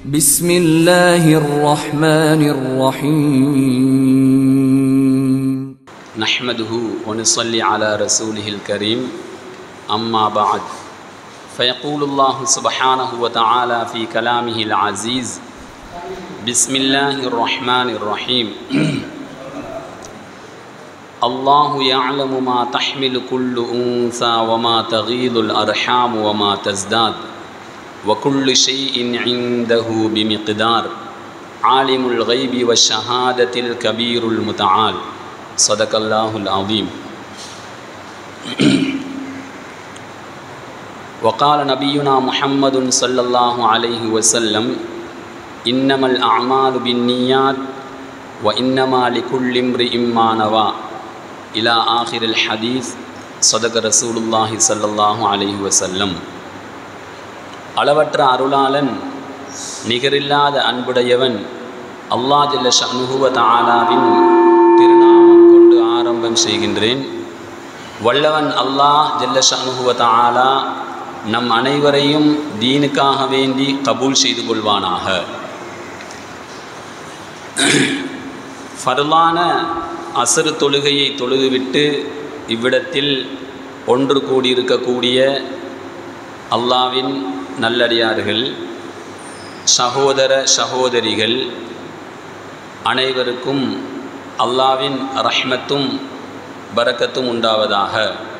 بسم الله الرحمن الرحيم نحمده ونصلي على رسوله الكريم أما بعد فيقول الله سبحانه وتعالى في كلامه العزيز بسم الله الرحمن الرحيم الله يعلم ما تحمل كل أنثى وما تغيض الأرحام وما تزداد وكل شيء عنده بمقدار عالم الغيب والشهادة الكبير المتعال صدق الله العظيم وقال نبينا محمد صلى الله عليه وسلم إنما الأعمال بالنيات وإنما لكل امرئ ما نوى إلى آخر الحديث صدق رسول الله صلى الله عليه وسلم அளவற்ற அருளாளன் நிகரில்லாத அன்புடையவன் அல்லா ஜல்ல ஷனுகுவ தாலாவின் திருநாமம் கொண்டு ஆரம்பம் செய்கின்றேன் வல்லவன் அல்லாஹ் ஜல்ல ஷனுகுவ தாலா நம் அனைவரையும் தீனுக்காக வேண்டி கபூல் செய்து கொள்வானாக ஃபர்லான அசரு தொழுகையை தொழுதுவிட்டு இவ்விடத்தில் ஒன்று கூடியிருக்கக்கூடிய அல்லாவின் நல்லடியார்கள் சகோதர சகோதரிகள் அனைவருக்கும் அல்லாவின் ரஹ்மத்தும் பரக்கத்தும் உண்டாவதாக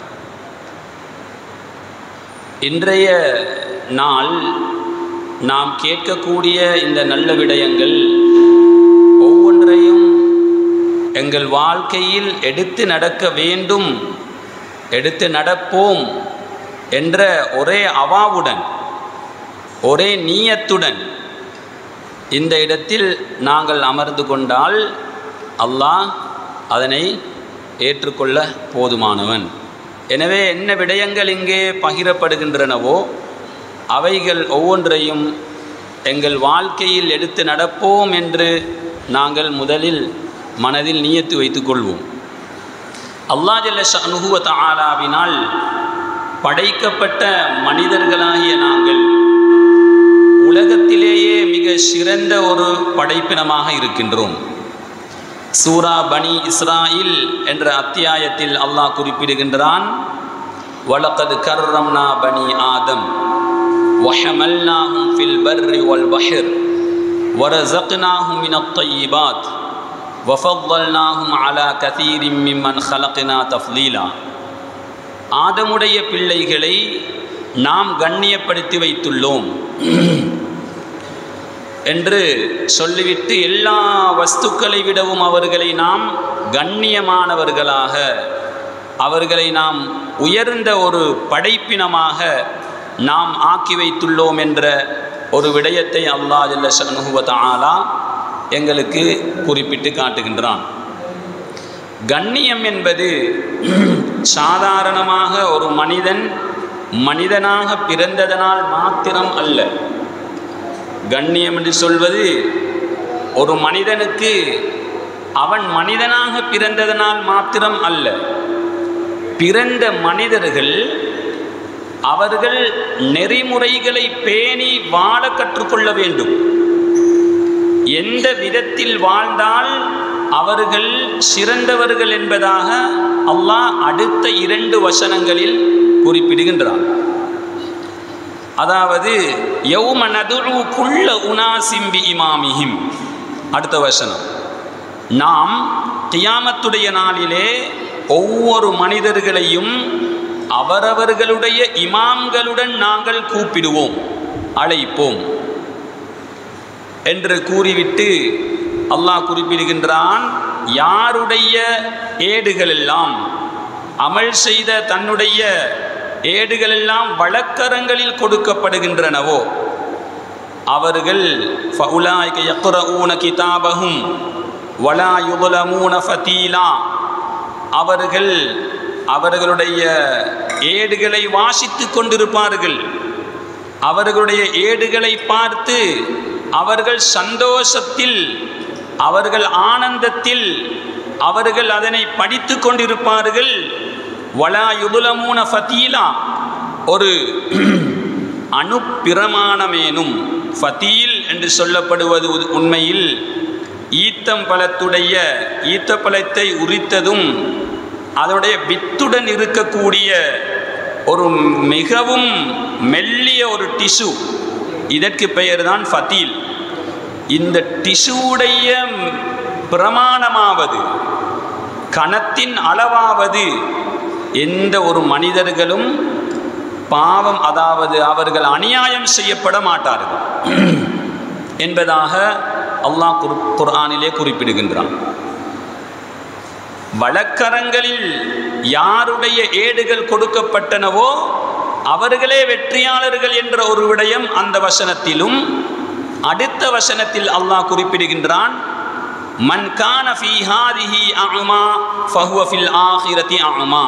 இன்றைய நாள் நாம் கேட்கக்கூடிய இந்த நல்ல விடயங்கள் ஒவ்வொன்றையும் எங்கள் வாழ்க்கையில் எடுத்து நடக்க வேண்டும் எடுத்து நடப்போம் என்ற ஒரே அவாவுடன் ஒரே நீயத்துடன் இந்த இடத்தில் நாங்கள் அமர்ந்து கொண்டால் அல்லாஹ் அதனை ஏற்றுக்கொள்ள போதுமானவன் எனவே என்ன விடயங்கள் இங்கே பகிரப்படுகின்றனவோ அவைகள் ஒவ்வொன்றையும் எங்கள் வாழ்க்கையில் எடுத்து நடப்போம் என்று நாங்கள் முதலில் மனதில் நீயத்து வைத்துக்கொள்வோம் அல்லா ஜல்ல ஷனுகுவத் ஆலாவினால் படைக்கப்பட்ட மனிதர்களாகிய நாங்கள் உலகத்திலேயே மிக சிறந்த ஒரு படைப்பினமாக இருக்கின்றோம் சூரா பனி இஸ்ராயில் என்ற அத்தியாயத்தில் அல்லாஹ் குறிப்பிடுகின்றான் வலக்கது கர்ரம்னா பனி ஆதம் وحملناهم في البر والبحر ورزقناهم من الطيبات وفضلناهم على كثير ممن خلقنا تفضيلا ஆதமுடைய பிள்ளைகளை நாம் கண்ணியப்படுத்தி வைத்துள்ளோம் என்று சொல்லிவிட்டு எல்லா வஸ்துக்களை விடவும் அவர்களை நாம் கண்ணியமானவர்களாக அவர்களை நாம் உயர்ந்த ஒரு படைப்பினமாக நாம் ஆக்கி வைத்துள்ளோம் என்ற ஒரு விடயத்தை அல்லா ஜல்ல ஷனுகுவத் ஆலா எங்களுக்கு குறிப்பிட்டு காட்டுகின்றான் கண்ணியம் என்பது சாதாரணமாக ஒரு மனிதன் மனிதனாக பிறந்ததனால் மாத்திரம் அல்ல கண்ணியம் என்று சொல்வது ஒரு மனிதனுக்கு அவன் மனிதனாக பிறந்ததனால் மாத்திரம் அல்ல பிறந்த மனிதர்கள் அவர்கள் நெறிமுறைகளை பேணி வாழ கற்றுக்கொள்ள வேண்டும் எந்த விதத்தில் வாழ்ந்தால் அவர்கள் சிறந்தவர்கள் என்பதாக அல்லாஹ் அடுத்த இரண்டு வசனங்களில் குறிப்பிடுகின்றான் அதாவது யௌம நதுரு குள்ள உனாசிம்பி இமாமிஹிம் அடுத்த வசனம் நாம் கியாமத்துடைய நாளிலே ஒவ்வொரு மனிதர்களையும் அவரவர்களுடைய இமாம்களுடன் நாங்கள் கூப்பிடுவோம் அழைப்போம் என்று கூறிவிட்டு அல்லாஹ் குறிப்பிடுகின்றான் யாருடைய ஏடுகள் எல்லாம் அமல் செய்த தன்னுடைய ஏடுகள் எல்லாம் வழக்கரங்களில் கொடுக்கப்படுகின்றனவோ அவர்கள் கிதாபகும் ஃபதீலா அவர்கள் அவர்களுடைய ஏடுகளை வாசித்து கொண்டிருப்பார்கள் அவர்களுடைய ஏடுகளை பார்த்து அவர்கள் சந்தோஷத்தில் அவர்கள் ஆனந்தத்தில் அவர்கள் அதனை படித்து கொண்டிருப்பார்கள் வலா யுதுலமூன ஃபதீலா ஒரு அணுப்பிரமாணமேனும் ஃபதீல் என்று என்று சொல்லப்படுவது உ- உண்மையில் ஈத்தம் பழத்துடைய ஈத்தப்பழத்தை உரித்ததும் அதனுடைய வித்துடன் இருக்கக்கூடிய ஒரு மிகவும் மெல்லிய ஒரு டிஷ்யூ இதற்கு பெயர்தான் ஃபத்தீல் இந்த டிஷ்யூடைய பிரமாணமாவது கணத்தின் அளவாவது எந்த ஒரு மனிதர்களும் பாவம் அதாவது அவர்கள் அநியாயம் செய்யப்பட மாட்டார்கள் என்பதாக அல்லாஹ் குர் குர்ஆனிலே குறிப்பிடுகின்றான் வழக்கரங்களில் யாருடைய ஏடுகள் கொடுக்கப்பட்டனவோ அவர்களே வெற்றியாளர்கள் என்ற ஒரு விடயம் அந்த வசனத்திலும் அடுத்த வசனத்தில் அல்லாஹ் குறிப்பிடுகின்றான் மன் கான ஃபீ ஹாதிஹி அஅமா ஃபஹுவ ஃபில் ஆஹிரதி அஅமா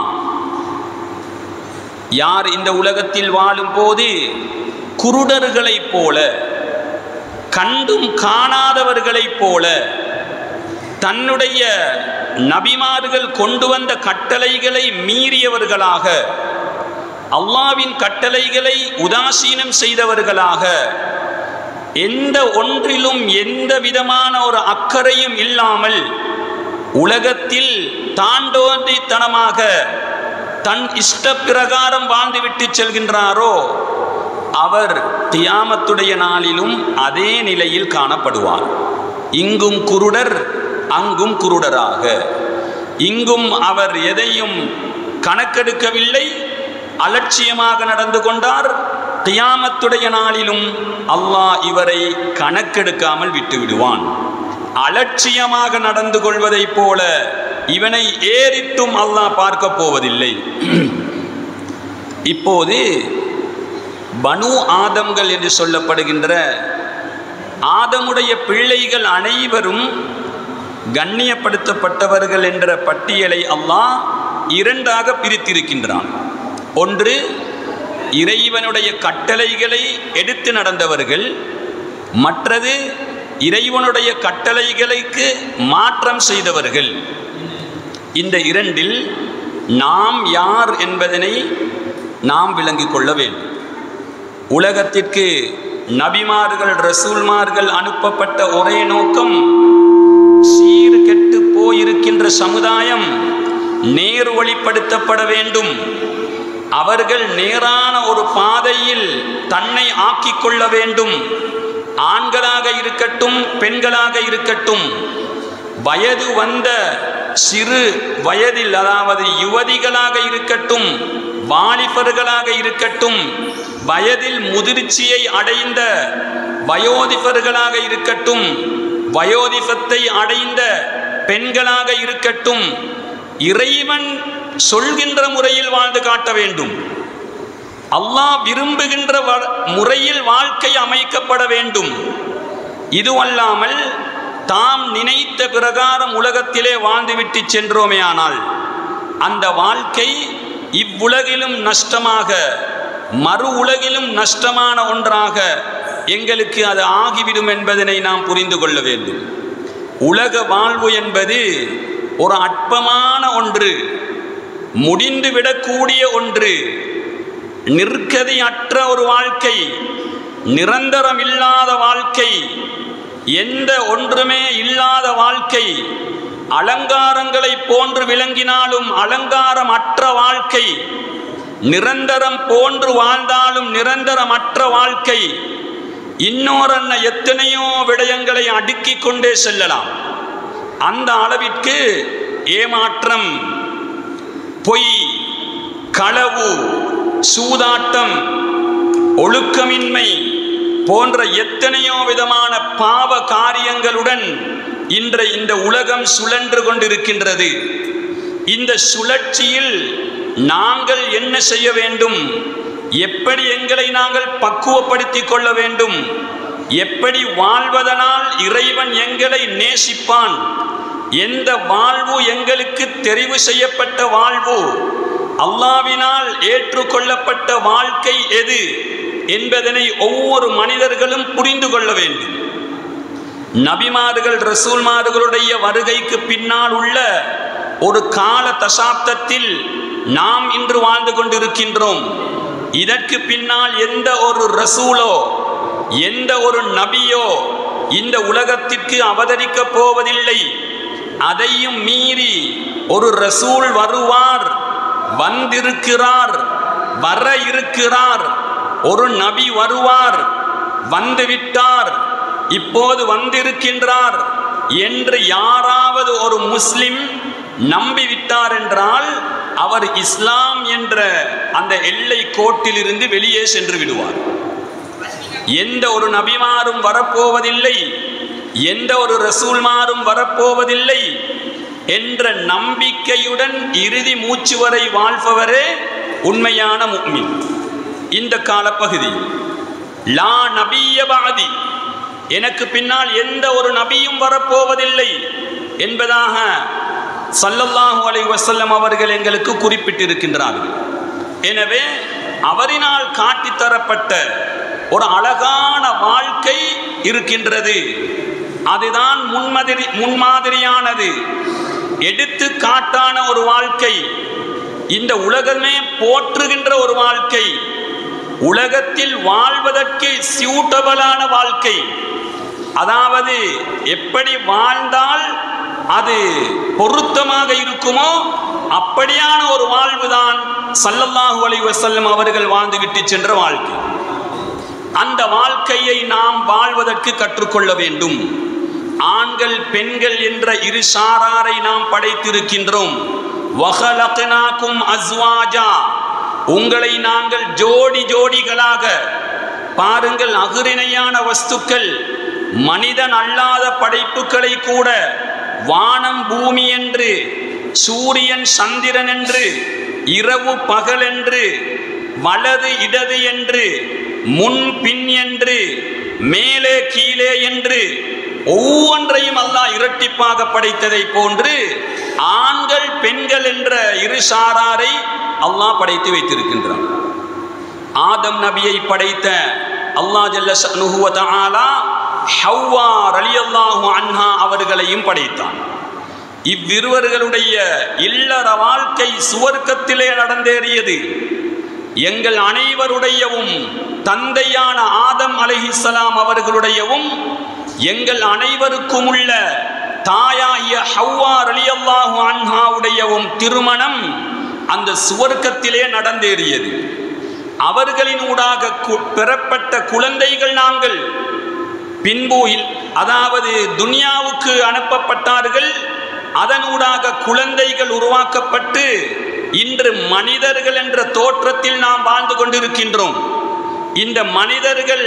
யார் இந்த உலகத்தில் வாழும்போது குருடர்களைப் போல கண்டும் காணாதவர்களைப் போல தன்னுடைய நபிமார்கள் கொண்டு வந்த கட்டளைகளை மீறியவர்களாக அல்லாவின் கட்டளைகளை உதாசீனம் செய்தவர்களாக எந்த ஒன்றிலும் எந்த விதமான ஒரு அக்கறையும் இல்லாமல் உலகத்தில் தாண்டோண்டித்தனமாக தன் இஷ்ட பிரகாரம் வாழ்ந்துவிட்டு செல்கின்றாரோ அவர் தியாமத்துடைய நாளிலும் அதே நிலையில் காணப்படுவார் இங்கும் குருடர் அங்கும் குருடராக இங்கும் அவர் எதையும் கணக்கெடுக்கவில்லை அலட்சியமாக நடந்து கொண்டார் தியாமத்துடைய நாளிலும் அல்லாஹ் இவரை கணக்கெடுக்காமல் விட்டு விடுவான் அலட்சியமாக நடந்து கொள்வதைப் போல இவனை ஏறிட்டும் அல்லாஹ் பார்க்க போவதில்லை இப்போது பனு ஆதம்கள் என்று சொல்லப்படுகின்ற ஆதமுடைய பிள்ளைகள் அனைவரும் கண்ணியப்படுத்தப்பட்டவர்கள் என்ற பட்டியலை அல்லாஹ் இரண்டாக பிரித்திருக்கின்றான் ஒன்று இறைவனுடைய கட்டளைகளை எடுத்து நடந்தவர்கள் மற்றது இறைவனுடைய கட்டளைகளுக்கு மாற்றம் செய்தவர்கள் இந்த இரண்டில் நாம் யார் என்பதனை நாம் விளங்கிக் கொள்ள வேண்டும் உலகத்திற்கு நபிமார்கள் ரசூல்மார்கள் அனுப்பப்பட்ட ஒரே நோக்கம் சீர் கெட்டு போயிருக்கின்ற சமுதாயம் நேர் வழிப்படுத்தப்பட வேண்டும் அவர்கள் நேரான ஒரு பாதையில் தன்னை ஆக்கிக் கொள்ள வேண்டும் ஆண்களாக இருக்கட்டும் பெண்களாக இருக்கட்டும் வயது வந்த சிறு வயதில் அதாவது யுவதிகளாக இருக்கட்டும் வாலிபர்களாக இருக்கட்டும் வயதில் முதிர்ச்சியை அடைந்த வயோதிபர்களாக இருக்கட்டும் வயோதிபத்தை அடைந்த பெண்களாக இருக்கட்டும் இறைவன் சொல்கின்ற முறையில் வாழ்ந்து காட்ட வேண்டும் அல்லாஹ் விரும்புகின்ற வ- முறையில் வாழ்க்கை அமைக்கப்பட வேண்டும் இதுவல்லாமல் தாம் நினைத்த பிரகாரம் உலகத்திலே வாழ்ந்துவிட்டு சென்றோமேயானால் அந்த வாழ்க்கை இவ்வுலகிலும் நஷ்டமாக மறு உலகிலும் நஷ்டமான ஒன்றாக எங்களுக்கு அது ஆகிவிடும் என்பதனை நாம் புரிந்து கொள்ள வேண்டும் உலக வாழ்வு என்பது ஒரு அற்பமான ஒன்று முடிந்து விடக்கூடிய ஒன்று நிற்கதியற்ற ஒரு வாழ்க்கை நிரந்தரம் இல்லாத வாழ்க்கை எந்த ஒன்றுமே இல்லாத வாழ்க்கை அலங்காரங்களை போன்று விளங்கினாலும் அலங்காரம் அற்ற வாழ்க்கை நிரந்தரம் போன்று வாழ்ந்தாலும் நிரந்தரமற்ற வாழ்க்கை இன்னோரன்ன எத்தனையோ விடயங்களை அடுக்கிக் கொண்டே செல்லலாம் அந்த அளவிற்கு ஏமாற்றம் பொய் களவு சூதாட்டம் ஒழுக்கமின்மை போன்ற எத்தனையோ விதமான பாவ காரியங்களுடன் இன்ற இந்த உலகம் சுழன்று கொண்டிருக்கின்றது இந்த சுழற்சியில் நாங்கள் என்ன செய்ய வேண்டும் எப்படி எங்களை நாங்கள் பக்குவப்படுத்திக் கொள்ள வேண்டும் எப்படி வாழ்வதனால் இறைவன் எங்களை நேசிப்பான் எந்த வாழ்வு எங்களுக்கு தெரிவு செய்யப்பட்ட வாழ்வு அல்லாவினால் ஏற்றுக்கொள்ளப்பட்ட வாழ்க்கை எது என்பதனை ஒவ்வொரு மனிதர்களும் புரிந்து கொள்ள வேண்டும் நபிமார்கள் ரசூல்மார்களுடைய வருகைக்கு பின்னால் உள்ள ஒரு கால தசாப்தத்தில் நாம் இன்று வாழ்ந்து கொண்டிருக்கின்றோம் இதற்கு பின்னால் எந்த ஒரு ரசூலோ எந்த ஒரு நபியோ இந்த உலகத்திற்கு அவதரிக்கப் போவதில்லை அதையும் மீறி ஒரு ரசூல் வருவார் வந்திருக்கிறார் வர இருக்கிறார் ஒரு நபி வருவார் வந்துவிட்டார் இப்போது வந்திருக்கின்றார் என்று யாராவது ஒரு முஸ்லிம் நம்பிவிட்டார் என்றால் அவர் இஸ்லாம் என்ற அந்த எல்லை கோட்டிலிருந்து வெளியே சென்று விடுவார் எந்த ஒரு நபிமாரும் வரப்போவதில்லை எந்த ஒரு ரசூல்மாரும் வரப்போவதில்லை என்ற நம்பிக்கையுடன் இறுதி மூச்சு வரை வாழ்பவரே உண்மையான முக்மின் இந்த காலப்பகுதி லா நபிய பாதி எனக்கு பின்னால் எந்த ஒரு நபியும் வரப்போவதில்லை என்பதாக சல்லல்லாஹு அலைஹி வஸல்லம் அவர்கள் எங்களுக்கு குறிப்பிட்டிருக்கின்றார்கள் எனவே அவரினால் காட்டித்தரப்பட்ட ஒரு அழகான வாழ்க்கை இருக்கின்றது அதுதான் முன்மாதிரி முன்மாதிரியானது எடுத்து காட்டான ஒரு வாழ்க்கை இந்த உலகமே போற்றுகின்ற ஒரு வாழ்க்கை உலகத்தில் வாழ்வதற்கு சியூட்டபிளான வாழ்க்கை அதாவது எப்படி வாழ்ந்தால் அது பொருத்தமாக இருக்குமோ அப்படியான ஒரு வாழ்வுதான் சல்லல்லாஹு அலைஹி வஸல்லம் அவர்கள் வாழ்ந்துவிட்டு சென்ற வாழ்க்கை அந்த வாழ்க்கையை நாம் வாழ்வதற்கு கற்றுக்கொள்ள வேண்டும் ஆண்கள் பெண்கள் என்ற இரு சாராரை நாம் படைத்திருக்கின்றோம் வஹலக்னாக்கும் அஸ்வாஜா உங்களை நாங்கள் ஜோடி ஜோடிகளாக பாருங்கள் அகுரிணையான வஸ்துக்கள் மனிதன் அல்லாத படைப்புகளை கூட வானம் பூமி என்று சூரியன் சந்திரன் என்று இரவு பகல் என்று வலது இடது என்று முன் பின் என்று மேலே கீழே என்று ஒவ்வொன்றையும் அல்லாஹ் இரட்டிப்பாக படைத்ததை போன்று ஆண்கள் பெண்கள் என்ற இரு சாராரை அல்லாஹ் படைத்து வைத்திருக்கின்றான் ஆதம் நபியை படைத்த அல்லாஹ் ஜல்ல ஷஅனுஹு வ தஆலா ஹவ்வா ரலியல்லாஹு அன்ஹா அவர்களையும் படைத்தான் இவ்விருவர்களுடைய இல்லற வாழ்க்கை சுவர்க்கத்திலே நடந்தேறியது எங்கள் அனைவருடையவும் தந்தையான ஆதம் அலைஹிஸ்ஸலாம் அவர்களுடையவும் எங்கள் அனைவருக்கும் உள்ள தாயாகிய ஹவ்வா ரலியல்லாஹு அன்ஹாவுடையவும் திருமணம் அந்த சுவர்க்கத்திலே நடந்தேறியது அவர்களின் ஊடாக கு- பெறப்பட்ட குழந்தைகள் நாங்கள் பின்பு இல்- அதாவது துனியாவுக்கு அனுப்பப்பட்டார்கள் அதனூடாக குழந்தைகள் உருவாக்கப்பட்டு இன்று மனிதர்கள் என்ற தோற்றத்தில் நாம் வாழ்ந்து கொண்டிருக்கின்றோம் இந்த மனிதர்கள்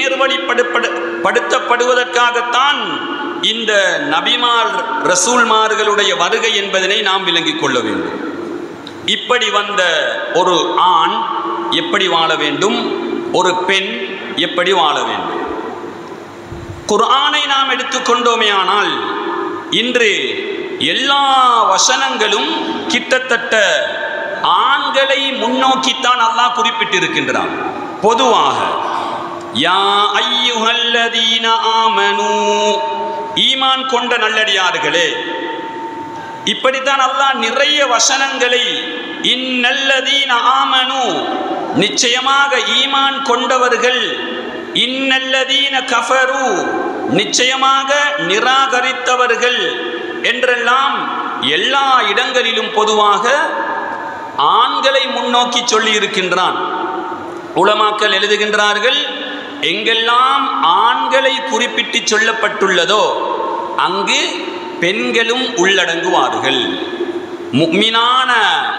நேர்வழிப்படுத்தப்படுவதற்காகத்தான் இந்த நபிமார் ரசூல்மார்களுடைய வருகை என்பதனை நாம் விளங்கிக் கொள்ள வேண்டும் இப்படி வந்த ஒரு ஆண் எப்படி வாழ வேண்டும் ஒரு பெண் எப்படி வாழ வேண்டும் குர்ஆனை நாம் எடுத்துக்கொண்டோமே ஆனால் இன்று எல்லா வசனங்களும் கிட்டத்தட்ட ஆண்களை முன்னோக்கித்தான் அல்லாஹ் குறிப்பிட்டிருக்கின்றான் பொதுவாக யா ஐயுஹல்லதீன ஆமனு ஈமான் கொண்ட நல்லடியார்களே இப்படித்தான் அல்லாஹ் நிறைய வசனங்களை இன்னல்லதீன ஆமனு நிச்சயமாக ஈமான் கொண்டவர்கள் இன்னல்லதீன கஃபரு நிச்சயமாக நிராகரித்தவர்கள் என்றெல்லாம் எல்லா இடங்களிலும் பொதுவாக ஆண்களை முன்னோக்கி சொல்லி இருக்கின்றான் உலமாக்கள் எழுதுகின்றார்கள் எங்கெல்லாம் ஆண்களை குறிப்பிட்டு சொல்லப்பட்டுள்ளதோ அங்கு பெண்களும் உள்ளடங்குவார்கள் முக்மினான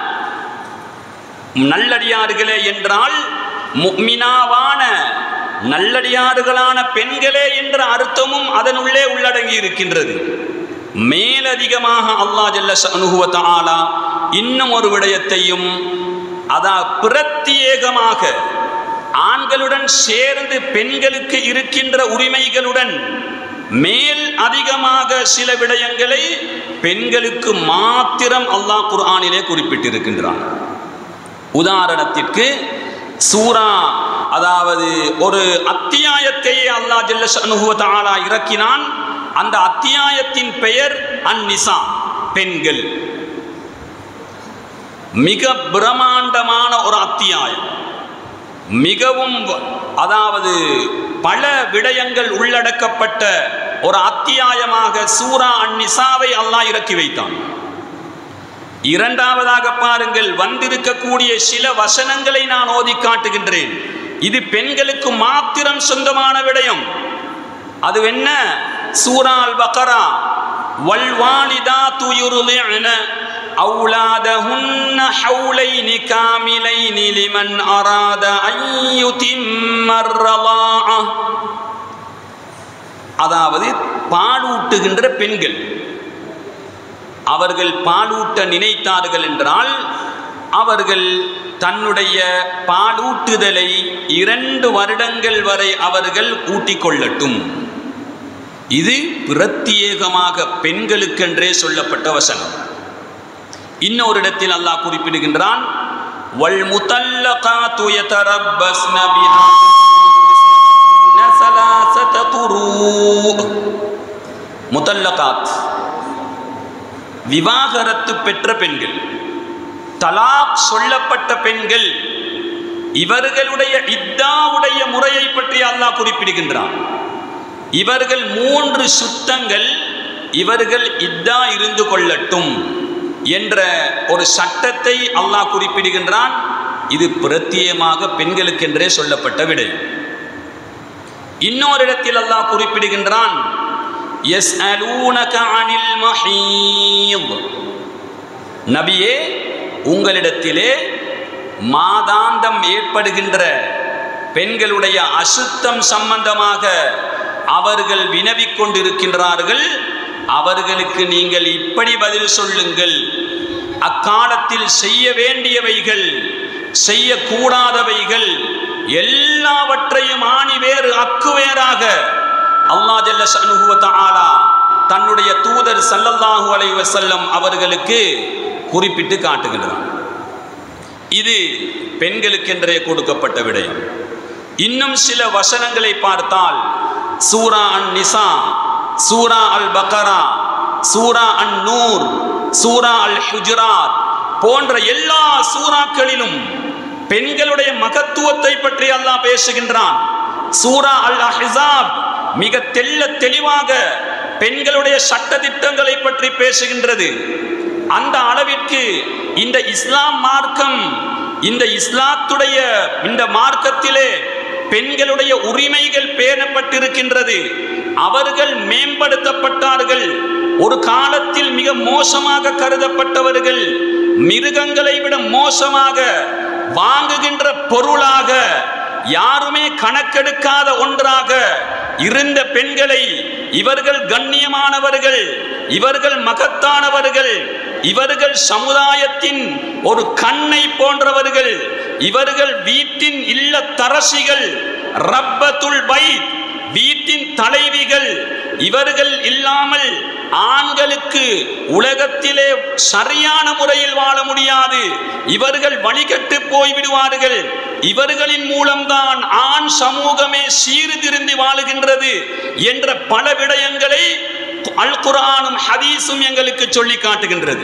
நல்லடியார்களே என்றால் முக்மினாவான நல்லடியார்களான பெண்களே என்ற அர்த்தமும் அதனுள்ளே உள்ளடங்கி இருக்கின்றது மேலதிகமாக அல்லாஹ் ஜல்ல ஷஅனுஹு வ தஆலா இன்னும் ஒரு விடயத்தையும் அதா பிரத்யேகமாக ஆண்களுடன் சேர்ந்து பெண்களுக்கு இருக்கின்ற உரிமைகளுடன் மேல் அதிகமாக சில விடயங்களை பெண்களுக்கு மாத்திரம் அல்லாஹ் குர்ஆனிலே குறிப்பிட்டிருக்கின்றான் உதாரணத்திற்கு சூரா அதாவது ஒரு அத்தியாயத்தையே அல்லாஹ் ஜல்ல ஷஅனுஹு வ தஆலா இறக்கினான் அந்த அத்தியாயத்தின் பெயர் அந்நிசா பெண்கள் மிக பிரம்மாண்டமான ஒரு அத்தியாயம் மிகவும் வ- அதாவது பல விடயங்கள் உள்ளடக்கப்பட்ட ஒரு அத்தியாயமாக சூரா அந்நிசாவை அல்லாஹ் இறக்கி வைத்தான் இரண்டாவதாக பாருங்கள் வந்திருக்கக்கூடிய சில வசனங்களை நான் ஓதி காட்டுகின்றேன் இது பெண்களுக்கு மாத்திரம் சொந்தமான விடயம் அது என்ன சூரால் பக்கரா வல்வாலிதாத்து யுர்லிஅன أولادهن حولين كاملين لمن أراد أن يتم الرضاعة அதாவது பாலூட்டுகின்ற பெண்கள் அவர்கள் பாலூட்ட நினைத்தார்கள் என்றால் அவர்கள் தன்னுடைய பாலூட்டுதலை இரண்டு வருடங்கள் வரை அவர்கள் ஊட்டிக் கொள்ளட்டும் இது பிரத்யேகமாக பெண்களுக்கென்றே சொல்லப்பட்ட வசனம் இன்னொரு இடத்தில் அல்லாஹ் குறிப்பிடுகின்றான் வல் முத்தல்லகாத்து யதரப்பஸ்ன பிஹா ثلاثة قروء முத்தல்லகாத் விவாகரத்து பெற்ற பெண்கள் தலாக் சொல்லப்பட்ட பெண்கள் இவர்களுடைய இத்தாவுடைய முறையை பற்றி அல்லாஹ் குறிப்பிடுகின்றான் இவர்கள் மூன்று சுத்தங்கள் இவர்கள் இத்தா இருந்து கொள்ளட்டும் என்ற ஒரு சட்டத்தை அல்லாஹ் குறிப்பிடுகின்றான் இது பிரத்தியமாக பெண்களுக்கென்றே சொல்லப்பட்ட விடை இன்னொரு இடத்தில் அல்லாஹ் குறிப்பிடுகின்றான் "யஸ்அலூனக அனில் மஹீத்." நபியே உங்களிடத்திலே மாதாந்தம் ஏற்படுகின்ற பெண்களுடைய அசுத்தம் சம்பந்தமாக அவர்கள் வினவிக் கொண்டிருக்கின்றார்கள் அவர்களுக்கு நீங்கள் இப்படி பதில் சொல்லுங்கள் அக்காலத்தில் செய்ய வேண்டியவைகள் செய்யக்கூடாதவைகள் எல்லாவற்றையும் ஆணி வேறு அக்குவேராக அல்லாஹ் ஜல்ல ஷஅனுஹு வ தஆலா தன்னுடைய தூதர் ஸல்லல்லாஹு அலைஹி வஸல்லம் அவர்களுக்கு குறிப்பிட்டு காட்டுகின்றார் இது பெண்களுக்கென்றே கொடுக்கப்பட்ட விடயம் இன்னும் சில வசனங்களை பார்த்தால் சூரா அன் நிசா சூரா அல் பக்கரா சூரா அன் நூர் சூரா அல் ஹுஜராத் போன்ற எல்லா சூறாக்களிலும் பெண்களுடைய மகத்துவத்தை பற்றி அல்லாஹ் பேசுகின்றான் சூரா அல் அஹ்ஸாப் மிக தெள்ள தெளிவாக பெண்களுடைய சட்ட திட்டங்களை பற்றி பேசுகின்றது அந்த அளவிற்கு இந்த இஸ்லாம் மார்க்கம் இந்த இஸ்லாத்துடைய இந்த மார்க்கத்திலே பெண்களுடைய உரிமைகள் பேணப்பட்டிருக்கின்றது அவர்கள் மேம்படுத்தப்பட்டார்கள் ஒரு காலத்தில் மிக மோசமாக கருதப்பட்டவர்கள் மிருகங்களை விட மோசமாக வாங்குகின்ற பொருளாக யாருமே கணக்கெடுக்காத ஒன்றாக இருந்த பெண்களை இவர்கள் கண்ணியமானவர்கள் இவர்கள் மகத்தானவர்கள் இவர்கள் சமுதாயத்தின் ஒரு கண்ணை போன்றவர்கள் இவர்கள் வீட்டின் இல்ல தரசிகள் ரப்பத்துல் பைத் வீட்டின் தலைவிகள் இவர்கள் இல்லாமல் ஆண்களுக்கு உலகத்திலே சரியான முறையில் வாழ முடியாது இவர்கள் வழிகட்டு போய்விடுவார்கள் இவர்களின் மூலம்தான் ஆண் சமூகமே சீர்திருந்தி வாழுகின்றது என்ற பல விடயங்களை அல் குர்ஆனும் ஹதீஸும் எங்களுக்கு சொல்லி காட்டுகின்றது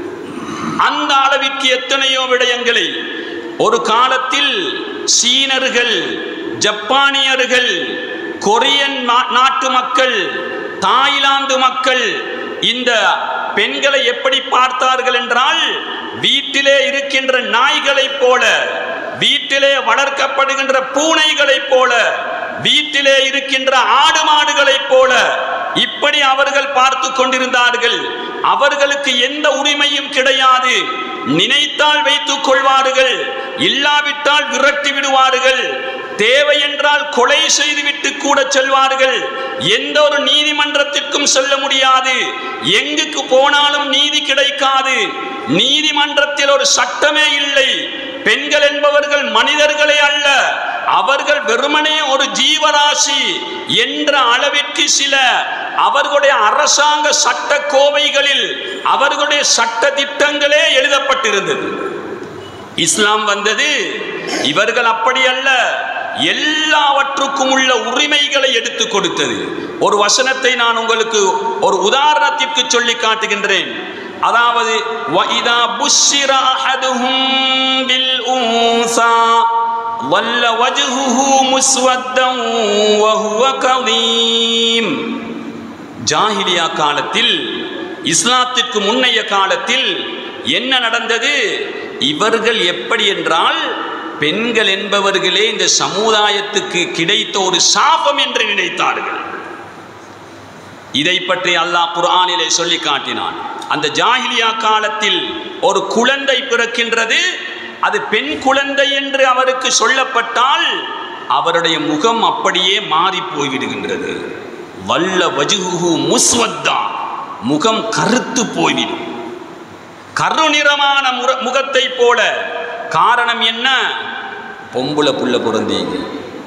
அந்த அளவிற்கு எத்தனையோ விடயங்களை ஒரு காலத்தில் சீனர்கள் ஜப்பானியர்கள் கொரியன் நா- நாட்டு மக்கள் தாய்லாந்து மக்கள் இந்த பெண்களை எப்படி பார்த்தார்கள் என்றால் வீட்டிலே இருக்கின்ற நாய்களைப் போல வீட்டிலே வளர்க்கப்படுகின்ற பூனைகளைப் போல வீட்டிலே இருக்கின்ற ஆடு மாடுகளைப் போல இப்படி அவர்கள் பார்த்து கொண்டிருந்தார்கள் அவர்களுக்கு எந்த உரிமையும் கிடையாது நினைத்தால் வைத்துக் கொள்வார்கள் இல்லாவிட்டால் விரட்டி விடுவார்கள் தேவை என்றால் கொலை செய்துவிட்டு கூட செல்வார்கள் எந்த ஒரு நீதிமன்றத்திற்கும் செல்ல முடியாது எங்குக்கு போனாலும் நீதி கிடைக்காது நீதிமன்றத்தில் ஒரு சட்டமே இல்லை பெண்கள் என்பவர்கள் மனிதர்களே அல்ல அவர்கள் வெறுமனே ஒரு ஜீவராசி என்ற அளவிற்கு சில அவர்களுடைய அரசாங்க சட்ட கோவைகளில் அவர்களுடைய சட்ட திட்டங்களே எழுதப்பட்டிருந்தது இஸ்லாம் வந்தது இவர்கள் அப்படி அல்ல எல்லாவற்றுக்கும் உள்ள உரிமைகளை எடுத்து கொடுத்தது ஒரு வசனத்தை நான் உங்களுக்கு ஒரு உதாரணத்திற்கு சொல்லி காட்டுகின்றேன் அதாவது وَإِذَا بُشِّرَ أَحَدُهُم بِالْأُنثَى ظل وجهه مسودا وهو كظيم ஜாஹிலியா காலத்தில் இஸ்லாத்திற்கு முன்னைய காலத்தில் என்ன நடந்தது இவர்கள் எப்படி என்றால் பெண்கள் என்பவர்களே இந்த சமுதாயத்துக்கு கிடைத்த ஒரு சாபம் என்று நினைத்தார்கள் இதை பற்றி அல்லாஹ் குர்ஆனிலே சொல்லி காட்டினான் அந்த ஜாஹிலியா காலத்தில் ஒரு குழந்தை பிறக்கின்றது அது பெண் குழந்தை என்று அவருக்கு சொல்லப்பட்டால் அவருடைய முகம் அப்படியே மாறி போய்விடுகின்றது வல்ல வஜுகு முஸ்வத்தா முகம் கருத்து போய்விடும் கருநிறமான முற- முகத்தை போல காரணம் என்ன பொம்புல புள்ள பிறந்தீங்க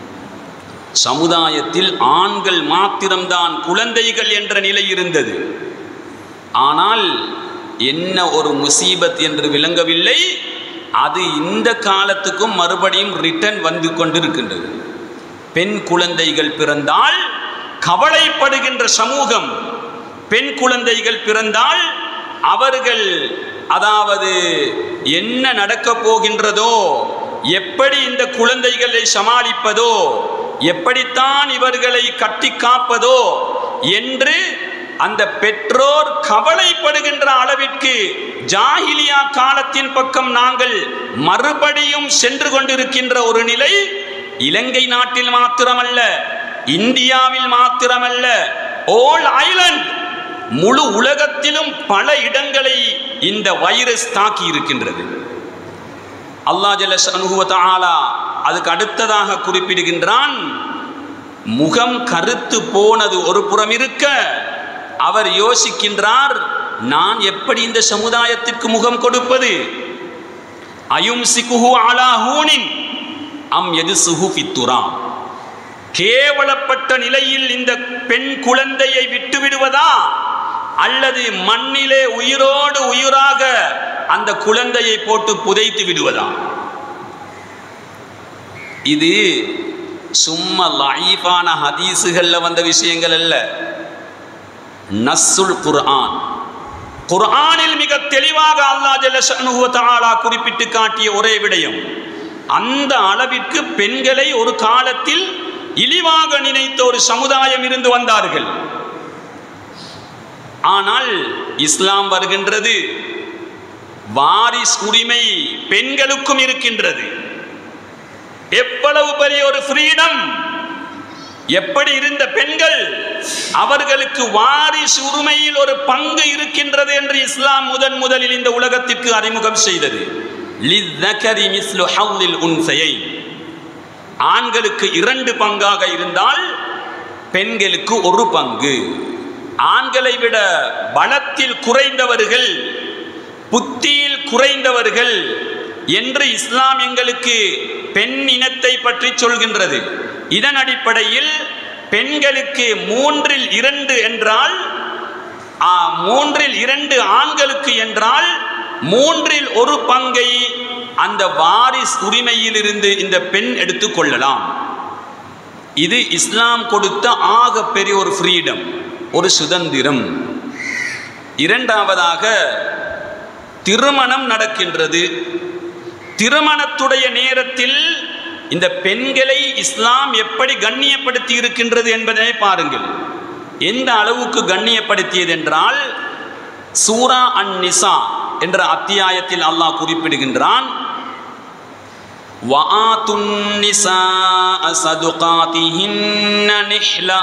சமுதாயத்தில் ஆண்கள் மாத்திரம்தான் குழந்தைகள் என்ற நிலை இருந்தது ஆனால் என்ன ஒரு முசீபத் என்று விளங்கவில்லை அது இந்த காலத்துக்கும் மறுபடியும் ரிட்டர்ன் வந்து கொண்டிருக்கின்றது பெண் குழந்தைகள் பிறந்தால் கவலைப்படுகின்ற சமூகம் பெண் குழந்தைகள் பிறந்தால் அவர்கள் அதாவது என்ன நடக்கப் போகின்றதோ எப்படி இந்த குழந்தைகளை சமாளிப்பதோ எப்படித்தான் இவர்களை கட்டி காப்பதோ என்று அந்த பெற்றோர் கவலைப்படுகின்ற அளவிற்கு ஜாஹிலியா காலத்தின் பக்கம் நாங்கள் மறுபடியும் சென்று கொண்டிருக்கின்ற ஒரு நிலை இலங்கை நாட்டில் மாத்திரமல்ல இந்தியாவில் மாத்திரமல்ல ஓல் ஐலண்ட் முழு உலகத்திலும் பல இடங்களை இந்த வைரஸ் தாக்கி இருக்கின்றது அல்லா ஜல்ல அதுக்கு அடுத்ததாக குறிப்பிடுகின்றான் முகம் கருத்து போனது ஒரு புறம் இருக்க அவர் யோசிக்கின்றார் நான் எப்படி இந்த சமுதாயத்திற்கு முகம் கொடுப்பது அயும் சிகுஹு அலா ஹூனின் அம் எது சுஹு ஃபித்துராம் கேவலப்பட்ட நிலையில் இந்த பெண் குழந்தையை விட்டு விடுவதா அல்லது மண்ணிலே உயிரோடு உயிராக அந்த குழந்தையை போட்டு புதைத்து விடுவதா இது சும்மா லைஃபான ஹதீஸுகள்ல வந்த விஷயங்கள் அல்ல நஸ்ஸுல் குர்ஆன் குர்ஆனில் மிக தெளிவாக அல்லாஹ் ஜல்லஷனுஹு தஆலா குறிப்பிட்டு காட்டிய ஒரே விடயம் அந்த அளவிற்கு பெண்களை ஒரு காலத்தில் இழிவாக நினைத்த ஒரு சமுதாயம் இருந்து வந்தார்கள் ஆனால் இஸ்லாம் வருகின்றது வாரிஸ் உரிமை பெண்களுக்கும் இருக்கின்றது எவ்வளவு பெரிய ஒரு ஃப்ரீடம் எப்படி இருந்த பெண்கள் அவர்களுக்கு வாரிசு உரிமையில் ஒரு பங்கு இருக்கின்றது என்று இஸ்லாம் முதன் முதலில் இந்த உலகத்திற்கு அறிமுகம் செய்தது லிஸ்ஸகரி மிஸ்லு ஹவ்லில் உன்சையைன். ஆண்களுக்கு இரண்டு பங்காக இருந்தால் பெண்களுக்கு ஒரு பங்கு ஆண்களை விட பலத்தில் குறைந்தவர்கள் புத்தியில் குறைந்தவர்கள் என்று இஸ்லாம் எங்களுக்கு பெண் இனத்தை பற்றி சொல்கின்றது இதன் அடிப்படையில் பெண்களுக்கு மூன்றில் இரண்டு என்றால் ஆ, மூன்றில் இரண்டு ஆண்களுக்கு என்றால் மூன்றில் ஒரு பங்கை அந்த வாரிஸ் உரிமையிலிருந்து இந்த பெண் எடுத்துக்கொள்ளலாம் இது இஸ்லாம் கொடுத்த ஆக பெரிய ஒரு ஃப்ரீடம் ஒரு சுதந்திரம் இரண்டாவதாக திருமணம் நடக்கின்றது திருமணத்துடைய நேரத்தில் இந்த பெண்களை இஸ்லாம் எப்படி கண்ணியப்படுத்தி இருக்கின்றது என்பதை பாருங்கள் எந்த அளவுக்கு கண்ணியப்படுத்தியது என்றால் சூரா அன் நிசா என்ற அத்தியாயத்தில் அல்லாஹ் குறிப்பிடுகின்றான் وَآتُوا النِّسَاءَ صَدُقَاتِهِنَّ نِحْلَةً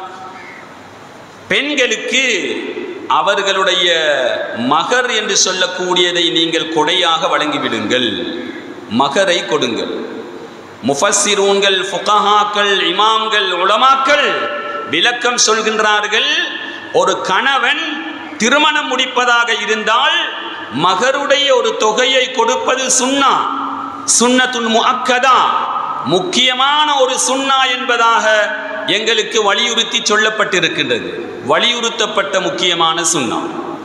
பெண்களுக்கு அவர்களுடைய மகர் என்று சொல்லக்கூடியதை நீங்கள் கொடையாக வழங்கிவிடுங்கள் மகரை கொடுங்கள் முஃபஸ்ஸிரூன்கள் ஃபுகஹாக்கள் இமாம்கள் உலமாக்கள் விளக்கம் சொல்கின்றார்கள் ஒரு கணவன் திருமணம் முடிப்பதாக இருந்தால் மகருடைய ஒரு தொகையை கொடுப்பது சுன்னா சுன்னத்துன் முஅக்கதா முக்கியமான ஒரு சுன்னா என்பதாக எங்களுக்கு வலியுறுத்தி சொல்லப்பட்டிருக்கின்றது வலியுறுத்தப்பட்ட முக்கியமான சுன்னா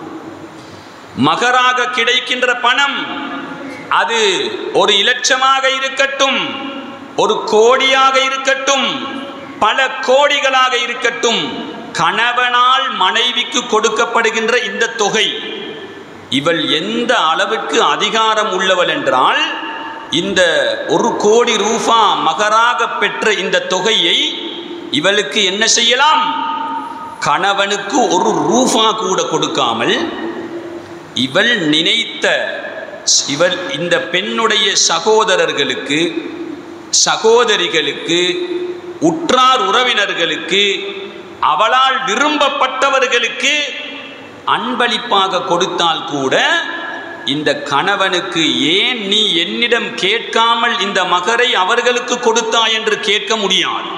மகராக கிடைக்கின்ற பணம் அது ஒரு இலட்சமாக இருக்கட்டும் ஒரு கோடியாக இருக்கட்டும் பல கோடிகளாக இருக்கட்டும் கணவனால் மனைவிக்கு கொடுக்கப்படுகின்ற இந்த தொகை இவள் எந்த அளவிற்கு அதிகாரம் உள்ளவள் என்றால் இந்த ஒரு கோடி ரூபா மகராக பெற்ற இந்த தொகையை இவளுக்கு என்ன செய்யலாம் கணவனுக்கு ஒரு ரூபா கூட கொடுக்காமல் இவள் நினைத்த இவள் இந்த பெண்ணுடைய சகோதரர்களுக்கு சகோதரிகளுக்கு உற்றார் உறவினர்களுக்கு அவளால் விரும்பப்பட்டவர்களுக்கு அன்பளிப்பாக கொடுத்தால் கூட இந்த கணவனுக்கு ஏன் நீ என்னிடம் கேட்காமல் இந்த மகரை அவர்களுக்கு கொடுத்தாய் என்று கேட்க முடியாது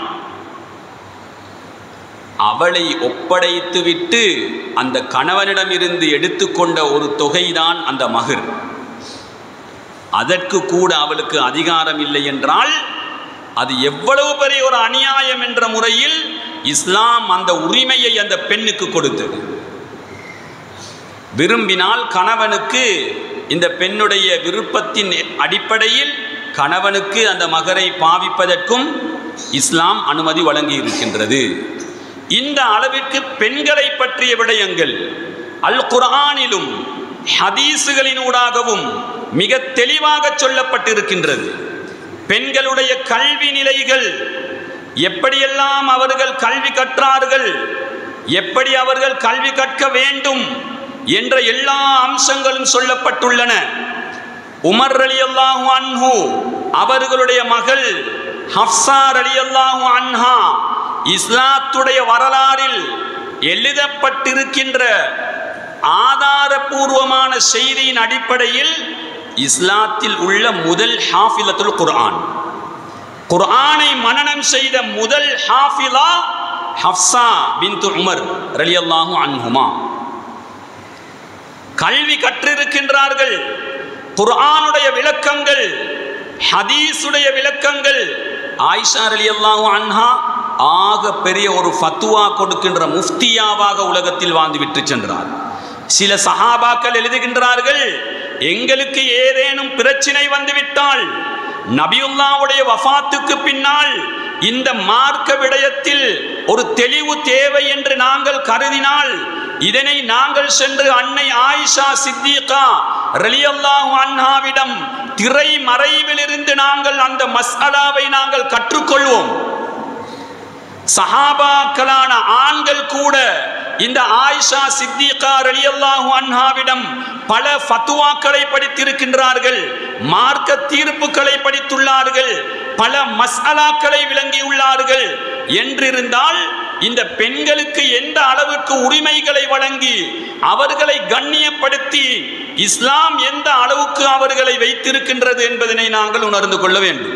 அவளை ஒப்படைத்துவிட்டு அந்த கணவனிடமிருந்து எடுத்துக்கொண்ட ஒரு தொகைதான் அந்த மகர் அதற்கு கூட அவளுக்கு அதிகாரம் இல்லை என்றால் அது எவ்வளவு பெரிய ஒரு அநியாயம் என்ற முறையில் இஸ்லாம் அந்த உரிமையை அந்த பெண்ணுக்கு கொடுத்தது விரும்பினால் கணவனுக்கு இந்த பெண்ணுடைய விருப்பத்தின் அடிப்படையில் கணவனுக்கு அந்த மகரை பாவிப்பதற்கும் இஸ்லாம் அனுமதி வழங்கி இருக்கின்றது இந்த அளவிற்கு பெண்களை பற்றிய விடயங்கள் அல் குர்ஆனிலும் ஹதீஸுகளினூடாகவும் மிக தெளிவாக சொல்லப்பட்டிருக்கின்றது பெண்களுடைய கல்வி நிலைகள் எப்படியெல்லாம் அவர்கள் கல்வி கற்றார்கள் எப்படி அவர்கள் கல்வி கற்க வேண்டும் என்ற எல்லா அம்சங்களும் சொல்லப்பட்டுள்ளன உமர் ரலியல்லாஹு அன்ஹு அவர்களுடைய மகள் ஹப்சா ரலியல்லாஹு அன்ஹா இஸ்லாத்துடைய வரலாறில் எழுதப்பட்டிருக்கின்ற ஆதாரபூர்வமான செய்தியின் அடிப்படையில் இஸ்லாத்தில் உள்ள முதல் ஹாஃபிலத்துல் குர்ஆன் குர்ஆனை மனனம் செய்த முதல் ஹாஃபிலா ஹப்சா பின்து உமர் ரலியல்லாஹு அன்ஹுமா கல்வி கற்றிருக்கின்றார்கள் குர்ஆனுடைய விளக்கங்கள் ஹதீஸுடைய விளக்கங்கள் ஆயிஷா ரலியல்லாஹு அன்ஹா ஆக பெரிய ஒரு ஃபத்துவா கொடுக்கின்ற முஃப்தியாவாக உலகத்தில் வாழ்ந்துவிட்டு சென்றார் சில சஹாபாக்கள் எழுதுகின்றார்கள் எங்களுக்கு ஏதேனும் பிரச்சினை வந்துவிட்டால் நபியுல்லாவுடைய வஃபாத்துக்கு பின்னால் இந்த மார்க்க விடயத்தில் ஒரு தெளிவு தேவை என்று நாங்கள் கருதினால் இதனை நாங்கள் சென்று அன்னை ஆயிஷா சித்திகா ரலியல்லாஹு அன்ஹாவிடம் திரை மறைவிலிருந்து நாங்கள் அந்த மஸ்அலாவை நாங்கள் கற்றுக்கொள்வோம் சஹாபாக்களான ஆண்கள் கூட இந்த ஆயிஷா சித்திகா ரலியல்லாஹு அன்ஹாவிடம் பல ஃபத்துவாக்களை படித்திருக்கின்றார்கள் மார்க்க தீர்ப்புகளை படித்துள்ளார்கள் பல மஸ்அலாக்களை விளங்கியுள்ளார்கள் என்றிருந்தால் இந்த பெண்களுக்கு எந்த அளவுக்கு உரிமைகளை வழங்கி அவர்களை கண்ணியப்படுத்தி இஸ்லாம் எந்த அளவுக்கு அவர்களை வைத்திருக்கின்றது என்பதனை நாங்கள் உணர்ந்து கொள்ள வேண்டும்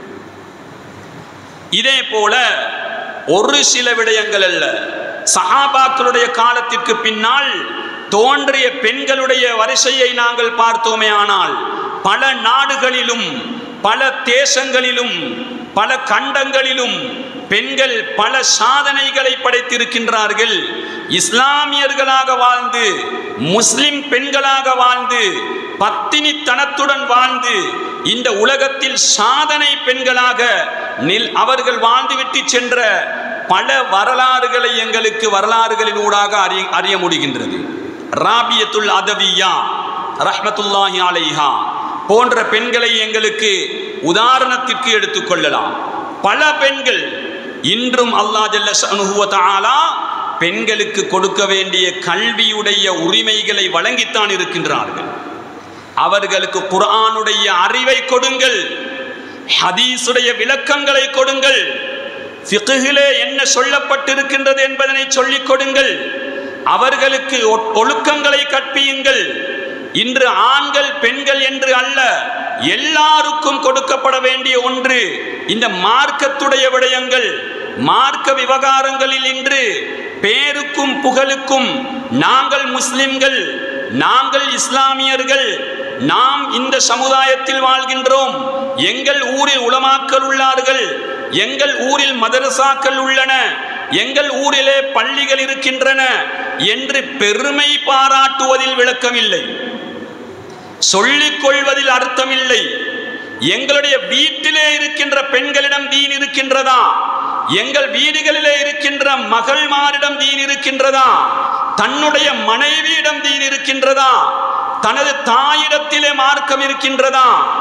இதே போல ஒரு சில விடயங்கள் அல்ல சஹாபாக்களுடைய காலத்திற்கு பின்னால் தோன்றிய பெண்களுடைய வரிசையை நாங்கள் பார்த்தோமே ஆனால் பல நாடுகளிலும் பல தேசங்களிலும் பல கண்டங்களிலும் பெண்கள் பல சாதனைகளை படைத்திருக்கின்றார்கள் இஸ்லாமியர்களாக வாழ்ந்து முஸ்லிம் பெண்களாக வாழ்ந்து பத்தினித்தனத்துடன் வாழ்ந்து இந்த உலகத்தில் சாதனை பெண்களாக நில் அவர்கள் வாழ்ந்துவிட்டு சென்ற பல வரலாறுகளை எங்களுக்கு வரலாறுகளின் ஊடாக அறிய அறிய முடிகின்றது ராபியத்துல் அதவியா ரஹ்மத்துல்லாஹி அலைஹா போன்ற பெண்களை எங்களுக்கு உதாரணத்திற்கு எடுத்துக்கொள்ளலாம் பல பெண்கள் இன்றும் அல்லா ஜல்ல ஷஅனுஹு வ தஆலா பெண்களுக்கு கொடுக்க வேண்டிய கல்வியுடைய உரிமைகளை வழங்கித்தான் இருக்கின்றார்கள் அவர்களுக்கு குர்ஆனுடைய அறிவை கொடுங்கள் ஹதீஸுடைய விளக்கங்களை கொடுங்கள் ஃபிக்ஹிலே என்ன சொல்லப்பட்டிருக்கின்றது என்பதனை சொல்லிக் கொடுங்கள் அவர்களுக்கு ஒ- ஒழுக்கங்களை கற்பியுங்கள் இன்று ஆண்கள் பெண்கள் என்று அல்ல எல்லாருக்கும் கொடுக்கப்பட வேண்டிய ஒன்று இந்த மார்க்கத்துடைய விடயங்கள் மார்க்க விவகாரங்களில் இன்று பேருக்கும் புகழுக்கும் நாங்கள் முஸ்லிம்கள் நாங்கள் இஸ்லாமியர்கள் நாம் இந்த சமுதாயத்தில் வாழ்கின்றோம் எங்கள் ஊரில் உலமாக்கள் உள்ளார்கள் எங்கள் ஊரில் மதரசாக்கள் உள்ளன எங்கள் ஊரிலே பள்ளிகள் இருக்கின்றன என்று பெருமை பாராட்டுவதில் விளக்கமில்லை சொல்லிக் கொள்வதில் அர்த்தமில்லை எங்களுடைய வீட்டிலே இருக்கின்ற பெண்களிடம் தீன் இருக்கின்றதா எங்கள் வீடுகளிலே இருக்கின்ற மகள்மாரிடம் தீன் இருக்கின்றதா தன்னுடைய மனைவியிடம் தீன் இருக்கின்றதா தனது தாயிடத்திலே மார்க்கம் இருக்கின்றதா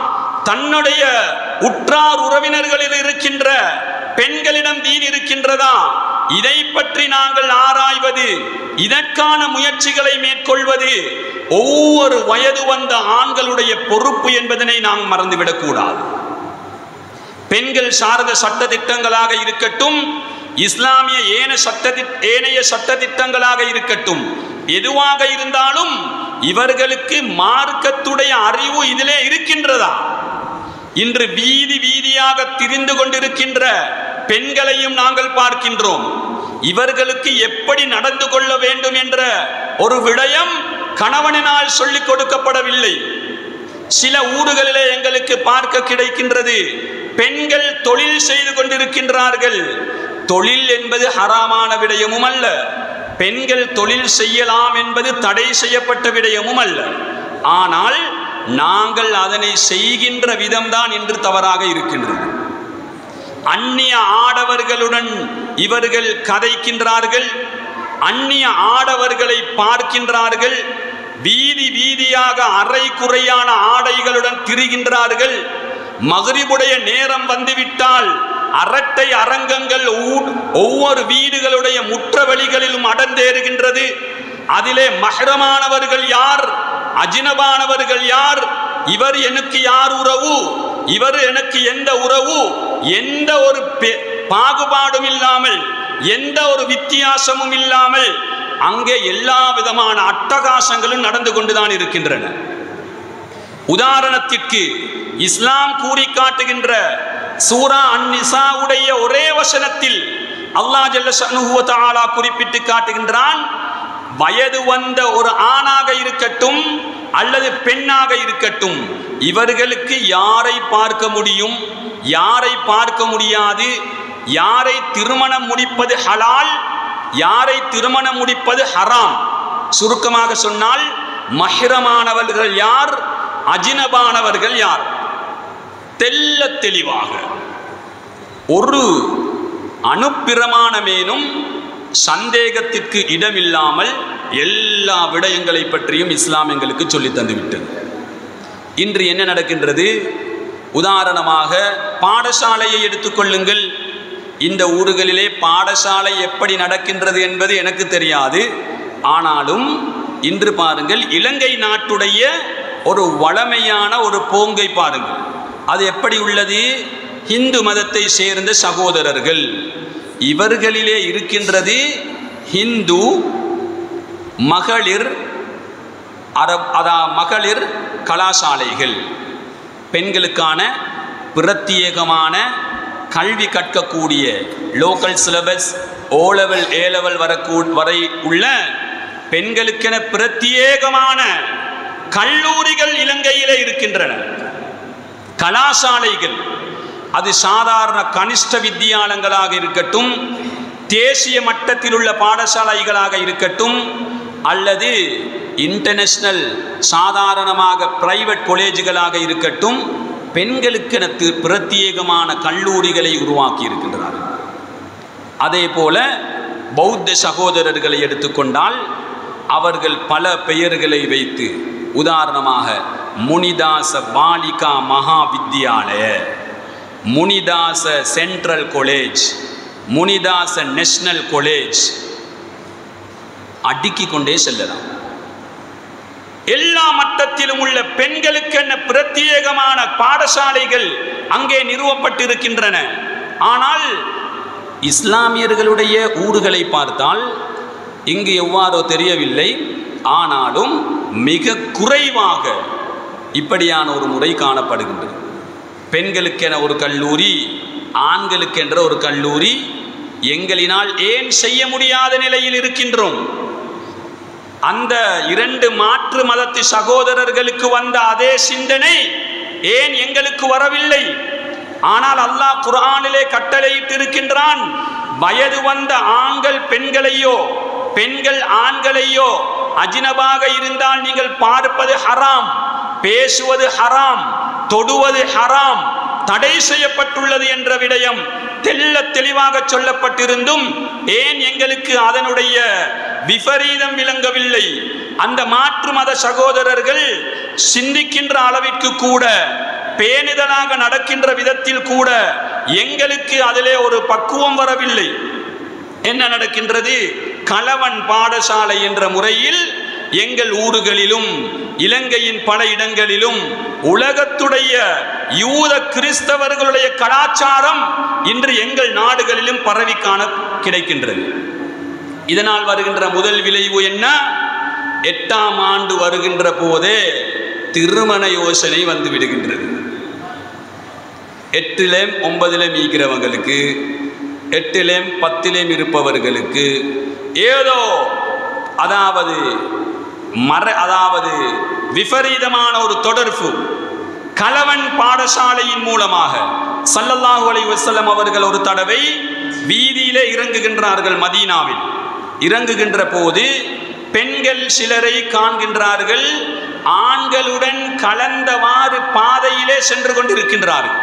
தன்னுடைய உற்றார் உறவினர்களில் இருக்கின்ற பெண்களிடம் தீன் இருக்கின்றதா இதை பற்றி நாங்கள் ஆராய்வது இதற்கான முயற்சிகளை மேற்கொள்வது ஒவ்வொரு வயது வந்த ஆண்களுடைய பொறுப்பு என்பதனை நாம் மறந்துவிடக்கூடாது பெண்கள் சார்ந்த சட்ட திட்டங்களாக இருக்கட்டும் இஸ்லாமிய ஏன சட்ட ஏனைய சட்ட திட்டங்களாக இருக்கட்டும் எதுவாக இருந்தாலும் இவர்களுக்கு மார்க்கத்துடைய அறிவு இதிலே இருக்கின்றதா இன்று வீதி வீதியாக திரிந்து கொண்டிருக்கின்ற பெண்களையும் நாங்கள் பார்க்கின்றோம் இவர்களுக்கு எப்படி நடந்து கொள்ள வேண்டும் என்ற ஒரு விடயம் கணவனினால் சொல்லிக் கொடுக்கப்படவில்லை சில ஊர்களிலே எங்களுக்கு பார்க்க கிடைக்கின்றது பெண்கள் தொழில் செய்து கொண்டிருக்கின்றார்கள் தொழில் என்பது ஹராமான விடயமும் அல்ல பெண்கள் தொழில் செய்யலாம் என்பது தடை செய்யப்பட்ட விடயமும் அல்ல ஆனால் நாங்கள் அதனை செய்கின்ற விதம்தான் இன்று தவறாக இருக்கின்றது அந்நிய ஆடவர்களுடன் இவர்கள் கதைக்கின்றார்கள் அந்நிய ஆடவர்களை பார்க்கின்றார்கள் வீதி வீதியாக அரை குறையான ஆடைகளுடன் திரிகின்றார்கள் மகரிபுடைய நேரம் வந்துவிட்டால் அரட்டை அரங்கங்கள் ஊ- ஒவ்வொரு வீடுகளுடைய முற்றவெளிகளிலும் அடர்ந்தேறுகின்றது அதிலே மஹரமானவர்கள் யார் அஜினபானவர்கள் யார் இவர் எனக்கு யார் உறவு இவர் எனக்கு எந்த உறவு எந்த ஒரு பெ- பாகுபாடும் இல்லாமல் எந்த ஒரு வித்தியாசமும் இல்லாமல் அங்கே எல்லா விதமான அட்டகாசங்களும் நடந்து கொண்டுதான் இருக்கின்றன உதாரணத்திற்கு இஸ்லாம் கூறி காட்டுகின்ற சூரா அந்நிசாவுடைய ஒரே வசனத்தில் அல்லாஹ் ஜல்ல ஷஅனுஹு வ தஆலா குறிப்பிட்டு காட்டுகின்றான் வயது வந்த ஒரு ஆணாக இருக்கட்டும் அல்லது பெண்ணாக இருக்கட்டும் இவர்களுக்கு யாரை பார்க்க முடியும் யாரை பார்க்க முடியாது யாரை திருமணம் முடிப்பது ஹலால் யாரை திருமணம் முடிப்பது ஹராம் சுருக்கமாக சொன்னால் மஹ்ரமானவர்கள் யார் அஜினபானவர்கள் யார் தெல்ல தெளிவாக ஒரு அணுப்பிரமாணமேனும் சந்தேகத்திற்கு இடமில்லாமல் எல்லா விடயங்களை பற்றியும் இஸ்லாம் எங்களுக்கு சொல்லி தந்துவிட்டது இன்று என்ன நடக்கின்றது உதாரணமாக பாடசாலையை எடுத்துக்கொள்ளுங்கள் இந்த ஊர்களிலே பாடசாலை எப்படி நடக்கின்றது என்பது எனக்கு தெரியாது ஆனாலும் இன்று பாருங்கள் இலங்கை நாட்டுடைய ஒரு வளமையான ஒரு போங்கை பாருங்கள் அது எப்படி உள்ளது இந்து மதத்தை சேர்ந்த சகோதரர்கள் இவர்களிலே இருக்கின்றது ஹிந்து மகளிர் அரப் அதா மகளிர் கலாசாலைகள் பெண்களுக்கான பிரத்யேகமான கல்வி கற்கக்கூடிய local syllabus O level A level வரக்கூ வரை உள்ள பெண்களுக்கென பிரத்யேகமான கல்லூரிகள் இலங்கையிலே இருக்கின்றன கலாசாலைகள் அது சாதாரண கனிஷ்ட வித்தியாலயங்களாக இருக்கட்டும் தேசிய மட்டத்தில் உள்ள பாடசாலைகளாக இருக்கட்டும் அல்லது இன்டர்நேஷனல் சாதாரணமாக பிரைவேட் காலேஜுகளாக இருக்கட்டும் பெண்களுக்கென தி- பிரத்யேகமான கல்லூரிகளை உருவாக்கி இருக்கின்றார்கள் அதே போல பௌத்த சகோதரர்களை எடுத்துக்கொண்டால் அவர்கள் பல பெயர்களை வைத்து உதாரணமாக Munidasa Balika Maha Vidyalaya Munidasa central college Munidasa national college அடுக்கிக் கொண்டே செல்லலாம் எல்லா மட்டத்திலும் உள்ள பெண்களுக்கென்ன பிரத்யேகமான பாடசாலைகள் அங்கே நிறுவப்பட்டிருக்கின்றன ஆனால் இஸ்லாமியர்களுடைய ஊர்களை பார்த்தால் இங்கு எவ்வாறோ தெரியவில்லை ஆனாலும் மிக குறைவாக இப்படியான ஒரு முறை காணப்படுகின்றது பெண்களுக்கென ஒரு கல்லூரி ஆண்களுக்கென்ற ஒரு கல்லூரி எங்களினால் ஏன் செய்ய முடியாத நிலையில் இருக்கின்றோம் அந்த இரண்டு மாற்று மதத்து சகோதரர்களுக்கு வந்த அதே சிந்தனை ஏன் எங்களுக்கு வரவில்லை ஆனால் அல்லாஹ் குர்ஆனிலே கட்டளையிட்டு இருக்கின்றான் வயது வந்த ஆண்கள் பெண்களையோ பெண்கள் ஆண்களையோ அஜினபாக இருந்தால் நீங்கள் பார்ப்பது ஹராம் பேசுவது ஹராம் தொடுவது ஹராம் தடை செய்யப்பட்டுள்ளது என்ற விடயம் தெல்ல தெளிவாக சொல்லப்பட்டிருந்தும் ஏன் எங்களுக்கு அதனுடைய விபரீதம் விளங்கவில்லை அந்த மாற்று மத சகோதரர்கள் சிந்திக்கின்ற அளவிற்கு கூட பேணுதலாக நடக்கின்ற விதத்தில் கூட எங்களுக்கு அதிலே ஒரு பக்குவம் வரவில்லை என்ன நடக்கின்றது கலவன் பாடசாலை என்ற முறையில் எங்கள் ஊர்களிலும் இலங்கையின் பல இடங்களிலும் உலகத்துடைய யூத கிறிஸ்தவர்களுடைய கலாச்சாரம் இன்று எங்கள் நாடுகளிலும் பரவி காண கிடைக்கின்றது இதனால் வருகின்ற முதல் விளைவு என்ன எட்டாம் ஆண்டு வருகின்ற போதே திருமண யோசனை வந்து விடுகின்றது எட்டிலேம் ஒன்பதிலேம் ஈக்கிறவங்களுக்கு எட்டிலேம் பத்திலேம் இருப்பவர்களுக்கு ஏதோ அதாவது மர அதாவது விபரீதமான ஒரு தொடர்பு கலவன் பாடசாலையின் மூலமாக சல்லல்லாஹு அலைஹி வஸல்லம் அவர்கள் ஒரு தடவை வீதியிலே இறங்குகின்றார்கள் மதீனாவில் இறங்குகின்ற போது பெண்கள் சிலரை காண்கின்றார்கள் ஆண்களுடன் கலந்தவாறு பாதையிலே சென்று கொண்டிருக்கின்றார்கள்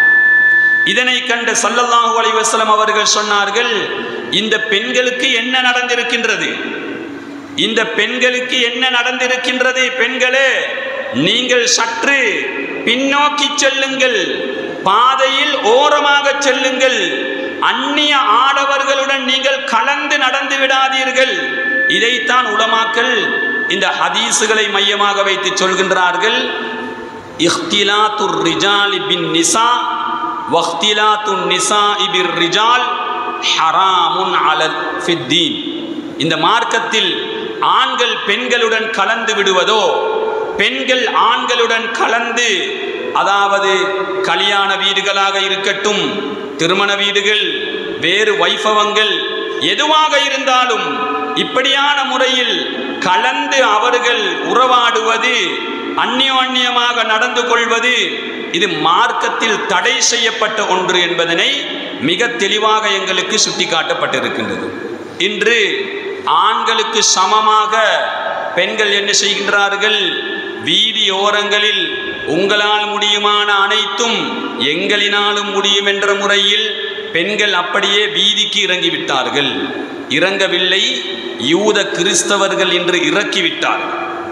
இதனை கண்ட சல்லல்லாஹு அலைஹி வஸல்லம் அவர்கள் சொன்னார்கள் இந்த பெண்களுக்கு என்ன நடந்திருக்கின்றது இந்த பெண்களுக்கு என்ன நடந்திருக்கின்றது பெண்களே நீங்கள் சற்று பின்னோக்கி செல்லுங்கள் பாதையில் ஓரமாக செல்லுங்கள் அந்நிய ஆடவர்களுடன் நீங்கள் கலந்து நடந்து விடாதீர்கள் இதைத்தான் உலமாக்கள் இந்த ஹதீஸுகளை மையமாக வைத்து சொல்கின்றார்கள் இஹ்திலாத்துர் ரிஜாலி பின் நிசா வஹ்திலாத்துன் நிசா இபிர் ரிஜால் ஹராமுன் அலல் ஃபித்தீன் இந்த மார்க்கத்தில் ஆண்கள் பெண்களுடன் கலந்து விடுவதோ பெண்கள் ஆண்களுடன் கலந்து அதாவது கல்யாண வீடுகளாக இருக்கட்டும் திருமண வீடுகள் வேறு வைபவங்கள் எதுவாக இருந்தாலும் இப்படியான முறையில் கலந்து அவர்கள் உறவாடுவது அந்யோன்யமாக நடந்து கொள்வது இது மார்க்கத்தில் தடை செய்யப்பட்ட ஒன்று என்பதனை மிக தெளிவாக எங்களுக்கு சுட்டிக்காட்டப்பட்டிருக்கின்றது இன்று ஆண்களுக்கு சமமாக பெண்கள் என்ன செய்கின்றார்கள் வீதி ஓரங்களில் உங்களால் முடியுமான அனைத்தும் எங்களினாலும் முடியும் என்ற முறையில் பெண்கள் அப்படியே வீதிக்கு இறங்கிவிட்டார்கள் இறங்கவில்லை யூத கிறிஸ்தவர்கள் இன்று இறக்கிவிட்டார்கள்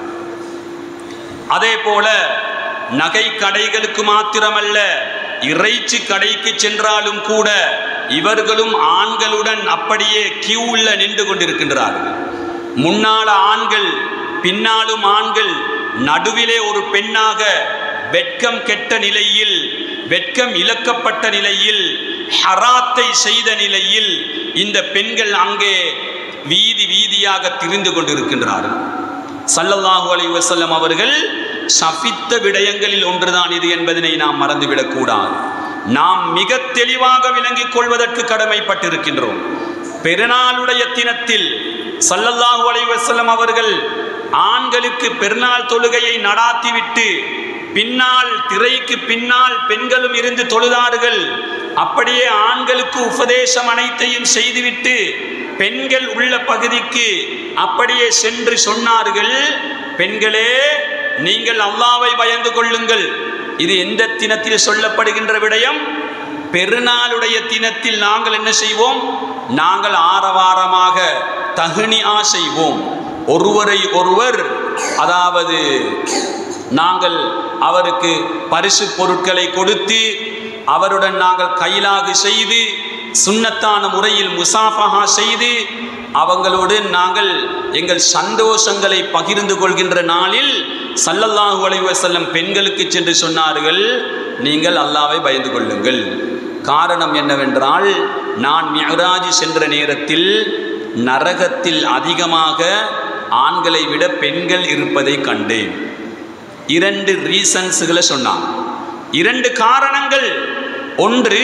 அதே போல நகை கடைகளுக்கு மாத்திரமல்ல இறைச்சி கடைக்கு சென்றாலும் கூட இவர்களும் ஆண்களுடன் அப்படியே கியூவில் நின்று கொண்டிருக்கின்றார்கள் முன்னால ஆண்கள் பின்னாலும் ஆண்கள் நடுவிலே ஒரு பெண்ணாக வெட்கம் கெட்ட நிலையில் வெட்கம் இழக்கப்பட்ட நிலையில் ஹராத்தை செய்த நிலையில் இந்த பெண்கள் அங்கே வீதி வீதியாக திரிந்து கொண்டிருக்கின்றார்கள் சல்லல்லாஹு அலைஹி வஸல்லம் அவர்கள் சபித்த விடயங்களில் ஒன்றுதான் இது என்பதனை நாம் மறந்துவிடக் கூடாது நாம் மிக தெளிவாக விளங்கிக் கொள்வதற்கு கடமைப்பட்டிருக்கின்றோம் பெருநாளுடைய தினத்தில் சல்லல்லாஹு அலைஹி வஸல்லம் அவர்கள் ஆண்களுக்கு பெருநாள் தொழுகையை நடாத்திவிட்டு பின்னால் திரைக்கு பின்னால் பெண்களும் இருந்து தொழுதார்கள் அப்படியே ஆண்களுக்கு உபதேசம் அனைத்தையும் செய்துவிட்டு பெண்கள் உள்ள பகுதிக்கு அப்படியே சென்று சொன்னார்கள் பெண்களே நீங்கள் அல்லாவை பயந்து கொள்ளுங்கள் இது எந்த தினத்தில் சொல்லப்படுகின்ற விடயம் பெருநாளுடைய தினத்தில் நாங்கள் என்ன செய்வோம் நாங்கள் ஆரவாரமாக தகுனியா செய்வோம் ஒருவரை ஒருவர் அதாவது நாங்கள் அவருக்கு பரிசு பொருட்களை கொடுத்து அவருடன் நாங்கள் கைலாகு செய்து சுன்னத்தான முறையில் முசாஃபஹா செய்து அவங்களோடு நாங்கள் எங்கள் சந்தோஷங்களை பகிர்ந்து கொள்கின்ற நாளில் சல்லல்லாஹு அலைஹி வஸல்லம் பெண்களுக்கு சென்று சொன்னார்கள் நீங்கள் அல்லாவை பயந்து கொள்ளுங்கள் காரணம் என்னவென்றால் நான் மியராஜி சென்ற நேரத்தில் நரகத்தில் அதிகமாக ஆண்களை விட பெண்கள் இருப்பதை கண்டேன் இரண்டு ரீசன்ஸுகளை சொன்னான் இரண்டு காரணங்கள் ஒன்று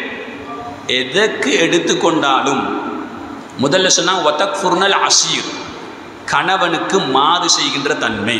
எதற்கு எடுத்துக்கொண்டாலும் முதல்ல சொன்னா ஒத்தக் ஃபுர்னல் அசீர் கணவனுக்கு மாது செய்கின்ற தன்மை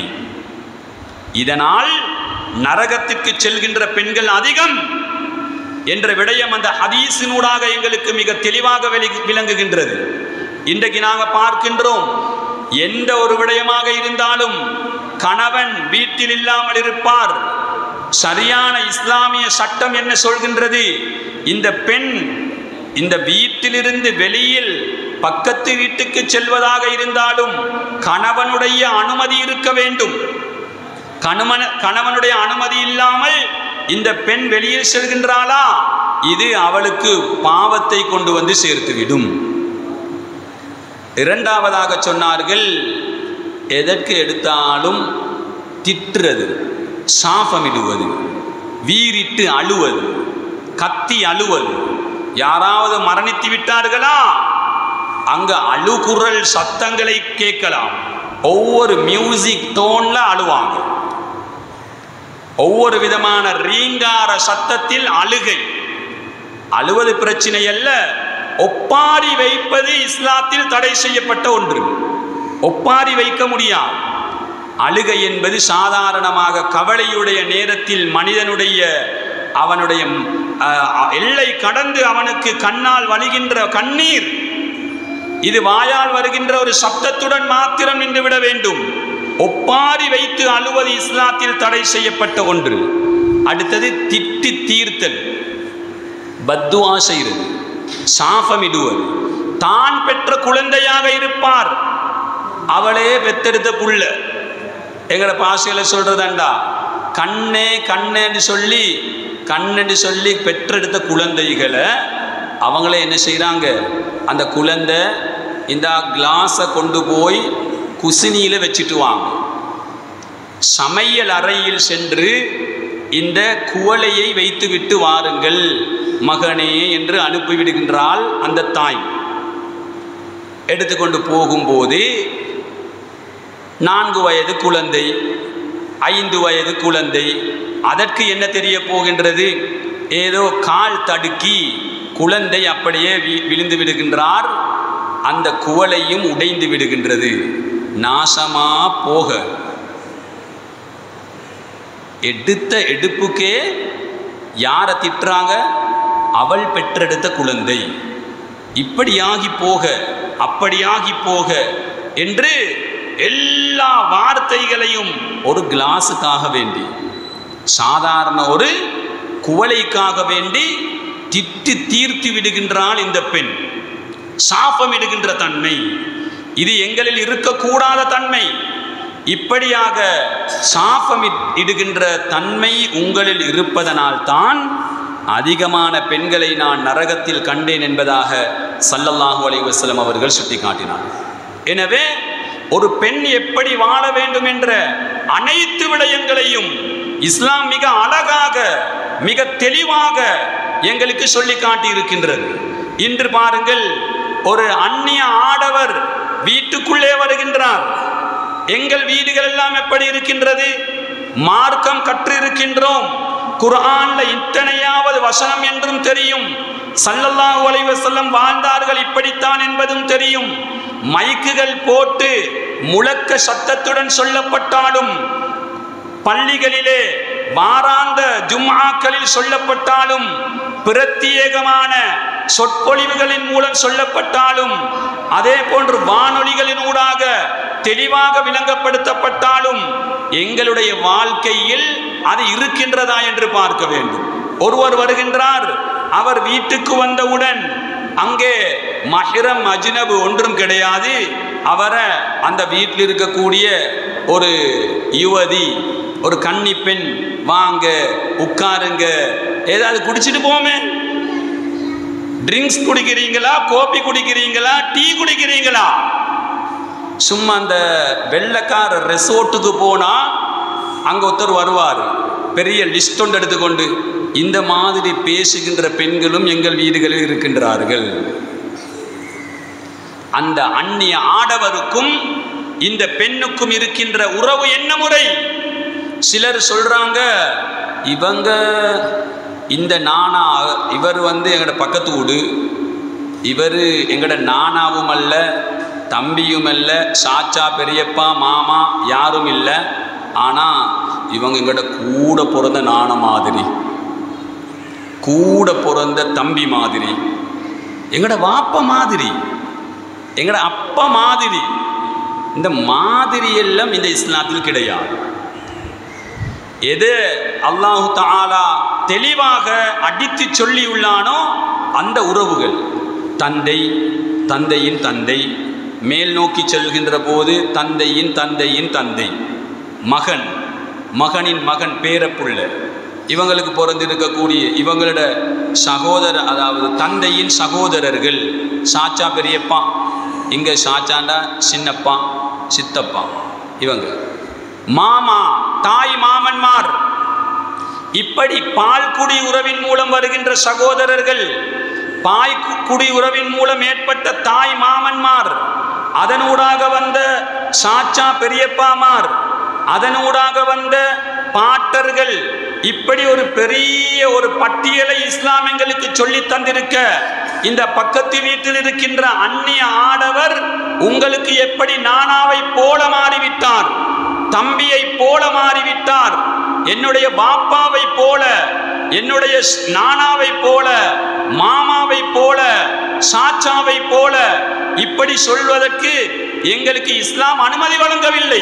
இதனால் நரகத்திற்கு செல்கின்ற பெண்கள் அதிகம் என்ற விடயம் அந்த ஹதீஸினூடாக எங்களுக்கு மிக தெளிவாக விளங்கி- விளங்குகின்றது இன்றைக்கு நாங்கள் பார்க்கின்றோம் எந்த ஒரு விடயமாக இருந்தாலும் கணவன் வீட்டில் இல்லாமல் இருப்பார் சரியான இஸ்லாமிய சட்டம் என்ன சொல்கின்றது இந்த பெண் இந்த வீட்டிலிருந்து வெளியில் பக்கத்து வீட்டுக்கு செல்வதாக இருந்தாலும் கணவனுடைய அனுமதி இருக்க வேண்டும் கணவன் கணவனுடைய அனுமதி இல்லாமல் இந்த பெண் வெளியில் செல்கின்றாளா இது அவளுக்கு பாவத்தை கொண்டு வந்து சேர்த்துவிடும் இரண்டாவதாக சொன்னார்கள் எதற்கு எடுத்தாலும் திட்டுறது சாபமிடுவது வீறிட்டு அழுவது கத்தி அழுவது யாராவது மரணித்து விட்டார்களா அங்க அழுகுரல் சத்தங்களை கேட்கலாம் ஒவ்வொரு மியூசிக் டோன்ல அழுவாங்க ஒவ்வொரு விதமான ரீங்கார சத்தத்தில் அழுகை அழுவது பிரச்சனை அல்ல ஒப்பாரி வைப்பது இஸ்லாத்தில் தடை செய்யப்பட்ட ஒன்று ஒப்பாரி வைக்க முடியாது அழுகை என்பது சாதாரணமாக கவலையுடைய நேரத்தில் மனிதனுடைய அவனுடைய அஹ், எல்லை கடந்து அவனுக்கு கண்ணால் வழிகின்ற கண்ணீர் இது வாயால் வருகின்ற ஒரு சப்தத்துடன் மாத்திரம் நின்றுவிட வேண்டும் ஒப்பாரி வைத்து அழுவது இஸ்லாத்தில் தடை செய்யப்பட்ட ஒன்று அடுத்தது திட்டி தீர்த்தல் பத்துவா செய்கிறது சாபமிடுவது தான் பெற்ற குழந்தையாக இருப்பார் அவளே பெத்தெடுத்த புள்ள எங்கட பாஷையில் சொல்றதாண்டா கண்ணே கண்ணேன்னு சொல்லி கண்ணன்னு சொல்லி பெற்றெடுத்த குழந்தைகளை அவங்களே என்ன செய்கிறாங்க அந்த குழந்தை இந்த கிளாஸை கொண்டு போய் குசினியில் வச்சுட்டு வாங்க சமையல் அறையில் சென்று இந்த குவளையை வைத்துவிட்டு வாருங்கள் மகனே என்று அனுப்பிவிடுகின்றாள் அந்த தாய் எடுத்துக்கொண்டு போகும்போது நான்கு வயது குழந்தை ஐந்து வயது குழந்தை அதற்கு என்ன தெரிய போகின்றது ஏதோ கால் தடுக்கி குழந்தை அப்படியே வி- விழுந்து விடுகின்றார் அந்த குவளையும் உடைந்து விடுகின்றது நாசமா போக எடுத்த எடுப்புக்கே யாரை திட்டுறாங்க அவள் பெற்றெடுத்த குழந்தை இப்படியாகி போக அப்படியாகி போக என்று எல்லா வார்த்தைகளையும் ஒரு கிளாஸுக்காக வேண்டி சாதாரண ஒரு குவளைக்காக வேண்டி திட்டு தீர்த்து விடுகின்றாள் இந்த பெண் சாபமிடுகின்ற தன்மை இது எங்களில் இருக்கக்கூடாத தன்மை இப்படியாக சாபம் இடுகின்ற தன்மை உங்களில் இருப்பதனால் தான் அதிகமான பெண்களை நான் நரகத்தில் கண்டேன் என்பதாக சல்லல்லாஹு அலைஹி வஸல்லம் அவர்கள் சுட்டிக்காட்டினார் எனவே ஒரு பெண் எப்படி வாழ வேண்டும் என்ற அனைத்து விடயங்களையும் இஸ்லாம் மிக அழகாக மிக தெளிவாக எங்களுக்கு சொல்லி காட்டி இருக்கின்றது இன்று பாருங்கள் ஒரு அந்நிய ஆடவர் வீட்டுக்குள்ளே வருகின்றார் எங்கள் வீடுகள் எல்லாம் எப்படி இருக்கின்றது மார்க்கம் கற்று இருக்கின்றோம் குர்ஆன்ல இத்தனையாவது வசனம் என்றும் தெரியும் சல்லல்லாஹு அலைஹி வஸல்லம் வாழ்ந்தார்கள் இப்படித்தான் என்பதும் தெரியும் மைக்குகள் போட்டு முழக்க சத்தத்துடன் சொல்லப்பட்டாலும் பள்ளிகளிலே வாராந்த ஜும்ஆக்களில் சொல்லப்பட்டாலும் பிரத்யேகமான சொற்பொழிவுகளின் மூலம் சொல்லப்பட்டாலும் அதே போன்று வானொலிகளின் ஊடாக தெளிவாக விளங்கப்படுத்தப்பட்டாலும் எங்களுடைய வாழ்க்கையில் அது இருக்கின்றதா என்று பார்க்க வேண்டும் ஒருவர் வருகின்றார் அவர் வீட்டுக்கு வந்தவுடன் அங்கே மஹிரம் அஜ்னபு ஒன்றும் கிடையாது அவரை அந்த வீட்டில் இருக்கக்கூடிய ஒரு யுவதி ஒரு கன்னி பெண் வாங்க உட்காருங்க ஏதாவது குடிச்சிட்டு போமே ட்ரிங்க்ஸ் குடிக்கிறீங்களா கோப்பி குடிக்கிறீங்களா டீ குடிக்கிறீங்களா சும்மா அந்த வெள்ளைக்கார ரெசோர்ட்டுக்கு போனால் அங்கே ஒருத்தர் வருவார் பெரிய லிஸ்ட் ஒன்று எடுத்துக்கொண்டு இந்த மாதிரி பேசுகின்ற பெண்களும் எங்கள் வீடுகளில் இருக்கின்றார்கள் அந்த அந்நிய ஆடவருக்கும் இந்த பெண்ணுக்கும் இருக்கின்ற உறவு என்ன முறை சிலர் சொல்றாங்க இவங்க இந்த நானா இவர் வந்து எங்களோட பக்கத்து வீடு இவர் எங்களோட நானாவும் அல்ல தம்பியும் அல்ல சாச்சா பெரியப்பா மாமா யாரும் இல்லை ஆனால் இவங்க எங்களோட கூட பிறந்த நாண மாதிரி கூட பிறந்த தம்பி மாதிரி எங்களோட வாப்ப மாதிரி எங்களோட அப்பா மாதிரி இந்த மாதிரி எல்லாம் இந்த இஸ்லாத்தில் கிடையாது எது அல்லாஹு தாலா தெளிவாக அடித்து சொல்லியுள்ளானோ அந்த உறவுகள் தந்தை தந்தையின் தந்தை மேல் நோக்கி செல்கின்ற போது தந்தையின் தந்தையின் தந்தை மகன் மகனின் மகன் பேரப்புள்ள இவங்களுக்கு பிறந்திருக்கக்கூடிய இவங்களோட சகோதர அதாவது தந்தையின் சகோதரர்கள் சாச்சா பெரியப்பா இங்கே சாச்சாண்டா சின்னப்பா சித்தப்பா இவங்க மாமா தாய் மாமன்மார் இப்படி பால் குடி உறவின் மூலம் வருகின்ற சகோதரர்கள் பாய் கு- குடி உறவின் மூலம் ஏற்பட்ட தாய் மாமன்மார் அதனூடாக வந்த சாச்சா பெரியப்பாமார் அதனூடாக வந்த பாட்டர்கள் இப்படி ஒரு பெரிய ஒரு பட்டியலை இஸ்லாம் எங்களுக்கு சொல்லி தந்திருக்க இந்த பக்கத்து வீட்டில் இருக்கின்ற அந்நிய ஆடவர் உங்களுக்கு எப்படி நானாவை போல மாறிவிட்டார் தம்பியை போல மாறிவிட்டார் என்னுடைய பாப்பாவை போல என்னுடைய ஸ்- நானாவை போல மாமாவை போல சாச்சாவை போல இப்படி சொல்வதற்கு எங்களுக்கு இஸ்லாம் அனுமதி வழங்கவில்லை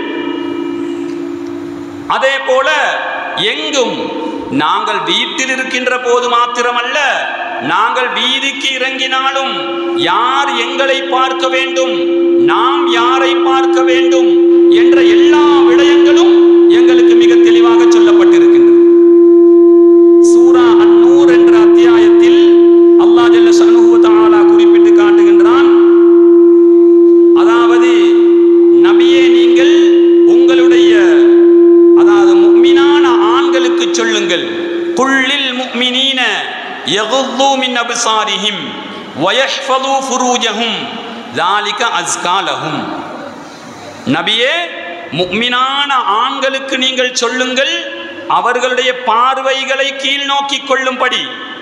அதே போல எங்கும் நாங்கள் வீட்டில் இருக்கின்ற போது மாத்திரமல்ல நாங்கள் வீதிக்கு இறங்கினாலும் யார் எங்களை பார்க்க வேண்டும் நாம் யாரை பார்க்க வேண்டும் என்ற எல்லா விடயங்களும் எங்களுக்கு மிக தெளிவாக சொல்லப்பட்டிருக்கின்றது சூரா அன்னூர் என்ற அத்தியாயத்தில் அல்லாஹ் ஜல்ல ஷானுஹு தஆலா குறிப்பிட்டு காட்டுகின்றான் அதாவது நபியே நீங்கள் உங்களுடைய அதாவது முக்மினான ஆண்களுக்கு சொல்லுங்கள் குள்ளில் முக்மினீன யகுல்லூ மின் அப்சாரிஹிம் வயஹ்ஃபது ஃபுரூஜஹும் ذلك அஸ்கா லஹும் நபியே முக்மினான ஆண்களுக்கு நீங்கள் சொல்லுங்கள் அவர்களுடைய பார்வைகளை கீழ் நோக்கிக் கொள்ளும்படி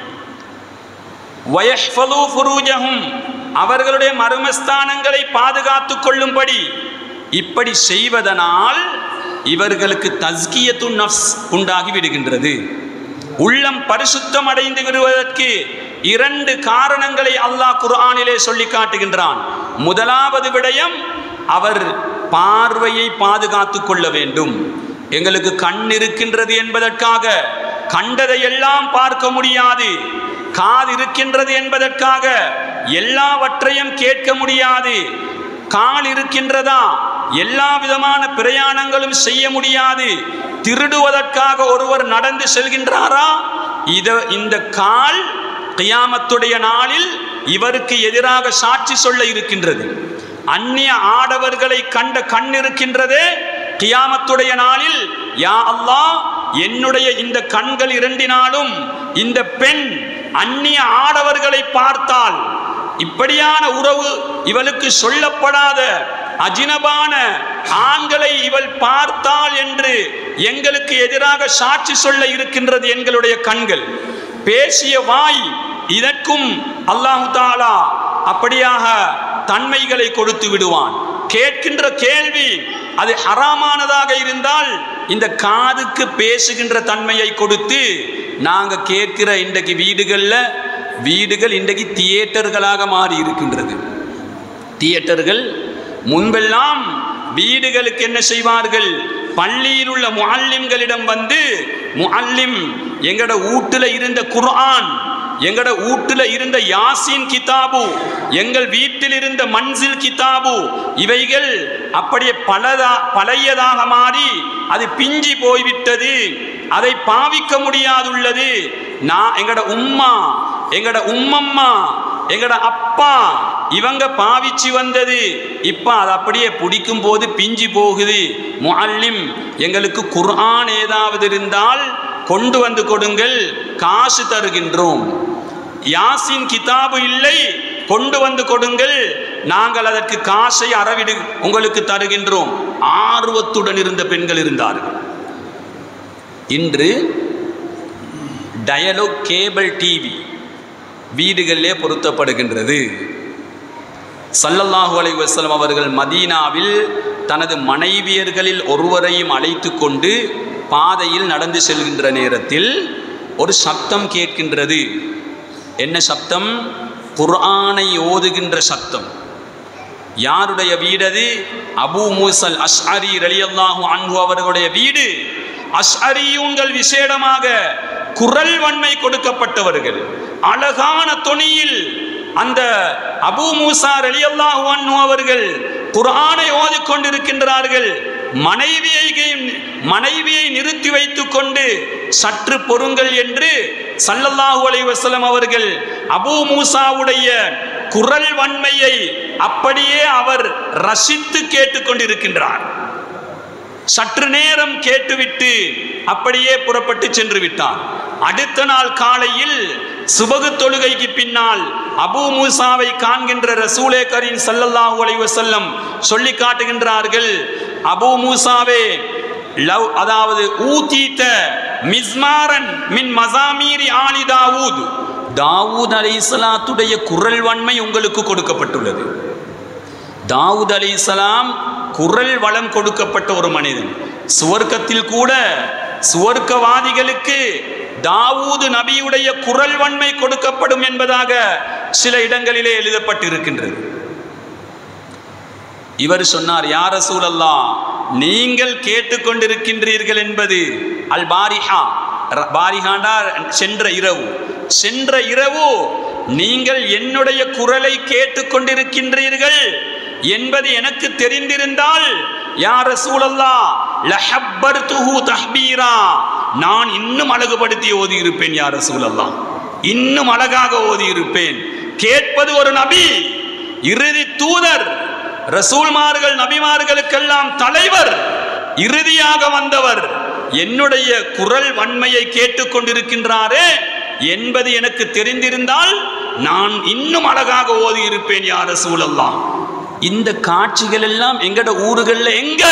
வயஹ்ஃபது ஃபுரூஜஹும் அவர்களுடைய மர்மஸ்தானங்களை பாதுகாத்துக் கொள்ளும்படி இப்படி செய்வதனால் இவர்களுக்கு தஸ்கியத்து நஃப்ஸ் உண்டாகி விடுகின்றது உள்ளம் பரிசுத்தம் அடைந்து விடுவதற்கு இரண்டு காரணங்களை அல்லாஹ் குர்ஆனிலே சொல்லி காட்டுகின்றான் முதலாவது விடயம் அவர் பார்வையை பாதுகாத்துக் கொள்ள வேண்டும் எங்களுக்கு கண் இருக்கின்றது என்பதற்காக கண்டதையெல்லாம் பார்க்க முடியாது காது இருக்கின்றது என்பதற்காக எல்லாவற்றையும் கேட்க முடியாது கால் இருக்கின்றதா எல்லா விதமான பிரயாணங்களும் செய்ய முடியாது திருடுவதற்காக ஒருவர் நடந்து செல்கின்றாரா இத இந்த கால் கியாமத்துடைய நாளில் இவருக்கு எதிராக சாட்சி சொல்ல இருக்கின்றது அந்நிய ஆடவர்களை கண்ட கண் இருக்கின்றதே கியாமத்துடைய நாளில் யா அல்லாஹ் என்னுடைய இந்த கண்கள் இரண்டினாலும் இந்த பெண் அந்நிய ஆடவர்களை பார்த்தால் இப்படியான உறவு இவளுக்கு சொல்லப்படாத அஜினபான ஆண்களை இவள் பார்த்தாள் என்று எங்களுக்கு எதிராக சாட்சி சொல்ல இருக்கின்றது எங்களுடைய கண்கள் பேசிய வாய் இதற்கும் அல்லாஹு தாலா அப்படியாக தன்மைகளை கொடுத்து விடுவான் கேட்கின்ற கேள்வி அது ஹராமானதாக இருந்தால் இந்த காதுக்கு பேசுகின்ற தன்மையை கொடுத்து நாங்க கேட்கிற இன்றைக்கு வீடுகளில் வீடுகள் இன்றைக்கு தியேட்டர்களாக மாறி இருக்கின்றது தியேட்டர்கள் முன்பெல்லாம் வீடுகளுக்கு என்ன செய்வார்கள் பள்ளியில் உள்ள முஅல்லிம்களிடம் வந்து முஅல்லிம் எங்கட வீட்டுல இருந்த குர்ஆன் எங்கட வீட்டுல இருந்த யாசின் கிதாபு எங்கள் வீட்டில் இருந்த மன்சில் கிதாபு இவைகள் அப்படியே பலதா பழையதாக மாறி அது பிஞ்சி போய்விட்டது அதை பாவிக்க முடியாதுள்ளது நான் எங்கட உம்மா எங்கட உம்மம்மா எங்கட அப்பா இவங்க பாவிச்சு வந்தது இப்ப அது அப்படியே பிடிக்கும் போது பிஞ்சு போகுது முஅல்லிம் எங்களுக்கு குர்ஆன் ஏதாவது இருந்தால் கொண்டு வந்து கொடுங்கள் காசு தருகின்றோம் யாசின் கிதாபு இல்லை கொண்டு வந்து கொடுங்கள் நாங்கள் அதற்கு காசை அறவிடு உங்களுக்கு தருகின்றோம் ஆர்வத்துடன் இருந்த பெண்கள் இருந்தார்கள் இன்று டயலாக் கேபிள் டிவி வீடுகளிலே பொருத்தப்படுகின்றது சல்லல்லாஹு அலைஹி வஸல்லம் அவர்கள் மதீனாவில் தனது மனைவியர்களில் ஒருவரையும் அழைத்து கொண்டு பாதையில் நடந்து செல்கின்ற நேரத்தில் ஒரு சப்தம் கேட்கின்றது என்ன சப்தம் குர்ஆனை ஓதுகின்ற சத்தம் யாருடைய வீடது அபூ மூசல் அஷ்அரி ரலியல்லாஹு அன்ஹு அவர்களுடைய வீடு அஷ்அரியூன்கள் விசேடமாக குரல் வன்மை கொடுக்கப்பட்டவர்கள் அழகான தொனியில் அந்த அபூ மூசா ரலியல்லாஹு அன்ஹு அவர்கள் குர்ஆனை ஓதிக்கொண்டிருக்கின்றார்கள் மனைவியை மனைவியை நிறுத்தி வைத்துக் கொண்டு சற்று பொறுங்கள் என்று சல்லல்லாஹு அலைஹி வஸல்லம் அவர்கள் அபூ மூசாவுடைய குரல் வன்மையை அப்படியே அவர் ரசித்து கேட்டுக்கொண்டிருக்கின்றார் சற்று நேரம் கேட்டுவிட்டு அப்படியே புறப்பட்டு சென்று விட்டார் அடுத்த நாள் காலையில் சுபகு தொழுகைக்கு பின்னால் அபூ மூசாவை காண்கின்ற ரசூலே கரீம் ஸல்லல்லாஹு அலைஹி வஸல்லம் சொல்லி காட்டுகின்றார்கள் அபூ மூசாவே லவ் அதாவது ஊதீத்த மிஸ்மாரன் மின் மசாமீரி ஆலி தாவூத் தாவூத் அலைஹிஸ்ஸலாத்துடைய குரல் வன்மை உங்களுக்கு கொடுக்கப்பட்டுள்ளது தாவூத் அலைஹிஸ்ஸலாம் குரல் வளம் கொடுக்கப்பட்ட ஒரு மனிதன் சுவர்க்கத்தில் கூட சுவர்க்கவாதிகளுக்கு தாவூது நபியுடைய குரல் வன்மை கொடுக்கப்படும் என்பதாக சில இடங்களிலே எழுதப்பட்டிருக்கின்றது இவர் சொன்னார் யார சூழல்லா நீங்கள் கேட்டுக்கொண்டிருக்கின்றீர்கள் என்பது அல் பாரிஹா ர- பாரிஹாண்டா சென்ற இரவு சென்ற இரவு நீங்கள் என்னுடைய குரலை கேட்டுக்கொண்டிருக்கின்றீர்கள் என்பது எனக்கு தெரிந்திருந்தால் யார சூழல்லா லஹப்பர் துஹு தஹ்பீரா நான் இன்னும் அழகுபடுத்தி ஓதி இருப்பேன் யார சூழல்லா இன்னும் அழகாக ஓதி இருப்பேன் கேட்பது ஒரு நபி இறுதி தூதர் ரசூல்மார்கள் நபிமார்களுக்கெல்லாம் தலைவர் இறுதியாக வந்தவர் என்னுடைய குரல் வன்மையை கேட்டுக்கொண்டிருக்கின்றாரே என்பது எனக்கு தெரிந்திருந்தால் நான் இன்னும் அழகாக ஓதி இருப்பேன் யார சூழல்லாம் இந்த காட்சிகள் எல்லாம் எங்கட ஊர்கள்ல எங்க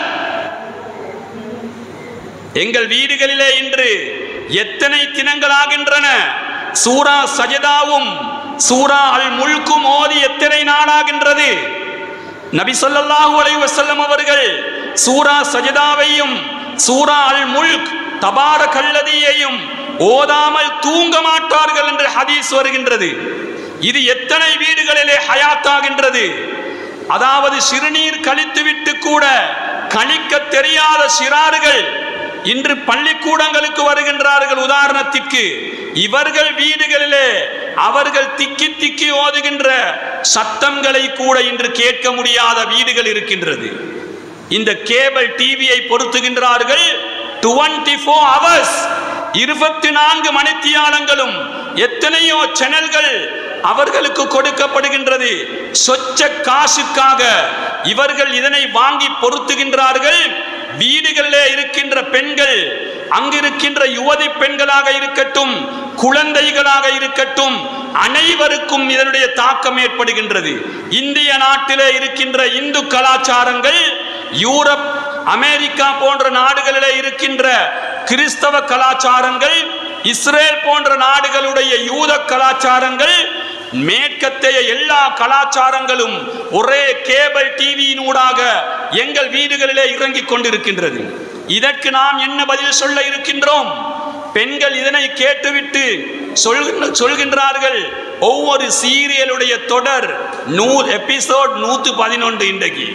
எங்கள் வீடுகளிலே இன்று எத்தனை தினங்களாகின்றன சூரா சஜதாவும் சூரா அல் முல்கும் ஓதி எத்தனை நாளாகின்றது நபி ஸல்லல்லாஹு அலைஹி வஸல்லம் அவர்கள் சூரா சஜதாவையும் சூரா அல் முல்க் தபாரகல்லதியையும் ஓதாமல் தூங்க மாட்டார்கள் என்று ஹதீஸ் வருகின்றது இது எத்தனை வீடுகளிலே ஹயாத்தாகின்றது அதாவது சிறுநீர் கழித்துவிட்டு கூட கழிக்க தெரியாத சிறார்கள் இன்று பள்ளிக்கூடங்களுக்கு வருகின்றார்கள் உதாரணத்திற்கு இவர்கள் வீடுகளிலே அவர்கள் திக்கி திக்கி ஓதுகின்ற சத்தங்களை கூட இன்று கேட்க முடியாத வீடுகள் இருக்கின்றது இந்த கேபிள் டிவியை பொருத்துகின்றார்கள் டுவெண்ட்டி ஃபோர் ஹவர்ஸ் இருபத்தி நான்கு மணித்தியாலங்களும் எத்தனையோ சேனல்கள் அவர்களுக்கு கொடுக்கப்படுகின்றது சொச்ச காசுக்காக இவர்கள் இதனை வாங்கி பொருத்துகின்றார்கள் வீடுகளிலே இருக்கின்ற பெண்கள் அங்கிருக்கின்ற யுவதி பெண்களாக இருக்கட்டும் குழந்தைகளாக இருக்கட்டும் அனைவருக்கும் இதனுடைய தாக்கம் ஏற்படுகின்றது இந்திய நாட்டிலே இருக்கின்ற இந்து கலாச்சாரங்கள் யூரப் அமெரிக்கா போன்ற நாடுகளிலே இருக்கின்ற கிறிஸ்தவ கலாச்சாரங்கள் இஸ்ரேல் போன்ற நாடுகளுடைய யூத கலாச்சாரங்கள் மேற்கத்தைய எல்லா கலாச்சாரங்களும் ஒரே கேபிள் டிவியினூடாக எங்கள் வீடுகளிலே இறங்கிக் கொண்டிருக்கின்றது இதற்கு நாம் என்ன பதில் சொல்ல இருக்கின்றோம் பெண்கள் இதனை கேட்டுவிட்டு சொல்கின்ற சொல்கின்றார்கள் ஒவ்வொரு சீரியலுடைய தொடர் நூ எபிசோட் நூத்து பதினொன்று இன்றைக்கு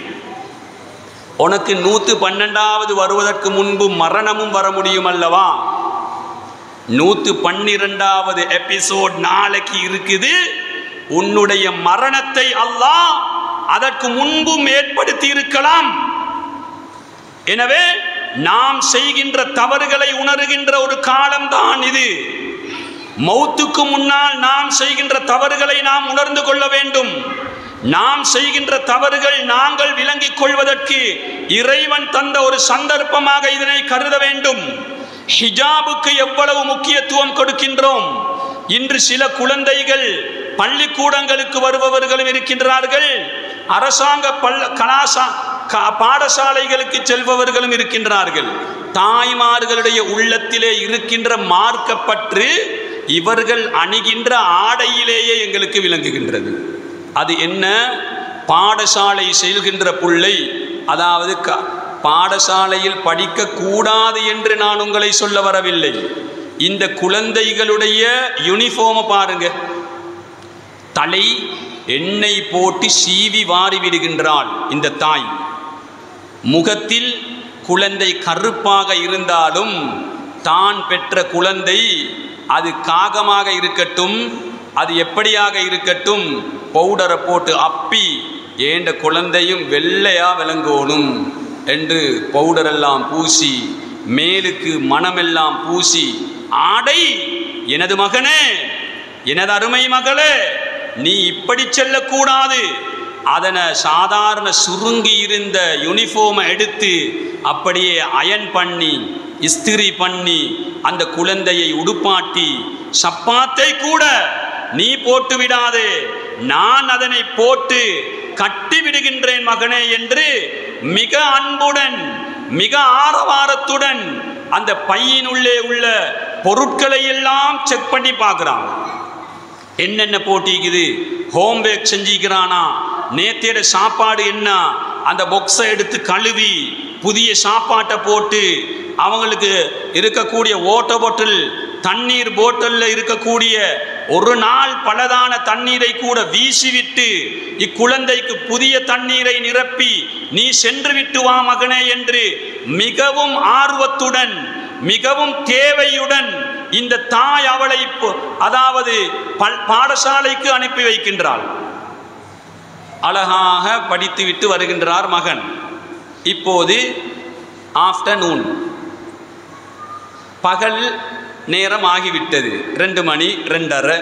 உனக்கு நூத்து பன்னெண்டாவது வருவதற்கு முன்பு மரணமும் வர முடியும் அல்லவா நூத்து பன்னிரெண்டாவது எபிசோட் நாளைக்கு இருக்குது உன்னுடைய மரணத்தை அல்லாஹ் அதற்கு முன்பும் ஏற்படுத்தி இருக்கலாம் எனவே நாம் செய்கின்ற தவறுகளை உணர்கின்ற ஒரு காலம்தான் இது மௌத்துக்கு முன்னால் நாம் செய்கின்ற தவறுகளை நாம் உணர்ந்து கொள்ள வேண்டும் நாம் செய்கின்ற தவறுகள் நாங்கள் விளங்கிக் கொள்வதற்கு இறைவன் தந்த ஒரு சந்தர்ப்பமாக இதனை கருத வேண்டும் ஹிஜாபுக்கு எவ்வளவு முக்கியத்துவம் கொடுக்கின்றோம் இன்று சில குழந்தைகள் பள்ளிக்கூடங்களுக்கு வருபவர்களும் இருக்கின்றார்கள் அரசாங்க பள்ள கலாசா க- பாடசாலைகளுக்கு செல்பவர்களும் இருக்கின்றார்கள் தாய்மார்களுடைய உள்ளத்திலே இருக்கின்ற மார்க்கப்பற்று இவர்கள் அணிகின்ற ஆடையிலேயே எங்களுக்கு விளங்குகின்றது அது என்ன பாடசாலை செல்கின்ற பிள்ளை அதாவது க பாடசாலையில் படிக்கக்கூடாது என்று நான் உங்களை சொல்ல வரவில்லை இந்த குழந்தைகளுடைய யூனிஃபார்மை பாருங்க தலை எண்ணெய் போட்டு சீவி வாரி விடுகின்றாள் இந்த தாய் முகத்தில் குழந்தை கருப்பாக இருந்தாலும் தான் பெற்ற குழந்தை அது காகமாக இருக்கட்டும் அது எப்படியாக இருக்கட்டும் பவுடரை போட்டு அப்பி ஏண்ட குழந்தையும் வெள்ளையா விளங்கோணும் என்று பவுடரெல்லாம் பூசி மேலுக்கு மனமெல்லாம் பூசி ஆடை எனது மகனே எனது அருமை மகளே நீ இப்படி செல்லக்கூடாது அதனை சாதாரண சுருங்கி இருந்த யூனிஃபார்மை எடுத்து அப்படியே அயன் பண்ணி இஸ்திரி பண்ணி அந்த குழந்தையை உடுப்பாட்டி சப்பாத்தை கூட நீ போட்டு விடாதே நான் அதனை போட்டு கட்டி விடுகின்றேன் மகனே என்று மிக அன்புடன் மிக ஆரவாரத்துடன் அந்த பையினுள்ளே உள்ள பொருட்களை எல்லாம் செக் பண்ணி பார்க்குறான் என்னென்ன போட்டிக்குது ஹோம் ஒர்க் செஞ்சிக்கிறானா நேத்தியோட சாப்பாடு என்ன அந்த பொக்ஸை எடுத்து கழுவி புதிய சாப்பாட்டை போட்டு அவங்களுக்கு இருக்கக்கூடிய ஓட்ட பாட்டில் தண்ணீர் போட்டலில் இருக்கக்கூடிய ஒரு நாள் பலதான தண்ணீரை கூட வீசிவிட்டு இக்குழந்தைக்கு புதிய தண்ணீரை நிரப்பி நீ சென்று விட்டு வா மகனே என்று மிகவும் ஆர்வத்துடன் மிகவும் தேவையுடன் இந்த தாய் அவளை இப்போ- அதாவது பல்- பாடசாலைக்கு அனுப்பி வைக்கின்றாள் அழகாக படித்துவிட்டு வருகின்றார் மகன் இப்போது ஆஃப்டர்நூன் பகல் நேரம் ஆகிவிட்டது ரெண்டு மணி ரெண்டரை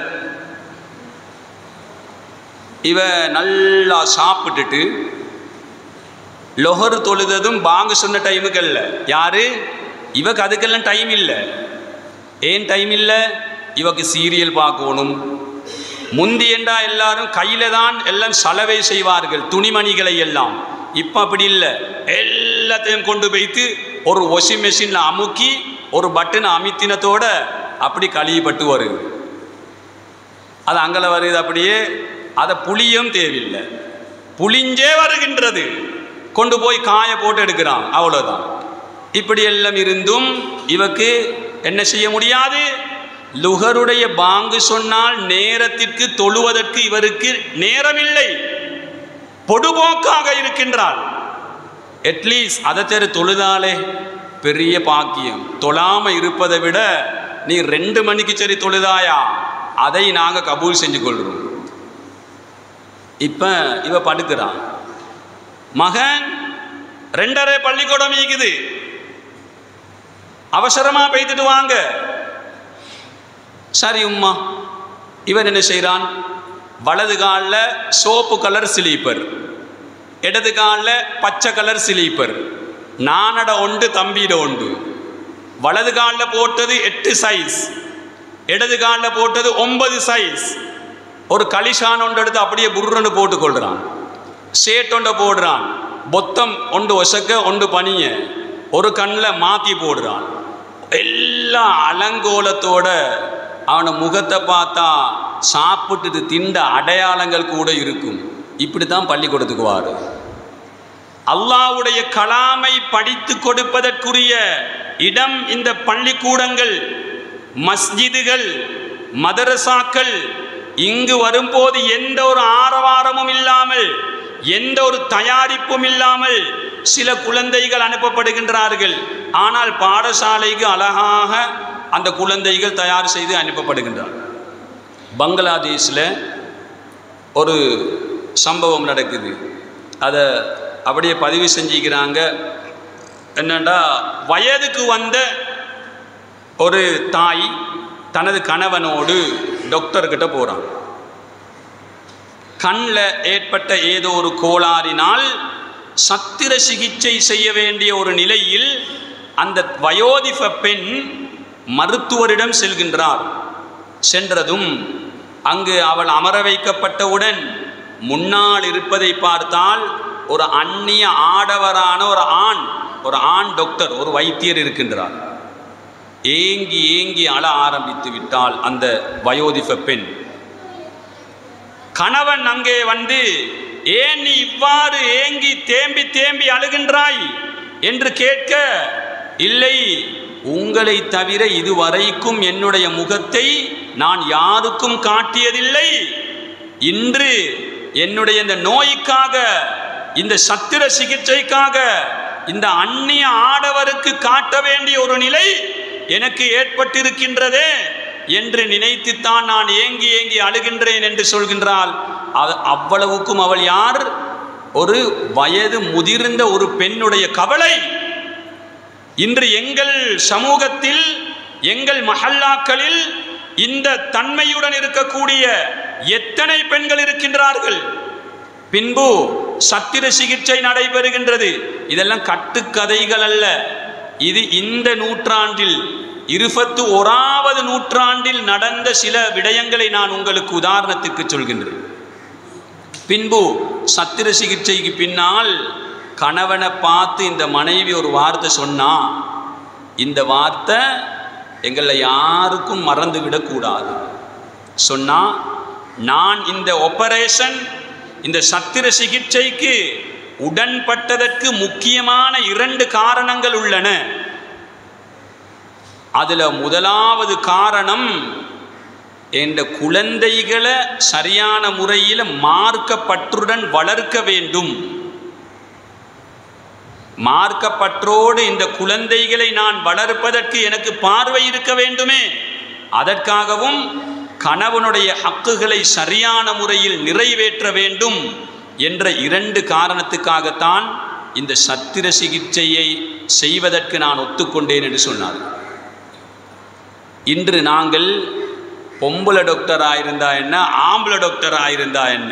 இவ நல்லா சாப்பிட்டுட்டு லொஹர் தொழுததும் பாங்கு சொன்ன டைமுக்கல்ல யாரு இவக்கு அதுக்கெல்லாம் டைம் இல்லை ஏன் டைம் இல்லை இவக்கு சீரியல் பார்க்கணும் முந்தியண்டா எல்லாரும் கையில தான் எல்லாம் சலவை செய்வார்கள் துணிமணிகளை எல்லாம் இப்போ அப்படி இல்லை எல்லாத்தையும் கொண்டு போய்த்து ஒரு வாஷிங் மெஷினில் அமுக்கி ஒரு பட்டனை அமித்தினத்தோட அப்படி கழியப்பட்டு வருது அது அங்கல வருது அப்படியே அதை புளியும் தேவையில்லை புளிஞ்சே வருகின்றது கொண்டு போய் காய போட்டு எடுக்கிறான் அவ்வளோதான் இப்படி எல்லாம் இருந்தும் இவக்கு என்ன செய்ய முடியாது லுகருடைய பாங்கு சொன்னால் நேரத்திற்கு தொழுவதற்கு இவருக்கு நேரமில்லை பொடுபோக்காக இருக்கின்றாள் அட்லீஸ்ட் அதை தெரு தொழுதாலே பெரிய பாக்கியம் தொழாம இருப்பதை விட நீ ரெண்டு மணிக்கு சரி தொழுதாயா அதை நாங்கள் கபூல் செஞ்சு கொள்கிறோம் இப்போ இவ படுக்கிறான் மகன் ரெண்டரை பள்ளிக்கூடம் ஈக்குது அவசரமா பெய்துட்டு வாங்க சரி உம்மா இவன் என்ன செய்கிறான் வலது காலில் சோப்பு கலர் ஸ்லீப்பர் இடது காலில் பச்சை கலர் ஸ்லீப்பர் நானட ஒன்று தம்பியிட ஒன்று வலது காலில் போட்டது எட்டு சைஸ் இடது காலில் போட்டது ஒன்பது சைஸ் ஒரு களிஷான் ஒன்று எடுத்து அப்படியே புர்ரன்னு போட்டுக்கொள்கிறான் ஷேட் ஒன்றை போடுறான் பொத்தம் ஒன்று ஒசக்க ஒன்று பனிய ஒரு கண்ணில் மாற்றி போடுறான் எல்லா அலங்கோலத்தோட அவனை முகத்தை பார்த்தா சாப்பிட்டுட்டு திண்ட அடையாளங்கள் கூட இருக்கும் இப்படி தான் பள்ளிக்கூடத்துக்கு வாரு அல்லாவுடைய கலாமை படித்து கொடுப்பதற்குரிய இடம் இந்த பள்ளிக்கூடங்கள் மஸ்ஜிதுகள் மதரசாக்கள் இங்கு வரும்போது எந்த ஒரு ஆரவாரமும் இல்லாமல் எந்த ஒரு தயாரிப்பும் இல்லாமல் சில குழந்தைகள் அனுப்பப்படுகின்றார்கள் ஆனால் பாடசாலைக்கு அழகாக அந்த குழந்தைகள் தயார் செய்து அனுப்பப்படுகின்றார்கள் பங்களாதேஷில் ஒரு சம்பவம் நடக்குது அதை அப்படியே பதிவு செஞ்சுக்கிறாங்க என்னண்டா வயதுக்கு வந்த ஒரு தாய் தனது கணவனோடு டாக்டர்கிட்ட போகிறான் கண்ணில் ஏற்பட்ட ஏதோ ஒரு கோளாறினால் சத்திர சிகிச்சை செய்ய வேண்டிய ஒரு நிலையில் அந்த வயோதிப பெண் மருத்துவரிடம் செல்கின்றார் சென்றதும் அங்கு அவள் அமர வைக்கப்பட்டவுடன் முன்னால் இருப்பதை பார்த்தால் ஒரு அந்நிய ஆடவரான ஒரு ஆண் ஒரு ஆண் டாக்டர் ஒரு வைத்தியர் இருக்கின்றார் ஏங்கி ஏங்கி அழ ஆரம்பித்து விட்டால் அந்த வயோதிப பெண் கணவன் அங்கே வந்து ஏன் நீ இவ்வாறு ஏங்கி தேம்பி தேம்பி அழுகின்றாய் என்று கேட்க இல்லை உங்களை தவிர இதுவரைக்கும் என்னுடைய முகத்தை நான் யாருக்கும் காட்டியதில்லை இன்று என்னுடைய இந்த நோய்க்காக இந்த சத்திர சிகிச்சைக்காக இந்த அந்நிய ஆடவருக்கு காட்ட வேண்டிய ஒரு நிலை எனக்கு ஏற்பட்டிருக்கின்றதே என்று நினைத்துத்தான் நான் ஏங்கி ஏங்கி அழுகின்றேன் என்று சொல்கின்றாள் அது அவ்வளவுக்கும் அவள் யார் ஒரு வயது முதிர்ந்த ஒரு பெண்ணுடைய கவலை இன்று எங்கள் சமூகத்தில் எங்கள் மஹல்லாக்களில் இந்த தன்மையுடன் இருக்கக்கூடிய எத்தனை பெண்கள் இருக்கின்றார்கள் பின்பு சத்திர சிகிச்சை நடைபெறுகின்றது இதெல்லாம் கட்டுக்கதைகள் அல்ல இது இந்த நூற்றாண்டில் இருபத்து ஓராவது நூற்றாண்டில் நடந்த சில விடயங்களை நான் உங்களுக்கு உதாரணத்துக்கு சொல்கின்றேன் பின்பு சத்திர சிகிச்சைக்கு பின்னால் கணவனை பார்த்து இந்த மனைவி ஒரு வார்த்தை சொன்னா இந்த வார்த்தை எங்களை யாருக்கும் மறந்து விடக்கூடாது சொன்னா நான் இந்த ஆபரேஷன் இந்த சத்திர சிகிச்சைக்கு உடன்பட்டதற்கு முக்கியமான இரண்டு காரணங்கள் உள்ளன அதுல முதலாவது காரணம் என்ற குழந்தைகளை சரியான முறையில் மார்க்கப்பற்றுடன் வளர்க்க வேண்டும் மார்க்கப்பற்றோடு இந்த குழந்தைகளை நான் வளர்ப்பதற்கு எனக்கு பார்வை இருக்க வேண்டுமே அதற்காகவும் கணவனுடைய ஹக்குகளை சரியான முறையில் நிறைவேற்ற வேண்டும் என்ற இரண்டு காரணத்துக்காகத்தான் இந்த சத்திர சிகிச்சையை செய்வதற்கு நான் ஒத்துக்கொண்டேன் என்று சொன்னார் இன்று நாங்கள் பொம்பளை டாக்டராக இருந்தா என்ன ஆம்பளை டாக்டராக இருந்தா என்ன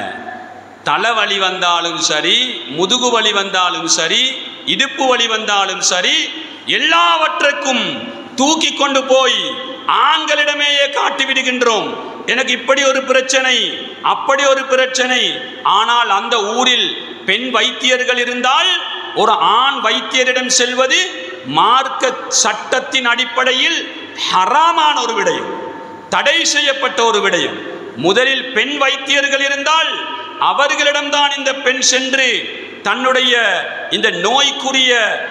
தலைவலி வந்தாலும் சரி முதுகு வலி வந்தாலும் சரி இடுப்பு வலி வந்தாலும் சரி எல்லாவற்றுக்கும் தூக்கி கொண்டு போய் ஆண்களிடமேயே காட்டி விடுகின்றோம் எனக்கு இப்படி ஒரு பிரச்சனை அப்படி ஒரு பிரச்சனை ஆனால் அந்த ஊரில் பெண் வைத்தியர்கள் இருந்தால் ஒரு ஆண் வைத்தியரிடம் செல்வது மார்க்க சட்டத்தின் அடிப்படையில் ஹராமான ஒரு விடயம் தடை செய்யப்பட்ட ஒரு விடயம் முதலில் பெண் வைத்தியர்கள் இருந்தால் அவர்களிடம்தான் இந்த பெண் சென்று தன்னுடைய இந்த நோய்க்குரிய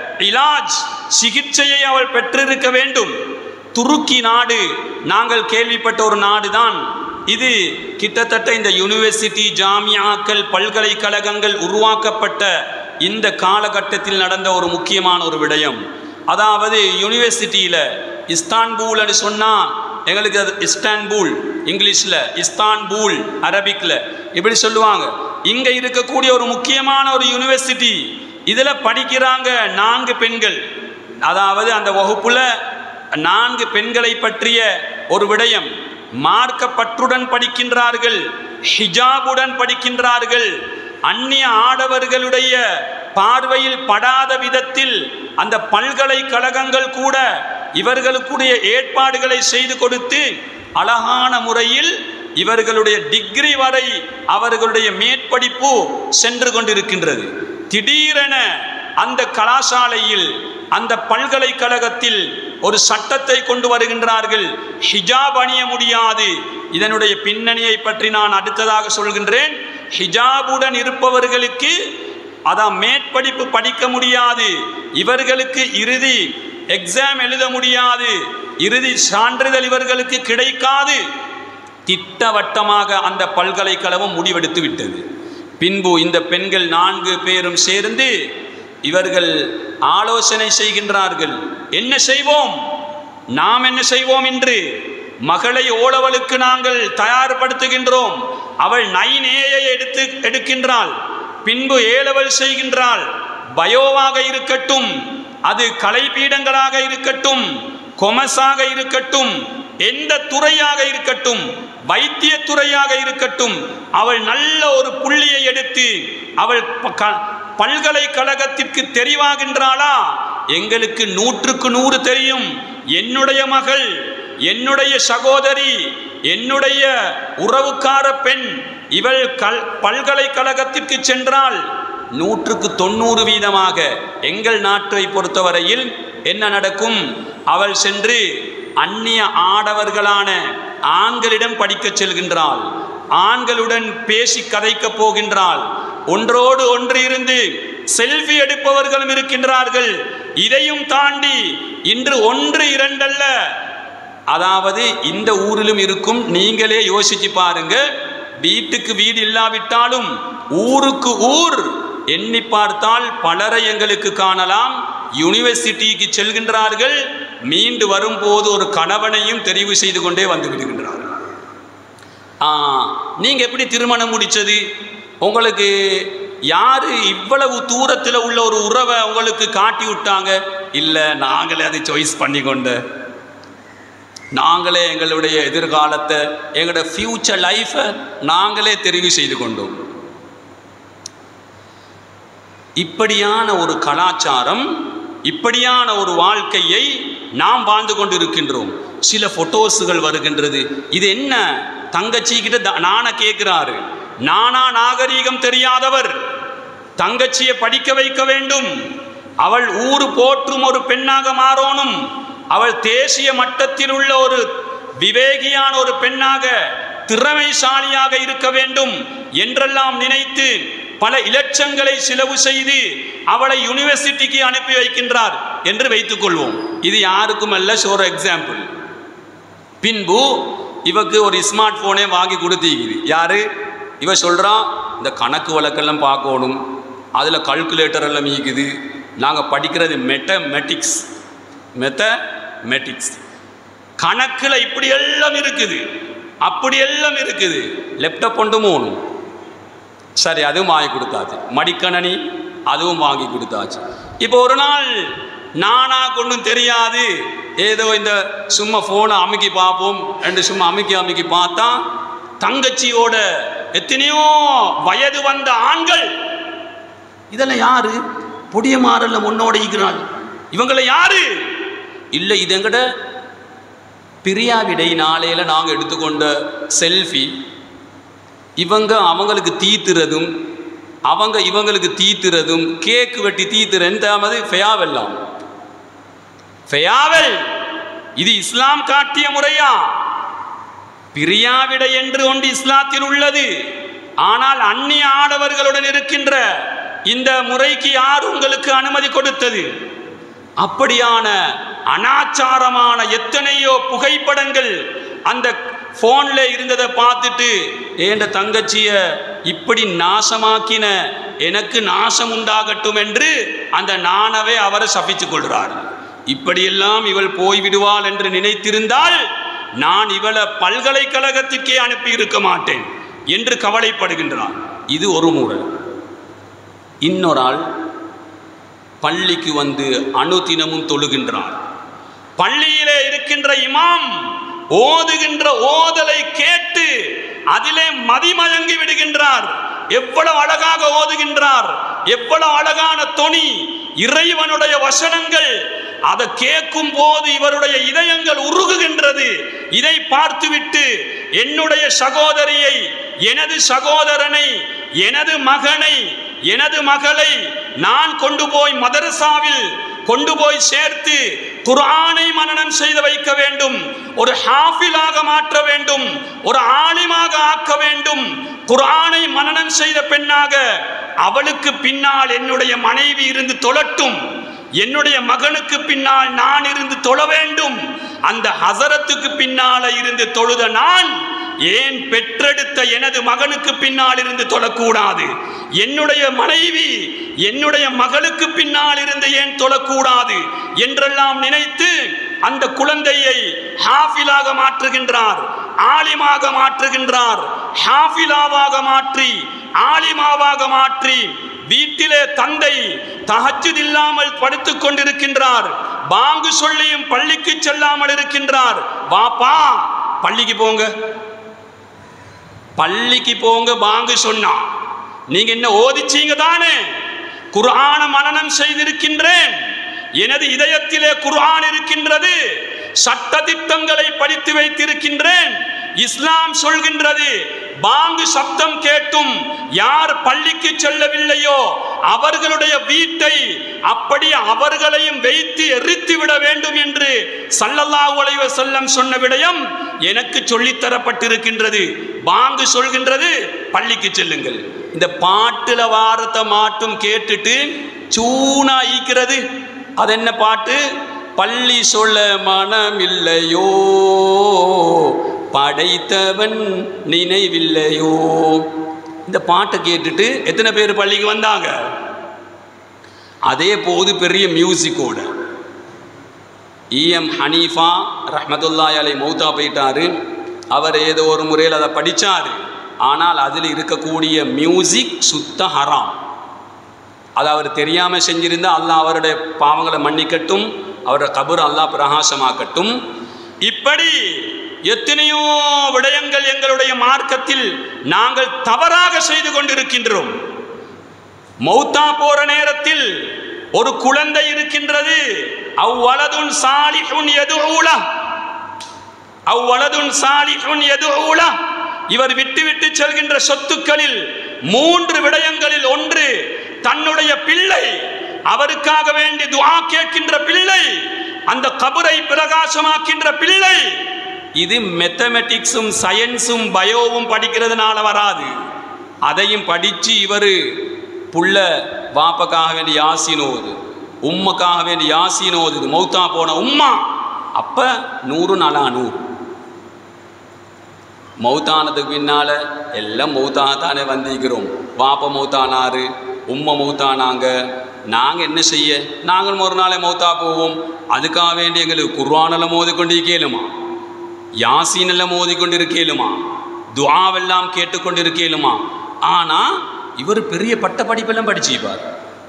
இலாஜ் சிகிச்சையை அவள் பெற்றிருக்க வேண்டும் துருக்கி நாடு நாங்கள் கேள்விப்பட்ட ஒரு நாடு தான் இது கிட்டத்தட்ட இந்த யூனிவர்சிட்டி ஜாமியாக்கள் பல்கலைக்கழகங்கள் உருவாக்கப்பட்ட இந்த காலகட்டத்தில் நடந்த ஒரு முக்கியமான ஒரு விடயம் அதாவது யூனிவர்சிட்டியில் இஸ்தான்பூல்னு சொன்னால் எங்களுக்கு அது இஸ்தான்பூல் இங்கிலீஷில் இஸ்தான்பூல் அரபிக்கில் இப்படி சொல்லுவாங்க இங்கே இருக்கக்கூடிய ஒரு முக்கியமான ஒரு யூனிவர்சிட்டி இதில் படிக்கிறாங்க நான்கு பெண்கள் அதாவது அந்த வகுப்புல நான்கு பெண்களை பற்றிய ஒரு விடயம் மார்க்கப்பற்றுடன் படிக்கின்றார்கள் ஹிஜாபுடன் படிக்கின்றார்கள் அந்நிய ஆடவர்களுடைய பார்வையில் படாத விதத்தில் அந்த பல்கலைக்கழகங்கள் கூட இவர்களுக்குடைய ஏற்பாடுகளை செய்து கொடுத்து அழகான முறையில் இவர்களுடைய டிகிரி வரை அவர்களுடைய மேற்படிப்பு சென்று கொண்டிருக்கின்றது திடீரென அந்த கலாசாலையில் அந்த பல்கலைக்கழகத்தில் ஒரு சட்டத்தை கொண்டு வருகின்றார்கள் ஹிஜாப் அணிய முடியாது இதனுடைய பின்னணியை பற்றி நான் அடுத்ததாக சொல்கின்றேன் ஹிஜாபுடன் இருப்பவர்களுக்கு அதான் மேற்படிப்பு படிக்க முடியாது இவர்களுக்கு இறுதி எக்ஸாம் எழுத முடியாது இறுதி சான்றிதழ் இவர்களுக்கு கிடைக்காது திட்டவட்டமாக அந்த பல்கலைக்கழகம் முடிவெடுத்து விட்டது பின்பு இந்த பெண்கள் நான்கு பேரும் சேர்ந்து இவர்கள் ஆலோசனை செய்கின்றார்கள் என்ன செய்வோம் நாம் என்ன செய்வோம் என்று மகளை ஓளவளுக்கு நாங்கள் தயார்படுத்துகின்றோம் அவள் நைன் ஏயை எடுத்து எடுக்கின்றாள் பின்பு ஏலவல் செய்கின்றாள் பயோவாக இருக்கட்டும் அது கலைப்பீடங்களாக இருக்கட்டும் கொமஸாக இருக்கட்டும் எந்த துறையாக இருக்கட்டும் வைத்திய துறையாக இருக்கட்டும் அவள் நல்ல ஒரு புள்ளியை எடுத்து அவள் ப- க- பல்கலைக்கழகத்திற்கு தெரிவாகின்றாளா எங்களுக்கு நூற்றுக்கு நூறு தெரியும் என்னுடைய மகள் என்னுடைய சகோதரி என்னுடைய உறவுக்கார பெண் இவள் கல் பல்கலைக்கழகத்திற்கு சென்றால் நூற்றுக்கு தொண்ணூறு வீதமாக எங்கள் நாட்டை பொறுத்தவரையில் என்ன நடக்கும் அவள் சென்று அந்நிய ஆடவர்களான ஆண்களிடம் படிக்கச் செல்கின்றாள் ஆண்களுடன் பேசி கதைக்கப் போகின்றாள் ஒன்றோடு ஒன்று இருந்து செல்ஃபி எடுப்பவர்களும் இருக்கின்றார்கள் இதையும் தாண்டி இன்று ஒன்று இரண்டல்ல அதாவது இந்த ஊரிலும் இருக்கும் நீங்களே யோசிச்சு பாருங்க வீட்டுக்கு வீடு இல்லாவிட்டாலும் ஊருக்கு ஊர் எண்ணி பார்த்தால் பலரை எங்களுக்கு காணலாம் யூனிவர்சிட்டிக்கு செல்கின்றார்கள் மீண்டு வரும்போது ஒரு கணவனையும் தெரிவு செய்து கொண்டே வந்து விடுகின்றார்கள் ஆ, நீங்க எப்படி திருமணம் முடிச்சது உங்களுக்கு யாரு இவ்வளவு தூரத்தில் உள்ள ஒரு உறவை உங்களுக்கு காட்டி விட்டாங்க இல்லை நாங்களே அதை சாய்ஸ் பண்ணி கொண்டு நாங்களே எங்களுடைய எதிர்காலத்தை எங்களோட ஃப்யூச்சர் லைஃப்பை நாங்களே தெரிவு செய்து கொண்டோம் இப்படியான ஒரு கலாச்சாரம் இப்படியான ஒரு வாழ்க்கையை நாம் வாழ்ந்து கொண்டு இருக்கின்றோம் சில ஃபோட்டோஸுகள் வருகின்றது இது என்ன தங்கச்சி கிட்ட நான கேட்கிறாரு நானா நாகரீகம் தெரியாதவர் தங்கச்சியை படிக்க வைக்க வேண்டும் அவள் ஊரு போற்றும் ஒரு பெண்ணாக மாறணும் அவள் தேசிய மட்டத்தில் உள்ள ஒரு விவேகியான ஒரு பெண்ணாக திறமைசாலியாக இருக்க வேண்டும் என்றெல்லாம் நினைத்து பல இலட்சங்களை செலவு செய்து அவளை யூனிவர்சிட்டிக்கு அனுப்பி வைக்கின்றார் என்று வைத்துக் கொள்வோம் இது யாருக்கும் அல்ல சோர் எக்ஸாம்பிள் பின்பு இவக்கு ஒரு ஸ்மார்ட் போனே வாங்கி கொடுத்தீங்குது யாரு இவ சொல்றா இந்த கணக்கு வழக்கெல்லாம் பார்க்கணும் அதில் கல்குலேட்டர் எல்லாம் ஈக்குது நாங்கள் படிக்கிறது மெட்டமெட்டிக்ஸ் மெத்தமெட்டிக்ஸ் கணக்கில் இப்படி எல்லாம் இருக்குது அப்படி எல்லாம் இருக்குது லேப்டாப் கொண்டு போகணும் சரி அதுவும் வாங்கி கொடுத்தாச்சு மடிக்கணனி அதுவும் வாங்கி கொடுத்தாச்சு இப்போ ஒரு நாள் நானா கொண்டும் தெரியாது ஏதோ இந்த சும்மா ஃபோனை அமுக்கி பார்ப்போம் ரெண்டு சும்மா அமுக்கி அமுக்கி பார்த்தா தங்கச்சியோட எத்தனையோ வயது வந்த ஆண்கள் இதெல்லாம் யாரு பொடிய மாறல்ல முன்னோட இருக்கிறாள் இவங்கள யாரு இல்லை இது எங்கட பிரியாவிடை நாளையில நாங்கள் எடுத்துக்கொண்ட செல்ஃபி இவங்க அவங்களுக்கு தீத்துறதும் அவங்க இவங்களுக்கு தீத்துறதும் கேக்கு வெட்டி தீத்துறன்னு தாமது ஃபெயாவெல்லாம் ஃபெயாவல் இது இஸ்லாம் காட்டிய முறையா பிரியாவிடை என்று ஒன்று இஸ்லாத்தில் உள்ளது ஆனால் அந்நிய ஆடவர்களுடன் இருக்கின்ற இந்த முறைக்கு யார் உங்களுக்கு அனுமதி கொடுத்தது அப்படியான அனாச்சாரமான எத்தனையோ புகைப்படங்கள் அந்த ஃபோனில் இருந்ததை பார்த்துட்டு ஏண்ட தங்கச்சிய இப்படி நாசமாக்கின எனக்கு நாசம் உண்டாகட்டும் என்று அந்த நாணவே அவரை சபித்துக் கொள்கிறார் இப்படியெல்லாம் இவள் போய்விடுவாள் என்று நினைத்திருந்தால் நான் இவளை பல்கலைக்கழகத்திற்கே அனுப்பி இருக்க மாட்டேன் என்று கவலைப்படுகின்றான் இது ஒரு முறை இன்னொரு ஆள் பள்ளிக்கு வந்து அனுதினமும் தொழுகின்றான் பள்ளியிலே இருக்கின்ற இமாம் ஓதுகின்ற ஓதலை கேட்டு அதிலே மதிமயங்கி விடுகின்றார் எவ்வளவு அழகாக ஓதுகின்றார் எவ்வளவு அழகான தொனி இறைவனுடைய வசனங்கள் அதை கேட்கும் போது இவருடைய இதயங்கள் உருகுகின்றது இதை பார்த்துவிட்டு என்னுடைய சகோதரியை எனது சகோதரனை எனது மகனை எனது மகளை நான் கொண்டு போய் மதரசாவில் கொண்டு போய் சேர்த்து குர்ஆனை மனனம் செய்து வைக்க வேண்டும் ஒரு ஹாஃபிலாக மாற்ற வேண்டும் ஒரு ஆலிமாக ஆக்க வேண்டும் குர்ஆனை மனனம் செய்த பெண்ணாக அவளுக்கு பின்னால் என்னுடைய மனைவி இருந்து தொழட்டும் என்னுடைய மகனுக்கு பின்னால் நான் இருந்து தொழ வேண்டும் அந்த ஹசரத்துக்கு பின்னால இருந்து தொழுத நான் ஏன் பெற்றெடுத்த எனது மகனுக்கு பின்னால் இருந்து தொழக்கூடாது என்னுடைய மனைவி என்னுடைய மகளுக்கு பின்னால் இருந்து ஏன் தொழக்கூடாது என்றெல்லாம் நினைத்து அந்த குழந்தையை ஹாஃபிலாக மாற்றுகின்றார் ஆலிமாக மாற்றுகின்றார் ஹாஃபிலாவாக மாற்றி ஆலிமாவாக மாற்றி வீட்டிலே தந்தை தஹஜ்ஜுத் இல்லாமல் படுத்துக் கொண்டிருக்கின்றார் பாங்கு சொல்லியும் பள்ளிக்கு செல்லாமல் இருக்கின்றார் வாப்பா பள்ளிக்கு போங்க பள்ளிக்கு போங்க பாங்கு சொன்னா நீங்க என்ன ஓதிச்சீங்க தானே குர்ஆன மனனம் செய்திருக்கின்றேன் எனது இதயத்திலே குர்ஆன் இருக்கின்றது சட்ட திட்டங்களை படித்து வைத்திருக்கின்றேன் இஸ்லாம் சொல்கின்றது பாங்கு சப்தம் கேட்டும் யார் பள்ளிக்கு செல்லவில்லையோ அவர்களுடைய வீட்டை அப்படி அவர்களையும் வைத்து எரித்து விட வேண்டும் என்று சல்லல்லாஹு அலைஹி வஸல்லம் சொன்ன விடயம் எனக்கு சொல்லித் தரப்பட்டிருக்கின்றது பாங்கு சொல்கின்றது பள்ளிக்கு செல்லுங்கள் இந்த பாட்டுல வாரத்தை மாட்டும் கேட்டுட்டு சூனா ஈக்கிறது அது என்ன பாட்டு பள்ளி சொல்ல மனமில்லையோ படைத்தவன் நினைவில்லையோ இந்த பாட்டை கேட்டுட்டு எத்தனை பேர் பள்ளிக்கு வந்தாங்க அதே போது பெரிய மியூசிக்கோட இஎம் ஹனீஃபா ரஹ்மத்துல்லாஹி அலை மௌத்தா போயிட்டாரு அவர் ஏதோ ஒரு முறையில் அதை படித்தார் ஆனால் அதில் இருக்கக்கூடிய மியூசிக் சுத்த ஹராம் அது அவர் தெரியாமல் செஞ்சிருந்தா அல்லாஹ் அவருடைய பாவங்களை மன்னிக்கட்டும் அவருடைய கபர் அல்லாஹ் பிரகாசமாக்கட்டும் இப்படி எத்தனையோ விடயங்கள் எங்களுடைய மார்க்கத்தில் நாங்கள் தவறாக செய்து கொண்டிருக்கின்றோம் மௌத்தா போற நேரத்தில் ஒரு குழந்தை இருக்கின்றது அவ்வளதுன் சாலிஹுன் எதுவுல அவ்வளதுன் சாலிஹுன் எதுவுல இவர் விட்டு விட்டு செல்கின்ற சொத்துக்களில் மூன்று விடயங்களில் ஒன்று தன்னுடைய பிள்ளை அவருக்காக வேண்டி துஆ கேட்கின்ற பிள்ளை அந்த கபரை பிரகாசமாக்கின்ற பிள்ளை இது மெத்தமெட்டிக்ஸும் சயின்ஸும் பயோவும் படிக்கிறதுனால வராது அதையும் படித்து இவர் புள்ள வாப்பக்காக வேண்டி யாசின் ஓது உம்மக்காக வேண்டி யாசின் ஓதுது மௌத்தா போன உம்மா அப்ப நூறு நாளா நூறு மௌத்தானதுக்கு பின்னால எல்லாம் மௌத்தாகத்தானே வந்திருக்கிறோம் வாப்ப மௌத்தானாரு உம்மை மௌத்தானாங்க நாங்கள் என்ன செய்ய நாங்களும் ஒரு நாளை மௌத்தா போவோம் அதுக்காக வேண்டி எங்களுக்கு குர்வானில் மோதி கொண்டு கேளுமா யாசீனில் மோதி கொண்டு இருக்கேலுமா துவாவெல்லாம் கேட்டுக்கொண்டு இருக்கேலுமா ஆனால் இவர் பெரிய பட்ட படிப்பெல்லாம் படிச்சிருப்பார்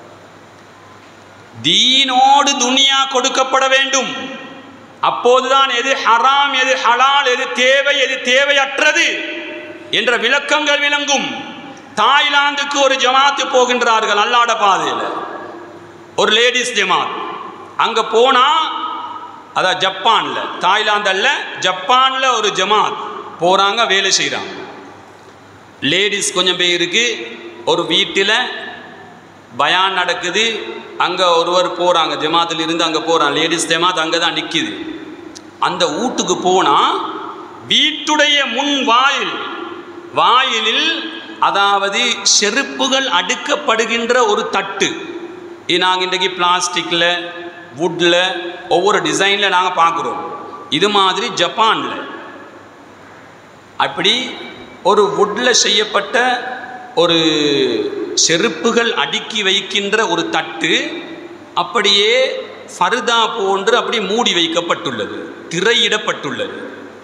தீனோடு துனியா கொடுக்கப்பட வேண்டும் அப்போதுதான் எது ஹராம் எது ஹலால் எது தேவை எது தேவையற்றது என்ற விளக்கங்கள் விளங்கும் தாய்லாந்துக்கு ஒரு ஜமாத்து போகின்றார்கள் அல்லாட பாதையில் ஒரு லேடிஸ் ஜமாத் அங்கே போனால் அதான் ஜப்பானில் தாய்லாந்து அல்ல ஜப்பானில் ஒரு ஜமாத் போகிறாங்க வேலை செய்கிறாங்க லேடிஸ் கொஞ்சம் பேருக்கு ஒரு வீட்டில் பயான் நடக்குது அங்கே ஒருவர் போகிறாங்க ஜமாத்தில் இருந்து அங்கே போகிறான் லேடிஸ் ஜமாத் அங்கே தான் நிற்கிது அந்த வீட்டுக்கு போனால் வீட்டுடைய முன் வாயில் வாயிலில் அதாவது செருப்புகள் அடுக்கப்படுகின்ற ஒரு தட்டு இது நாங்கள் இன்றைக்கி பிளாஸ்டிக்கில் வுட்டில் ஒவ்வொரு டிசைனில் நாங்கள் பார்க்குறோம் இது மாதிரி ஜப்பானில் அப்படி ஒரு வுட்டில் செய்யப்பட்ட ஒரு செருப்புகள் அடுக்கி வைக்கின்ற ஒரு தட்டு அப்படியே ஃபர்தா போன்று அப்படி மூடி வைக்கப்பட்டுள்ளது திரையிடப்பட்டுள்ளது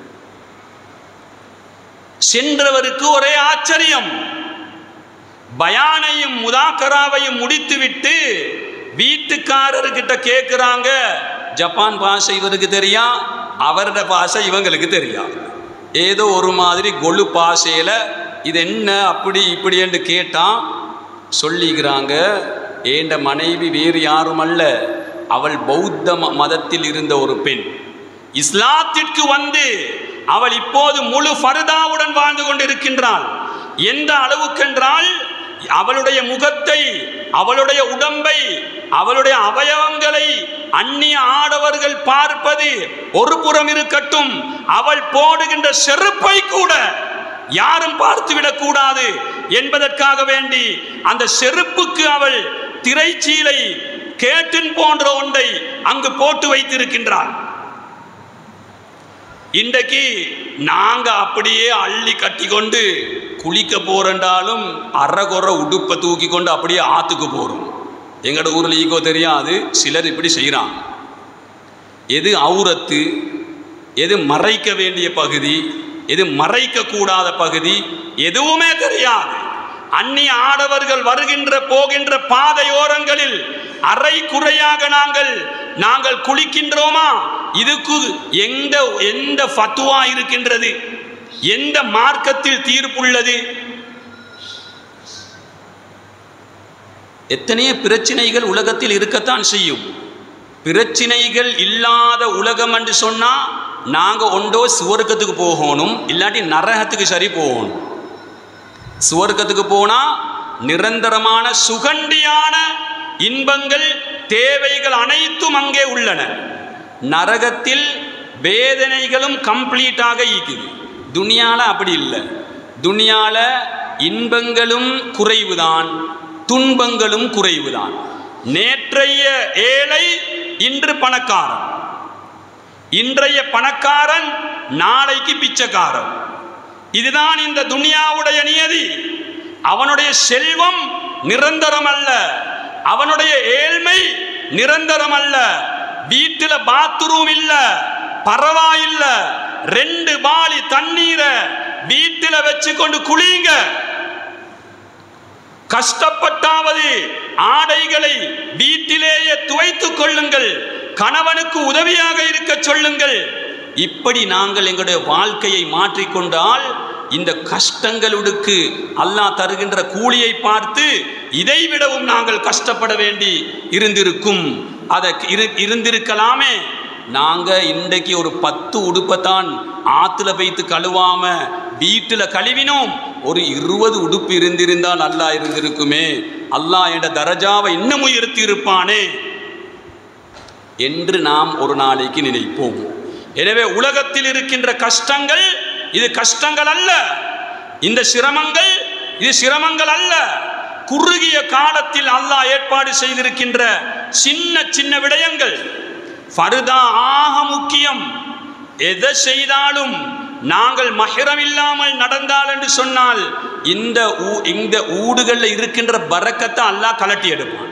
சென்றவருக்கு ஒரே ஆச்சரியம் பயானையும் முதாக்கராவையும் முடித்துவிட்டு வீட்டுக்காரர்கிட்ட கேட்குறாங்க ஜப்பான் பாஷை இவருக்கு தெரியா அவரோட பாஷை இவங்களுக்கு தெரியா ஏதோ ஒரு மாதிரி கொழு பாஷையில் இது என்ன அப்படி இப்படி என்று கேட்டான் சொல்லிக்கிறாங்க ஏண்ட மனைவி வேறு யாரும் அல்ல அவள் பௌத்த ம- மதத்தில் இருந்த ஒரு பெண் இஸ்லாத்திற்கு வந்து அவள் இப்போது முழு ஃபர்தாவுடன் வாழ்ந்து கொண்டிருக்கின்றாள் எந்த அளவுக்கென்றால் அவளுடைய முகத்தை அவளுடைய உடம்பை அவளுடைய அவயவங்களை அந்நிய ஆடவர்கள் பார்ப்பது ஒரு புறம் இருக்கட்டும் அவள் போடுகின்ற செருப்பை கூட யாரும் பார்த்துவிடக் கூடாது என்பதற்காக வேண்டி அந்த செருப்புக்கு அவள் திரைச்சீலை கேட்டின் போன்ற ஒன்றை அங்கு போட்டு வைத்திருக்கின்றாள் இன்றைக்கு நாங்க அப்படியே அள்ளி கட்டி கொண்டு குளிக்க போறண்டாலும் அறகுற உடுப்பை தூக்கி கொண்டு அப்படியே ஆத்துக்கு போறோம் எங்களோட ஊரில் ஈகோ தெரியாது சிலர் இப்படி செய்கிறாங்க எது அவுரத்து எது மறைக்க வேண்டிய பகுதி எது மறைக்க கூடாத பகுதி எதுவுமே தெரியாது அந்நிய ஆடவர்கள் வருகின்ற போகின்ற பாதையோரங்களில் அரை குறையாக நாங்கள் நாங்கள் குளிக்கின்றோமா இதுக்கு எந்த எந்த ஃபத்துவா இருக்கின்றது எந்த மார்க்கத்தில் தீர்ப்புள்ளது எத்தனையோ பிரச்சனைகள் உலகத்தில் இருக்கத்தான் செய்யும் பிரச்சனைகள் இல்லாத உலகம் என்று சொன்னால் நாங்கள் ஒன்றோ சுவர்க்கத்துக்கு போகணும் இல்லாட்டி நரகத்துக்கு சரி போகணும் சுவர்க்கத்துக்கு போனால் நிரந்தரமான சுகண்டியான இன்பங்கள் தேவைகள் அனைத்தும் அங்கே உள்ளன நரகத்தில் வேதனைகளும் கம்ப்ளீட்டாக ஈக்குது துனியால அப்படி இல்லை துனியால இன்பங்களும் குறைவுதான் துன்பங்களும் குறைவுதான் நேற்றைய ஏழை இன்று பணக்காரன் இன்றைய பணக்காரன் நாளைக்கு பிச்சைக்காரன் இதுதான் இந்த துனியாவுடைய நியதி அவனுடைய செல்வம் நிரந்தரம் அல்ல அவனுடைய ஏழ்மை நிரந்தரம் அல்ல வீட்டில் பாத்ரூம் இல்ல பரவாயில்ல ரெண்டு பாலி தண்ணீரை வீட்டில் வச்சு கொண்டு குளிங்க கஷ்டப்பட்டாவது ஆடைகளை வீட்டிலேயே துவைத்துக் கொள்ளுங்கள் கணவனுக்கு உதவியாக இருக்க சொல்லுங்கள் இப்படி நாங்கள் எங்களுடைய வாழ்க்கையை மாற்றிக்கொண்டால் இந்த கஷ்டங்களுக்கு அல்லாஹ் தருகின்ற கூலியை பார்த்து இதை விடவும் நாங்கள் கஷ்டப்பட வேண்டி இருந்திருக்கும் அதை இரு இருந்திருக்கலாமே நாங்க இன்றைக்கு ஒரு பத்து உடுப்பைத்தான் ஆத்துல வைத்து கழுவாம வீட்டுல கழுவினோம் ஒரு இருபது உடுப்பு இருந்திருந்தா நல்லா இருந்திருக்குமே அல்லாஹ் என்ற தரஜாவை இன்னும் உயர்த்தி இருப்பானே என்று நாம் ஒரு நாளைக்கு நினைப்போம் எனவே உலகத்தில் இருக்கின்ற கஷ்டங்கள் இது கஷ்டங்கள் அல்ல இந்த சிரமங்கள் இது சிரமங்கள் அல்ல குறுகிய காலத்தில் அல்லாஹ் ஏற்பாடு செய்திருக்கின்ற சின்ன சின்ன விடயங்கள் ஃபர்தா ஆக முக்கியம் எதை செய்தாலும் நாங்கள் மஹரம் இல்லாமல் நடந்தால் என்று சொன்னால் இந்த ஊ- இந்த ஊடுகளில் இருக்கின்ற பறக்கத்தை அல்லாஹ் கலட்டி எடுப்பான்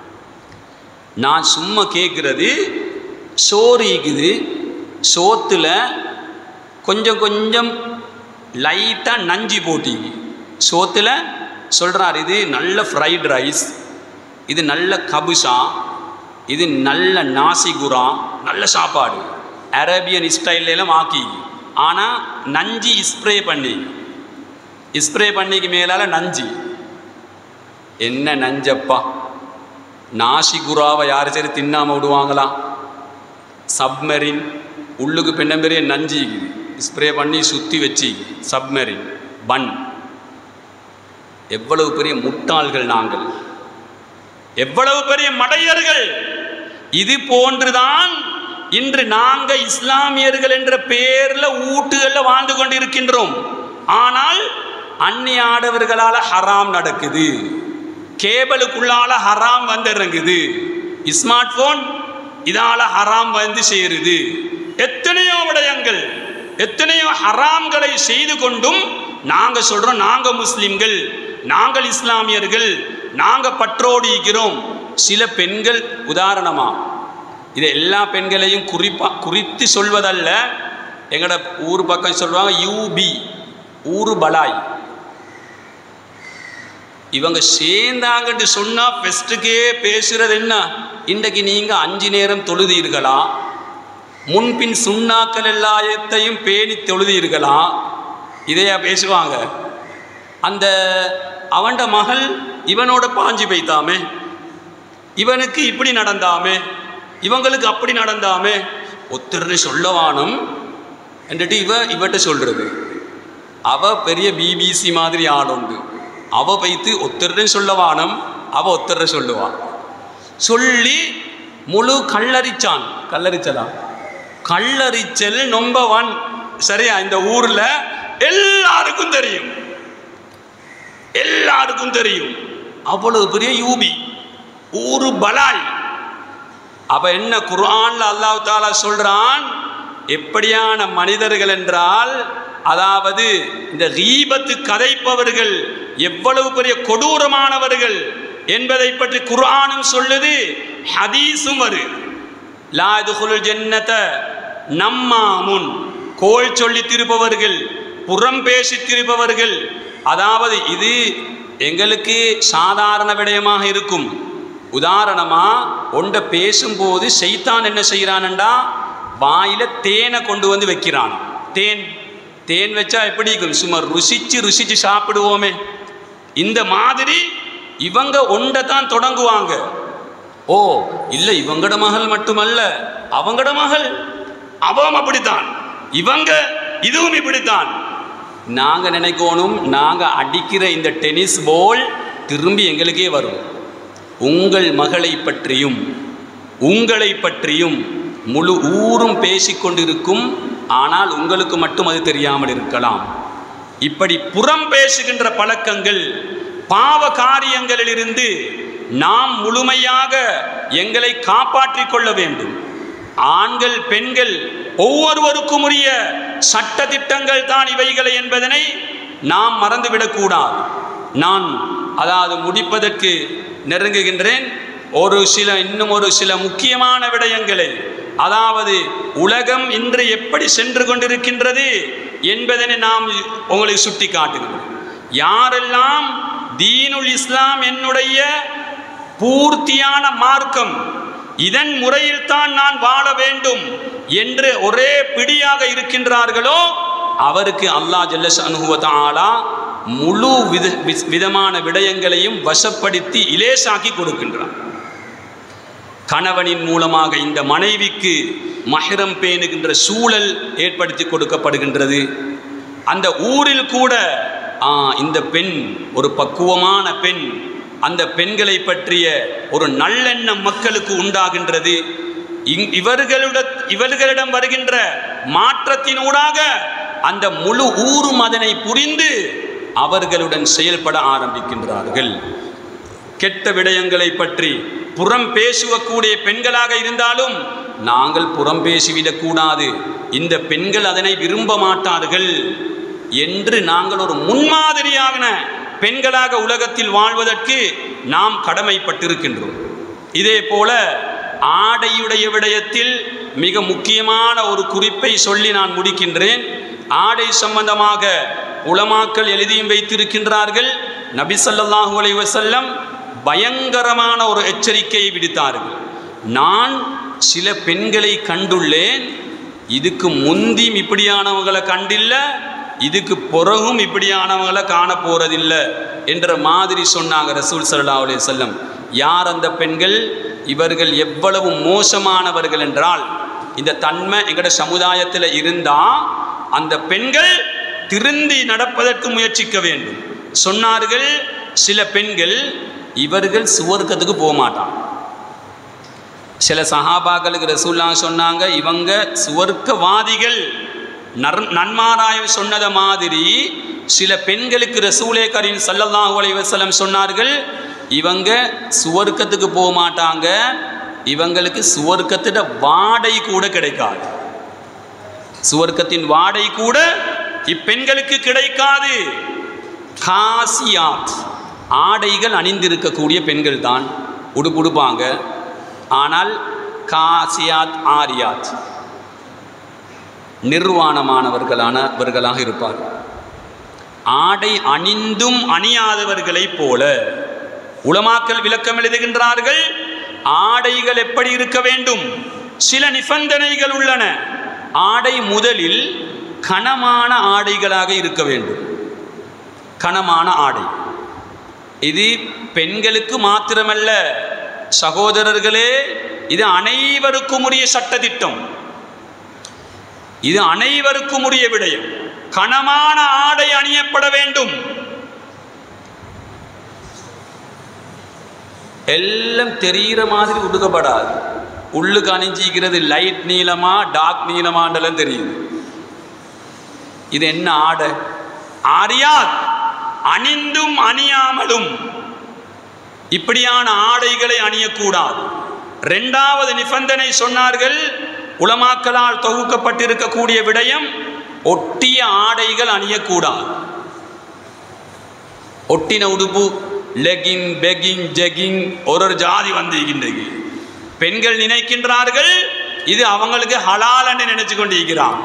நான் சும்மா கேட்குறது சோறு இருக்குது சோத்தில் கொஞ்சம் கொஞ்சம் லைட்டாக நஞ்சி போட்டிங்க சோத்தில் சொல்கிறார் இது நல்ல ஃப்ரைட் ரைஸ் இது நல்ல கபுசா இது நல்ல நாசிகுரா நல்ல சாப்பாடு அரேபியன் ஸ்டைல்லாம் ஆக்கி ஆனால் நஞ்சி ஸ்ப்ரே பண்ணி ஸ்ப்ரே பண்ணிக்கு மேலால் நஞ்சி என்ன நஞ்சப்பா நாசிகுராவை யார் சரி தின்னாம விடுவாங்களா சப்மரின் உள்ளுக்கு பின்ன பெரிய நஞ்சி ஸ்ப்ரே பண்ணி சுற்றி வச்சு சப்மரின் பன் எவ்வளவு பெரிய முட்டாள்கள் நாங்கள் எவ்வளவு பெரிய மடையர்கள் இது போன்றுதான் இன்று நாங்க இஸ்லாமியர்கள் என்ற பேர்ல ஊட்டுகள்ல வாழ்ந்து கொண்டிருக்கின்றோம் ஆனால் அந்நிய ஆடவர்களால ஹராம் நடக்குது கேபிளுக்குள்ளால ஹராம் வந்து இறங்குது ஸ்மார்ட் போன் இதால ஹராம் வந்து சேருது எத்தனையோ விடயங்கள் எத்தனையோ ஹராம்களை செய்து கொண்டும் நாங்க சொல்றோம் நாங்க முஸ்லிம்கள் நாங்கள் இஸ்லாமியர்கள் நாங்க பற்றோடு இருக்கிறோம் சில பெண்கள் உதாரணமா இது எல்லா பெண்களையும் குறிப்பா குறித்து சொல்வதல்ல எங்களோட ஊர் பக்கம் சொல்லுவாங்க யூபி ஊரு பலாய் இவங்க சேர்ந்தாங்கன்னு சொன்னா ஃபெஸ்ட்டுக்கே பேசுறது என்ன இன்றைக்கு நீங்க அஞ்சு நேரம் தொழுதீர்களா முன்பின் சுண்ணாக்கள் எல்லாத்தையும் பேணி தொழுதீர்களா இதையா பேசுவாங்க அந்த அவன்ட மகள் இவனோட பாஞ்சு பெய்தாமே இவனுக்கு இப்படி நடந்தாமே இவங்களுக்கு அப்படி நடந்தாமே ஒருத்தர்னு சொல்லவானும் என்றிட்டு இவ இவட்ட சொல்றது அவ பெரிய பிபிசி மாதிரி ஆள் உண்டு அவ வைத்து ஒத்தர்ன்னு சொல்லவானம் அவ ஒத்தர சொல்லுவான் சொல்லி முழு கல்லரிச்சான் கல்லரிச்சலா கல்லரிச்சல் நொம்பவன் சரியா இந்த ஊர்ல எல்லாருக்கும் தெரியும் எல்லாருக்கும் தெரியும் அவ்வளவு பெரிய யூபி ஊரு பலாய் அப்ப என்ன குர்ஆன்ல அல்லாஹ் தாலா சொல்றான் எப்படியான மனிதர்கள் என்றால் அதாவது இந்த கீபத்து கதைப்பவர்கள் எவ்வளவு பெரிய கொடூரமானவர்கள் என்பதை பற்றி குர்ஆனும் சொல்லுது ஹதீஸும் வரு லா துகுல் ஜன்னத நம்மாமுன் கோல் சொல்லி திருப்பவர்கள் புறம் பேசி திருப்பவர்கள் அதாவது இது எங்களுக்கு சாதாரண விடயமாக இருக்கும் உதாரணமா ஒன்றை பேசும்போது செய்தான் என்ன செய்கிறான்டா வாயில தேனை கொண்டு வந்து வைக்கிறான் தேன் தேன் வச்சா எப்படி இருக்கும் சும்மா ருசிச்சு ருசிச்சு சாப்பிடுவோமே இந்த மாதிரி இவங்க ஒன்றை தான் தொடங்குவாங்க ஓ இல்லை இவங்கட மகள் மட்டுமல்ல அவங்கட மகள் அவன் அப்படித்தான் இவங்க இதுவும் இப்படித்தான் நாங்க நினைக்கணும் நாங்க அடிக்கிற இந்த டென்னிஸ் பால் திரும்பி எங்களுக்கே வரும் உங்கள் மகளை பற்றியும் உங்களை பற்றியும் முழு ஊரும் பேசிக்கொண்டிருக்கும் ஆனால் உங்களுக்கு மட்டும் அது தெரியாமல் இருக்கலாம் இப்படி புறம் பேசுகின்ற பழக்கங்கள் பாவ காரியங்களிலிருந்து நாம் முழுமையாக எங்களை காப்பாற்றிக் கொள்ள வேண்டும் ஆண்கள் பெண்கள் ஒவ்வொருவருக்கும் உரிய சட்ட திட்டங்கள் தான் இவைகளை என்பதனை நாம் மறந்துவிடக்கூடாது நான் அதாவது முடிப்பதற்கு நெருங்குகின்றேன் ஒரு சில இன்னும் ஒரு சில முக்கியமான விடயங்களை அதாவது உலகம் இன்று எப்படி சென்று கொண்டிருக்கின்றது என்பதனை நாம் உங்களுக்கு சுட்டி காட்டுகிறோம் யாரெல்லாம் தீனுல் இஸ்லாம் என்னுடைய பூர்த்தியான மார்க்கம் இதன் முறையில் தான் நான் வாழ வேண்டும் என்று ஒரே பிடியாக இருக்கின்றார்களோ அவருக்கு அல்லாஹ் ஜல்லஷானுவத்தாலா முழு வித விஸ்- விதமான விடயங்களையும் வசப்படுத்தி இலேசாக்கி கொடுக்கின்றான் கணவனின் மூலமாக இந்த மனைவிக்கு மஹரம் பேணுகின்ற சூழல் ஏற்படுத்தி கொடுக்கப்படுகின்றது அந்த ஊரில் கூட ஆ, இந்த பெண் ஒரு பக்குவமான பெண் அந்த பெண்களை பற்றிய ஒரு நல்லெண்ணம் மக்களுக்கு உண்டாகின்றது இங்- இவர்களுட இவர்களிடம் வருகின்ற மாற்றத்தினூடாக அந்த முழு ஊரும் அதனை புரிந்து அவர்களுடன் செயல்பட ஆரம்பிக்கின்றார்கள் கெட்ட விடயங்களை பற்றி புறம் பேசுவக்கூடிய பெண்களாக இருந்தாலும் நாங்கள் புறம் பேசிவிடக்கூடாது இந்த பெண்கள் அதனை விரும்ப மாட்டார்கள் என்று நாங்கள் ஒரு முன்மாதிரியான பெண்களாக உலகத்தில் வாழ்வதற்கு நாம் கடமைப்பட்டிருக்கின்றோம் இதே போல ஆடையுடைய விடயத்தில் மிக முக்கியமான ஒரு குறிப்பை சொல்லி நான் முடிக்கின்றேன் ஆடை சம்பந்தமாக உலமாக்கள் எழுதியும் வைத்திருக்கின்றார்கள் நபி ஸல்லல்லாஹு அலைஹி வஸல்லம் பயங்கரமான ஒரு எச்சரிக்கையை விடுத்தார்கள் நான் சில பெண்களை கண்டுள்ளேன் இதுக்கு முந்தியும் இப்படியானவங்களை கண்டில்ல இதுக்கு பிறகும் இப்படியானவங்களை காண போறதில்ல என்ற மாதிரி சொன்னாங்க ரசூல் ஸல்லல்லாஹு அலைஹி வஸல்லம் யார் அந்த பெண்கள் இவர்கள் எவ்வளவு மோசமானவர்கள் என்றால் இந்த தன்மை எங்கட சமுதாயத்தில் இருந்தா அந்த பெண்கள் திருந்தி நடப்பதற்கு முயற்சிக்க வேண்டும் சொன்னார்கள் சில பெண்கள் இவர்கள் சுவர்க்கத்துக்கு போக மாட்டான் சில சஹாபாக்களுக்கு ரசூல்லா சொன்னாங்க இவங்க சுவர்க்கவாதிகள் நர் நன்மாராயம் சொன்னத மாதிரி சில பெண்களுக்கு ரசூலே கரீம் ஸல்லல்லாஹு அலைஹி வஸல்லம் சொன்னார்கள் இவங்க சுவர்க்கத்துக்கு போக மாட்டாங்க இவங்களுக்கு சுவர்க்கத்திட வாடை கூட கிடைக்காது சுவர்க்கத்தின் வாடை கூட இப்பெண்களுக்கு கிடைக்காது காசியாத் ஆடைகள் அணிந்திருக்கக்கூடிய பெண்கள் தான் உடுப்புடுப்பாங்க ஆனால் காசியாத் ஆரியாத் நிர்வாணமானவர்களானவர்களாக இருப்பார் ஆடை அணிந்தும் அணியாதவர்களைப் போல உலமாக்கல் விளக்கம் எழுதுகின்றார்கள் ஆடைகள் எப்படி இருக்க வேண்டும் சில நிபந்தனைகள் உள்ளன ஆடை முதலில் கனமான ஆடைகளாக இருக்க வேண்டும் கனமான ஆடை இது பெண்களுக்கு மாத்திரமல்ல சகோதரர்களே இது அனைவருக்கும் உரிய சட்டதிட்டம் இது அனைவருக்கும் உரிய விடயம் கனமான ஆடை அணியப்பட வேண்டும் எல்லாம் தெரிகிற மாதிரி உடுக்கப்படாது உள்ளுக்கு அணிஞ்சிக்கிறது லைட் நீளமா டார்க் நீளமாண்டெல்லாம் தெரியுது இது என்ன ஆடை ஆரியாத் அணிந்தும் அணியாமலும் இப்படியான ஆடைகளை அணியக்கூடாது ரெண்டாவது நிபந்தனை சொன்னார்கள் உலமாக்களால் தொகுக்கப்பட்டிருக்கக்கூடிய விடயம் ஒட்டிய ஆடைகள் அணியக்கூடாது ஒட்டின உடுப்பு லெகின் பெகிங் ஜெகிங் ஒரு ஒரு ஜாதி வந்திருக்கின்றது பெண்கள் நினைக்கின்றார்கள் இது அவங்களுக்கு ஹலாலன்னு நினைச்சு கொண்டிருக்கிறான்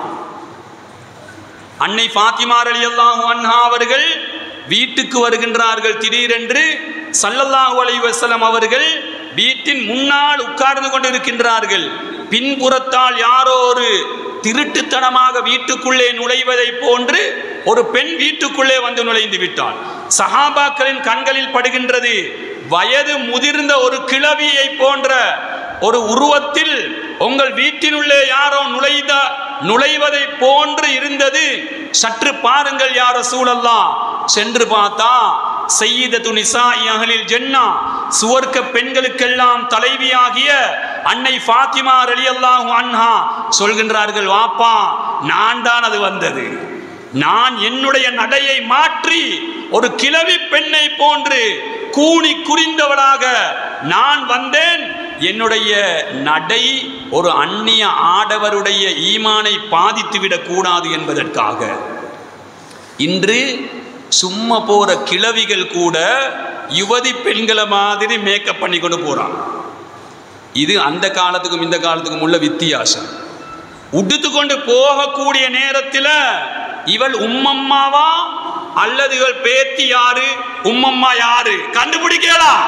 அன்னை ஃபாத்திமா ரலியல்லாஹு அன்ஹா அவர்கள் வீட்டுக்கு வருகின்றார்கள் திடீரென்று சல்லல்லாஹு அலைஹி வஸல்லம் அவர்கள் வீட்டின் முன்னால் உட்கார்ந்து கொண்டிருக்கின்றார்கள் பின்புறத்தால் யாரோ ஒரு திருட்டுத்தனமாக வீட்டுக்குள்ளே நுழைவதை போன்று ஒரு பெண் வீட்டுக்குள்ளே வந்து நுழைந்து விட்டாள் சஹாபாக்களின் கண்களில் படுகின்றது வயது முதிர்ந்த ஒரு கிழவியை போன்ற ஒரு உருவத்தில் உங்கள் வீட்டினுள்ளே யாரோ நுழைத நுழைவதை போன்று இருந்தது சற்று பாருங்கள் யார சூழல்லா சென்று பார்த்தா செய்யீதத்து நிசா அகலில் ஜென்னா சுவர்க்க பெண்களுக்கெல்லாம் தலைவியாகிய அன்னை ஃபாத்திமா ரலியல்லாஹு அன்ஹா சொல்கின்றார்கள் வாப்பா நான் தான் அது வந்தது நான் என்னுடைய நடையை மாற்றி ஒரு கிழவி பெண்ணை போன்று கூனி குறிந்தவளாக நான் வந்தேன் என்னுடைய நடை ஒரு அந்நிய ஆடவருடைய ஈமானை பாதித்துவிடக் கூடாது என்பதற்காக இன்று சும்மா போற கிழவிகள் கூட யுவதி பெண்களை மாதிரி மேக்கப் பண்ணி கொண்டு போறான் இது அந்த காலத்துக்கும் இந்த காலத்துக்கும் உள்ள வித்தியாசம் உடுத்து கொண்டு போகக்கூடிய நேரத்தில் இவள் உம்மம்மாவா அல்லது இவள் பேத்தி யாரு உம்மம்மா யாரு கண்டுபிடிக்கலாம்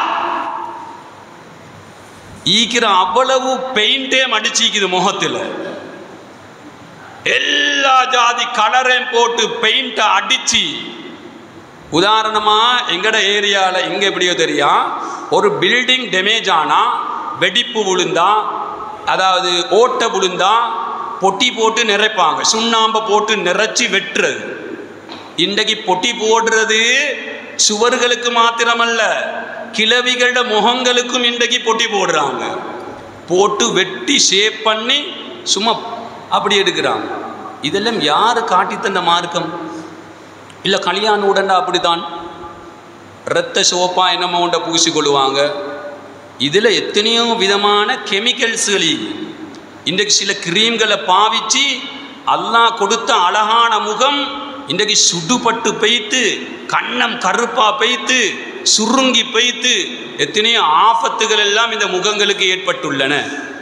ஈக்கிற அவ்வளவு பெயிண்டே மடிச்சிக்குது முகத்துல எல்லா ஜாதி கலரையும் போட்டு பெயிண்ட்டை அடிச்சு உதாரணமா எங்கட ஏரியால எங்க எப்படியோ தெரியும் ஒரு பில்டிங் டேமேஜ் ஆனா வெடிப்பு விழுந்தா அதாவது ஓட்டை விழுந்தா பொட்டி போட்டு நிறைப்பாங்க சுண்ணாம்பை போட்டு நிறைச்சி வெட்டுறது இன்றைக்கு பொட்டி போடுறது சுவர்களுக்கு மாத்திரமல்ல கிழவிகளோட முகங்களுக்கும் இன்றைக்கு பொட்டி போடுறாங்க போட்டு வெட்டி ஷேப் பண்ணி சும்மா அப்படி எடுக்கிறாங்க இதெல்லாம் யார் காட்டி தந்த மார்க்கம் இல்லை கல்யாண உடனே அப்படித்தான் இரத்த சோப்பா என்னமோ உண்டை பூசிக்கொள்ளுவாங்க இதில் எத்தனையோ விதமான கெமிக்கல்ஸ்கள் இன்றைக்கு சில கிரீம்களை பாவிச்சு அல்லாஹ் கொடுத்த அழகான முகம் இன்றைக்கு சுடுபட்டு பெய்த்து கண்ணம் கருப்பா பெய்த்து சுருங்கி பெய்த்து எத்தனையோ ஆபத்துகள் எல்லாம் இந்த முகங்களுக்கு ஏற்பட்டுள்ளன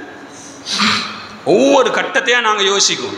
ஒவ்வொரு கட்டத்தையும் நாங்கள் யோசிக்கும்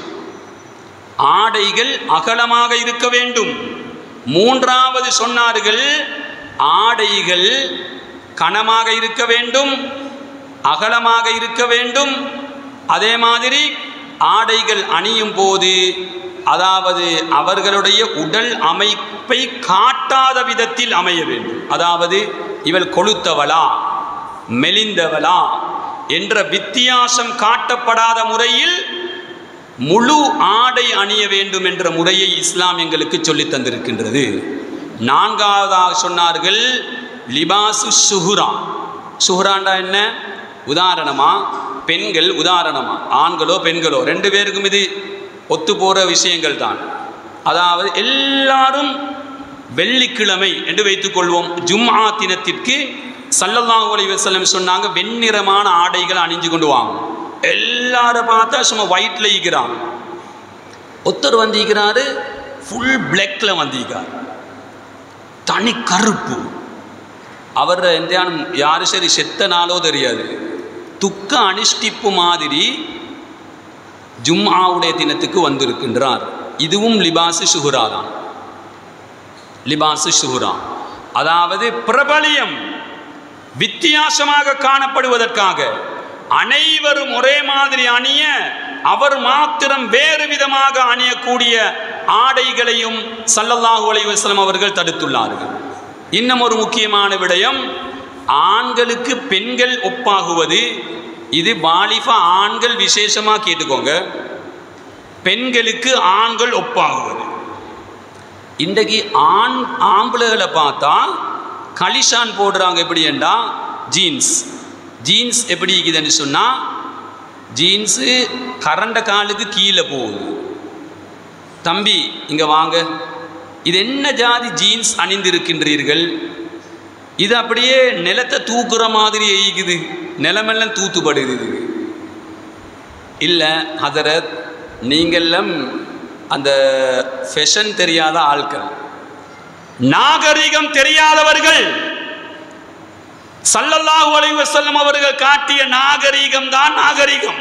ஆடைகள் அகலமாக இருக்க வேண்டும் மூன்றாவது சொன்னார்கள் ஆடைகள் கனமாக இருக்க வேண்டும் அகலமாக இருக்க வேண்டும் அதே மாதிரி ஆடைகள் அணியும் போது அதாவது அவர்களுடைய உடல் அமைப்பை காட்டாத விதத்தில் அமைய வேண்டும் அதாவது இவள் கொளுத்தவளா மெலிந்தவளா என்ற வித்தியாசம் காட்டப்படாத முறையில் முழு ஆடை அணிய வேண்டும் என்ற முறையை இஸ்லாம் எங்களுக்கு சொல்லித் தந்திருக்கின்றது நான்காவதாக சொன்னார்கள் லிபாசு சுஹுரா சுஹுராண்டா என்ன உதாரணமா பெண்கள் உதாரணமா ஆண்களோ பெண்களோ ரெண்டு பேருக்கும் இது ஒத்து போகிற விஷயங்கள் தான் அதாவது எல்லாரும் வெள்ளிக்கிழமை என்று வைத்துக்கொள்வோம் ஜும்ஆ தினத்திற்கு சல்லல்லாஹு அலைஹி வஸல்லம் சொன்னாங்க வெண்ணிறமான ஆடைகள் அணிஞ்சு கொண்டு வாங்க எல்லாரும் பார்த்தா சும்மா ஒயிட்ல ஈக்கிறாங்க ஒருத்தர் வந்திருக்கிறாரு ஃபுல் பிளாக்ல வந்திருக்கார் தனி கருப்பு அவர் எந்த யாரும் சரி செத்த நாளோ தெரியாது துக்க அனுஷ்டிப்பு மாதிரி ஜும்ஆவுடைய தினத்துக்கு வந்திருக்கின்றார் இதுவும் லிபாசு சுஹுரா தான் லிபாசு சுஹுரா அதாவது பிரபலியம் வித்தியாசமாக காணப்படுவதற்காக அனைவரும் ஒரே மாதிரி அணிய அவர் மாத்திரம் வேறு விதமாக அணியக்கூடிய ஆடைகளையும் சல்லல்லாஹு அலைஹி வஸல்லம் அவர்கள் தடுத்துள்ளார்கள் இன்னும் ஒரு முக்கியமான விடயம் ஆண்களுக்கு பெண்கள் ஒப்பாகுவது இது வாலிப ஆண்கள் விசேஷமாக கேட்டுக்கோங்க பெண்களுக்கு ஆண்கள் ஒப்பாகுவது இன்றைக்கு ஆண் ஆம்பளைகளை பார்த்தா கலிஷான் போடுறாங்க எப்படி என்றா ஜீன்ஸ் ஜீன்ஸ் எப்படி இருக்குதுன்னு சொன்னால் ஜீன்ஸு கரண்ட காலுக்கு கீழே போகுது தம்பி இங்கே வாங்க இது என்ன ஜாதி ஜீன்ஸ் அணிந்திருக்கின்றீர்கள் இது அப்படியே நிலத்தை தூக்குற மாதிரி எய்குது நிலமெல்லாம் தூத்துப்படுது இது இல்லை ஹதரத் நீங்கெல்லாம் அந்த ஃபெஷன் தெரியாத ஆட்கள் நாகரிகம் தெரியாதவர்கள் சல்லல்லாஹு அலைஹி வஸல்லம் அவர்கள் காட்டிய நாகரிகம் தான் நாகரிகம்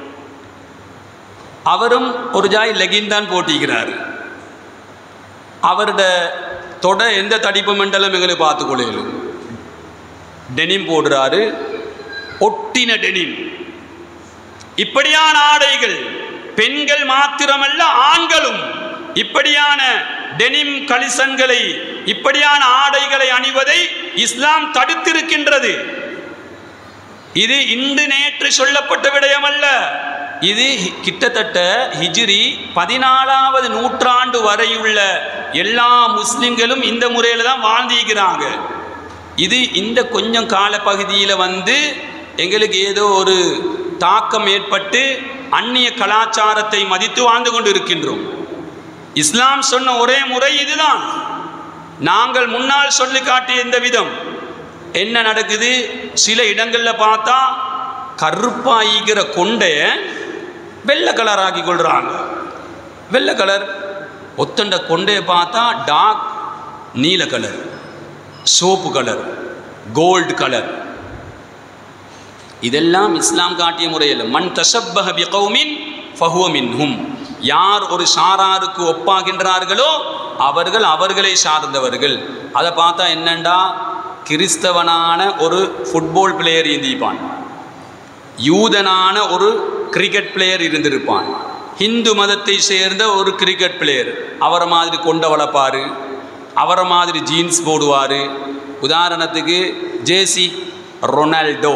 அவரும் ஒரு ஜாய் லெகின் தான் போட்டிக்கிறார் அவரோட தொட எந்த தடிப்பு மண்டலம் எங்களுக்கு பார்த்துக்கொள்ளும் டெனிம் போடுறாரு ஒட்டின டெனிம் இப்படியான ஆடைகள் பெண்கள் மாத்திரமல்ல ஆண்களும் இப்படியான டெனிம் கலிசன்களை இப்படியான ஆடைகளை அணிவதை இஸ்லாம் தடுத்திருக்கின்றது இது இன்று நேற்று சொல்லப்பட்ட விடயமல்ல இது ஹி- கிட்டத்தட்ட ஹிஜ்ரி பதினாலாவது நூற்றாண்டு வரையுள்ள எல்லா முஸ்லிம்களும் இந்த முறையில் தான் வாழ்ந்திருக்கிறாங்க இது இந்த கொஞ்சம் காலப்பகுதியில் வந்து எங்களுக்கு ஏதோ ஒரு தாக்கம் ஏற்பட்டு அந்நிய கலாச்சாரத்தை மதித்து வாழ்ந்து கொண்டு இருக்கின்றோம் இஸ்லாம் சொன்ன ஒரே முறை இதுதான் நாங்கள் முன்னால் சொல்லி காட்டிய இந்த விதம் என்ன நடக்குது சில இடங்களில் பார்த்தா கருப்பாயிக்கிற கொண்டைய வெள்ளை கலர் ஆக்கி கொள்றாங்க வெள்ளை கலர் ஒத்தண்ட கொண்டையை பார்த்தா டார்க் நீல colour soap colour gold colour இதெல்லாம் இஸ்லாம் காட்டிய முறையில் மண் தஷப்பஹ பிகௌமின் ஃபஹுவ மின்ஹும் யார் ஒரு சாராருக்கு ஒப்பாகின்றார்களோ அவர்கள் அவர்களை சார்ந்தவர்கள் அதை பார்த்தா என்னண்டா கிறிஸ்தவனான ஒரு ஃபுட்பால் பிளேயர் இருந்திருப்பான் யூதனான ஒரு கிரிக்கெட் பிளேயர் இருந்திருப்பான் ஹிந்து மதத்தை சேர்ந்த ஒரு கிரிக்கெட் பிளேயர் அவரை மாதிரி கொண்ட வளர்ப்பார் அவரை மாதிரி ஜீன்ஸ் போடுவார் உதாரணத்துக்கு ஜேசி ரொனால்டோ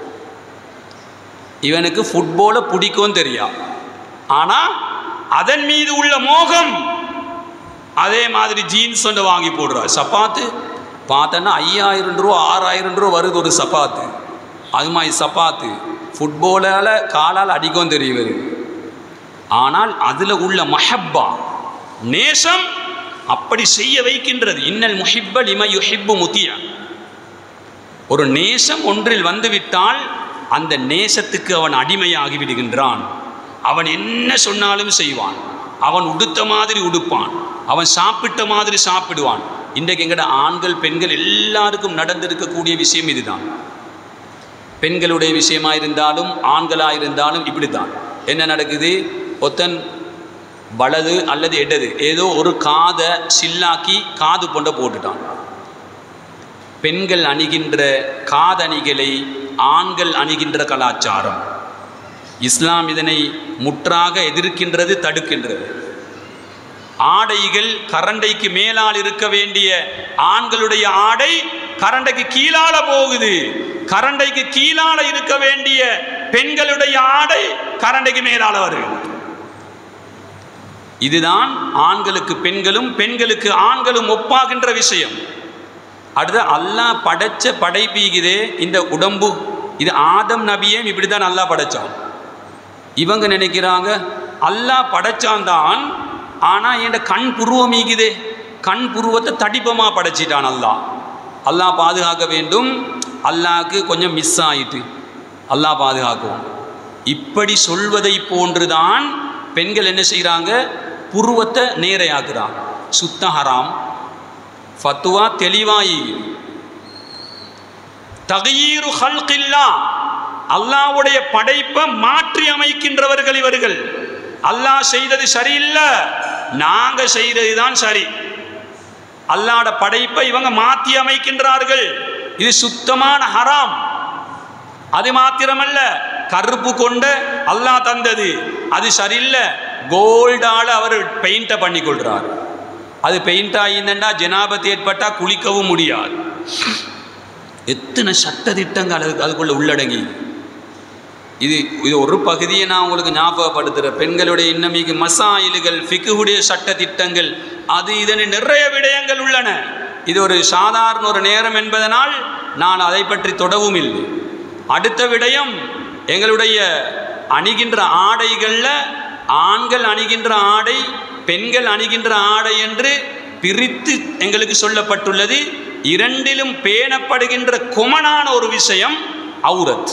இவனுக்கு ஃபுட்பாலை பிடிக்கும் தெரியா ஆனால் அதன் மீது உள்ள மோகம் அதே மாதிரி ஜீன்ஸ் ஒன்று வாங்கி போடுறா சப்பாத்து பார்த்தோன்னா ஐயாயிரம் ரூபா ஆறாயிரம் ரூபா வருது ஒரு சப்பாத்து அது மாதிரி சப்பாத்து ஃபுட்பாலால் காலால் அடிக்கும் தெரியுது ஆனால் அதில் உள்ள மஹப்பா நேசம் அப்படி செய்ய வைக்கின்றது இன்னல் முஹிப்ப லிம யுஹிப்பு முத்தியா ஒரு நேசம் ஒன்றில் வந்துவிட்டால் அந்த நேசத்துக்கு அவன் அடிமையாகி விடுகின்றான் அவன் என்ன சொன்னாலும் செய்வான் அவன் உடுத்த மாதிரி உடுப்பான் அவன் சாப்பிட்ட மாதிரி சாப்பிடுவான் இன்றைக்கு எங்கட ஆண்கள் பெண்கள் எல்லாருக்கும் நடந்திருக்கக்கூடிய விஷயம் இதுதான் பெண்களுடைய விஷயமா இருந்தாலும் ஆண்களாக இருந்தாலும் இப்படி தான் என்ன நடக்குது ஒத்தன் வலது அல்லது இடது ஏதோ ஒரு காதை சில்லாக்கி காது கொண்ட போட்டுட்டான் பெண்கள் அணிகின்ற காதணிகளை ஆண்கள் அணிகின்ற கலாச்சாரம் இஸ்லாம் இதனை முற்றாக எதிர்க்கின்றது தடுக்கின்றது ஆடைகள் கரண்டைக்கு மேலால் இருக்க வேண்டிய ஆண்களுடைய ஆடை கரண்டைக்கு கீழால போகுது கரண்டைக்கு கீழால இருக்க வேண்டிய பெண்களுடைய ஆடை கரண்டைக்கு மேலால வருது இதுதான் ஆண்களுக்கு பெண்களும் பெண்களுக்கு ஆண்களும் ஒப்பாகின்ற விஷயம் அடுத்து அல்லாஹ் படைச்ச படைப்பீகுதே இந்த உடம்பு இது ஆதம் நபியே இப்படி தான் நல்லா படைச்சான் இவங்க நினைக்கிறாங்க அல்லாஹ் படைச்சான் தான் ஆனால் என் கண் புருவம் ஈகுதே கண் புருவத்தை தடிப்பமாக படைச்சிட்டான் அல்லாஹ் அல்லாஹ் பாதுகாக்க வேண்டும் அல்லாஹ்க்கு கொஞ்சம் மிஸ் ஆயிட்டு அல்லாஹ் பாதுகாக்கும் இப்படி சொல்வதை போன்றுதான் பெண்கள் என்ன செய்கிறாங்க புருவத்தை நேரையாக்குறான் சுத்த ஹராம் ஃபத்துவா தெளிவாயி தகையீரு ஹல்கில்லா அல்லாவுடைய படைப்பை மாற்றி அமைக்கின்றவர்கள் இவர்கள் அல்லாஹ் செய்தது சரியில்லை நாங்க செய்தது தான் சரி அல்லாட படைப்பை இவங்க மாற்றி அமைக்கின்றார்கள் இது சுத்தமான ஹராம் அது மாத்திரமல்ல கருப்பு கொண்ட அல்லாஹ் தந்தது அது சரியில்லை கோல்டால அவர் பெயிண்ட்டை பண்ணி கொள்றார் அது பெயிண்ட் ஆகியிருந்தா ஜனாபத் ஏற்பட்டா குளிக்கவும் முடியாது எத்தனை சட்ட திட்டங்கள் அதுக்கு அதுக்குள்ள உள்ளடங்கி இது இது ஒரு பகுதியை நான் உங்களுக்கு ஞாபகப்படுத்துகிறேன் பெண்களுடைய இன்னமிக்கு மசாயில்கள் ஃபிக்குடைய சட்ட திட்டங்கள் அது இதனை நிறைய விடயங்கள் உள்ளன இது ஒரு சாதாரண ஒரு நேரம் என்பதனால் நான் அதை பற்றி தொடவும் இல்லை அடுத்த விடயம் எங்களுடைய அணிகின்ற ஆடைகளில் ஆண்கள் அணிகின்ற ஆடை பெண்கள் அணிகின்ற ஆடை என்று பிரித்து எங்களுக்கு சொல்லப்பட்டுள்ளது இரண்டிலும் பேணப்படுகின்ற குமனான ஒரு விஷயம் அவுரத்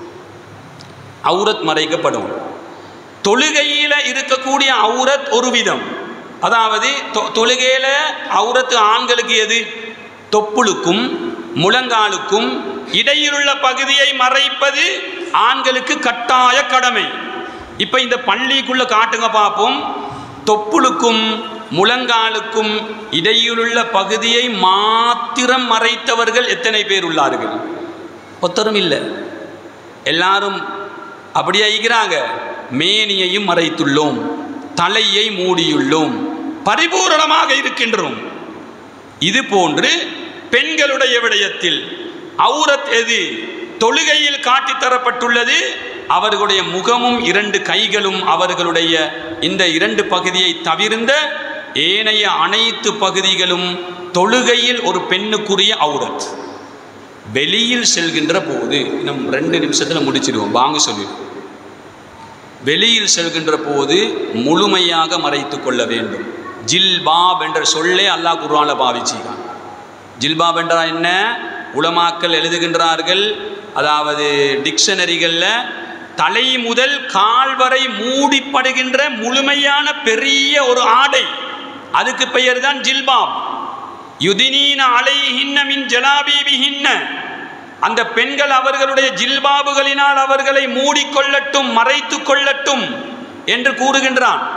அவுரத் மறைக்கப்படும் தொழுகையில் இருக்கக்கூடிய அவுரத் ஒரு விதம் அதாவது தொ- தொழுகையில அவுரத்து ஆண்களுக்கு எது தொப்புளுக்கும் முழங்காலுக்கும் இடையிலுள்ள பகுதியை மறைப்பது ஆண்களுக்கு கட்டாய கடமை இப்போ இந்த பள்ளிக்குள்ள காட்டுங்க பார்ப்போம் தொப்புளுக்கும் முழங்காலுக்கும் இடையிலுள்ள பகுதியை மாத்திரம் மறைத்தவர்கள் எத்தனை பேர் உள்ளார்கள் ஒத்தரும் இல்லை எல்லாரும் அப்படியே ஐக்கிறாங்க மேனியையும் மறைத்துள்ளோம் தலையை மூடியுள்ளோம் பரிபூரணமாக இருக்கின்றோம் இது போன்று பெண்களுடைய விடயத்தில் அவுரத் எது தொழுகையில் காட்டித் தரப்பட்டுள்ளது அவர்களுடைய முகமும் இரண்டு கைகளும் அவர்களுடைய இந்த இரண்டு பகுதியை தவிர்ந்த ஏனைய அனைத்து பகுதிகளும் தொழுகையில் ஒரு பெண்ணுக்குரிய அவுரத் வெளியில் செல்கின்ற போது இன்னும் ரெண்டு நிமிஷத்தில் முடிச்சிடுவோம் வாங்க சொல்லிடுவோம் வெளியில் செல்கின்ற போது முழுமையாக மறைத்து கொள்ள வேண்டும் ஜில்பாப் என்ற சொல்லே அல்லாஹ் குர்ஆன்ல பாவிச்சிருக்கான் ஜில்பாப் என்றால் என்ன உலமாக்கள் எழுதுகின்றார்கள் அதாவது டிக்ஷனரிகளில் தலை முதல் கால் வரை மூடிப்படுகின்ற முழுமையான பெரிய ஒரு ஆடை அதுக்கு பெயர் தான் ஜில்பாப் யுதினீன அலைஹின்ன மின் ஜலாபீபிஹின்ன அந்த பெண்கள் அவர்களுடைய ஜில்பாபுகளினால் அவர்களை மூடிக்கொள்ளட்டும் மறைத்து கொள்ளட்டும் என்று கூறுகின்றான்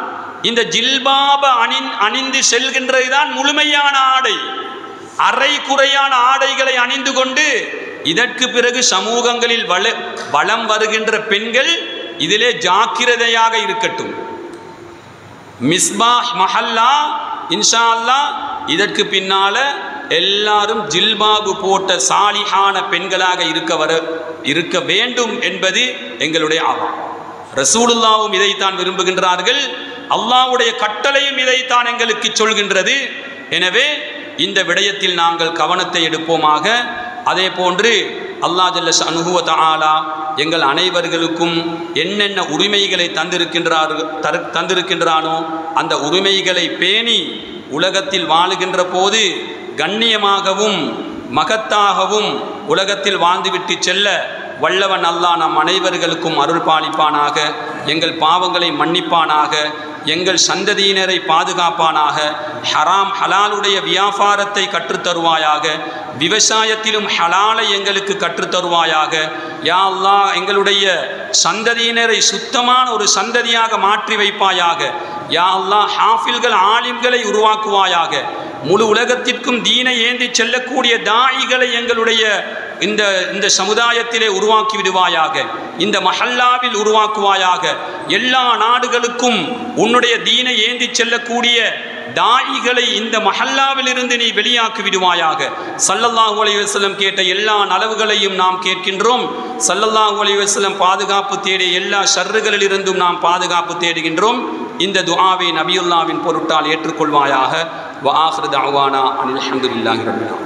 இந்த ஜில்பாப அணிந் அணிந்து செல்கின்றது தான் முழுமையான ஆடை அரை குறையான ஆடைகளை அணிந்து கொண்டு இதற்கு பிறகு சமூகங்களில் வள வளம் வருகின்ற பெண்கள் இதிலே ஜாக்கிரதையாக இருக்கட்டும் மிஸ்பாஹ் மஹல்லா இன்ஷா அல்லாஹ் இதற்கு பின்னால எல்லாரும் ஜில்பாபு போட்ட சாலிஹான பெண்களாக இருக்க வர இருக்க வேண்டும் என்பது எங்களுடைய ஆவம் ரசூலுல்லாவும் இதைத்தான் விரும்புகின்றார்கள் அல்லாஹ்வுடைய கட்டளையும் இதைத்தான் எங்களுக்கு சொல்கின்றது எனவே இந்த விடயத்தில் நாங்கள் கவனத்தை எடுப்போமாக அதே போன்று அல்லாஹ் ஜல்ல அனுகுவ தஆலா எங்கள் அனைவர்களுக்கும் என்னென்ன உரிமைகளை தந்திருக்கின்றார் தரு தந்திருக்கின்றானோ அந்த உரிமைகளை பேணி உலகத்தில் வாழுகின்ற போது கண்ணியமாகவும் மகத்தாகவும் உலகத்தில் வாழ்ந்துவிட்டு செல்ல வல்லவன் அல்லாஹ் நம் அனைவர்களுக்கும் அருள் பாலிப்பானாக எங்கள் பாவங்களை மன்னிப்பானாக எங்கள் சந்ததியினரை பாதுகாப்பானாக ஹராம் ஹலாலுடைய வியாபாரத்தை கற்றுத்தருவாயாக விவசாயத்திலும் ஹலாலை எங்களுக்கு கற்றுத்தருவாயாக யா அல்லாஹ் எங்களுடைய சந்ததியினரை சுத்தமான ஒரு சந்ததியாக மாற்றி வைப்பாயாக யா அல்லாஹ் ஹாஃபில்கள் ஆலிம்களை உருவாக்குவாயாக முழு உலகத்திற்கும் தீனை ஏந்தி செல்லக்கூடிய தாயிகளை எங்களுடைய இந்த இந்த சமுதாயத்திலே உருவாக்கி விடுவாயாக இந்த மஹல்லாவில் உருவாக்குவாயாக எல்லா நாடுகளுக்கும் உன்னுடைய தீனை ஏந்தி செல்லக்கூடிய தாயிகளை இந்த மஹல்லாவில் இருந்து நீ வெளியாக்கி விடுவாயாக சல்லல்லாஹு அலைஹி வஸல்லம் கேட்ட எல்லா நலவுகளையும் நாம் கேட்கின்றோம் சல்லல்லாஹு அலைஹி வஸல்லம் பாதுகாப்பு தேடிய எல்லா ஷர்றுகளில் இருந்தும் நாம் பாதுகாப்பு தேடுகின்றோம் இந்த துஆவை நபியுல்லாவின் பொருட்டால் ஏற்றுக்கொள்வாயாக வ ஆஹிரு தஅவானா அனில் ஹம்துலில்லாஹி ரப்பில் ஆலமீன்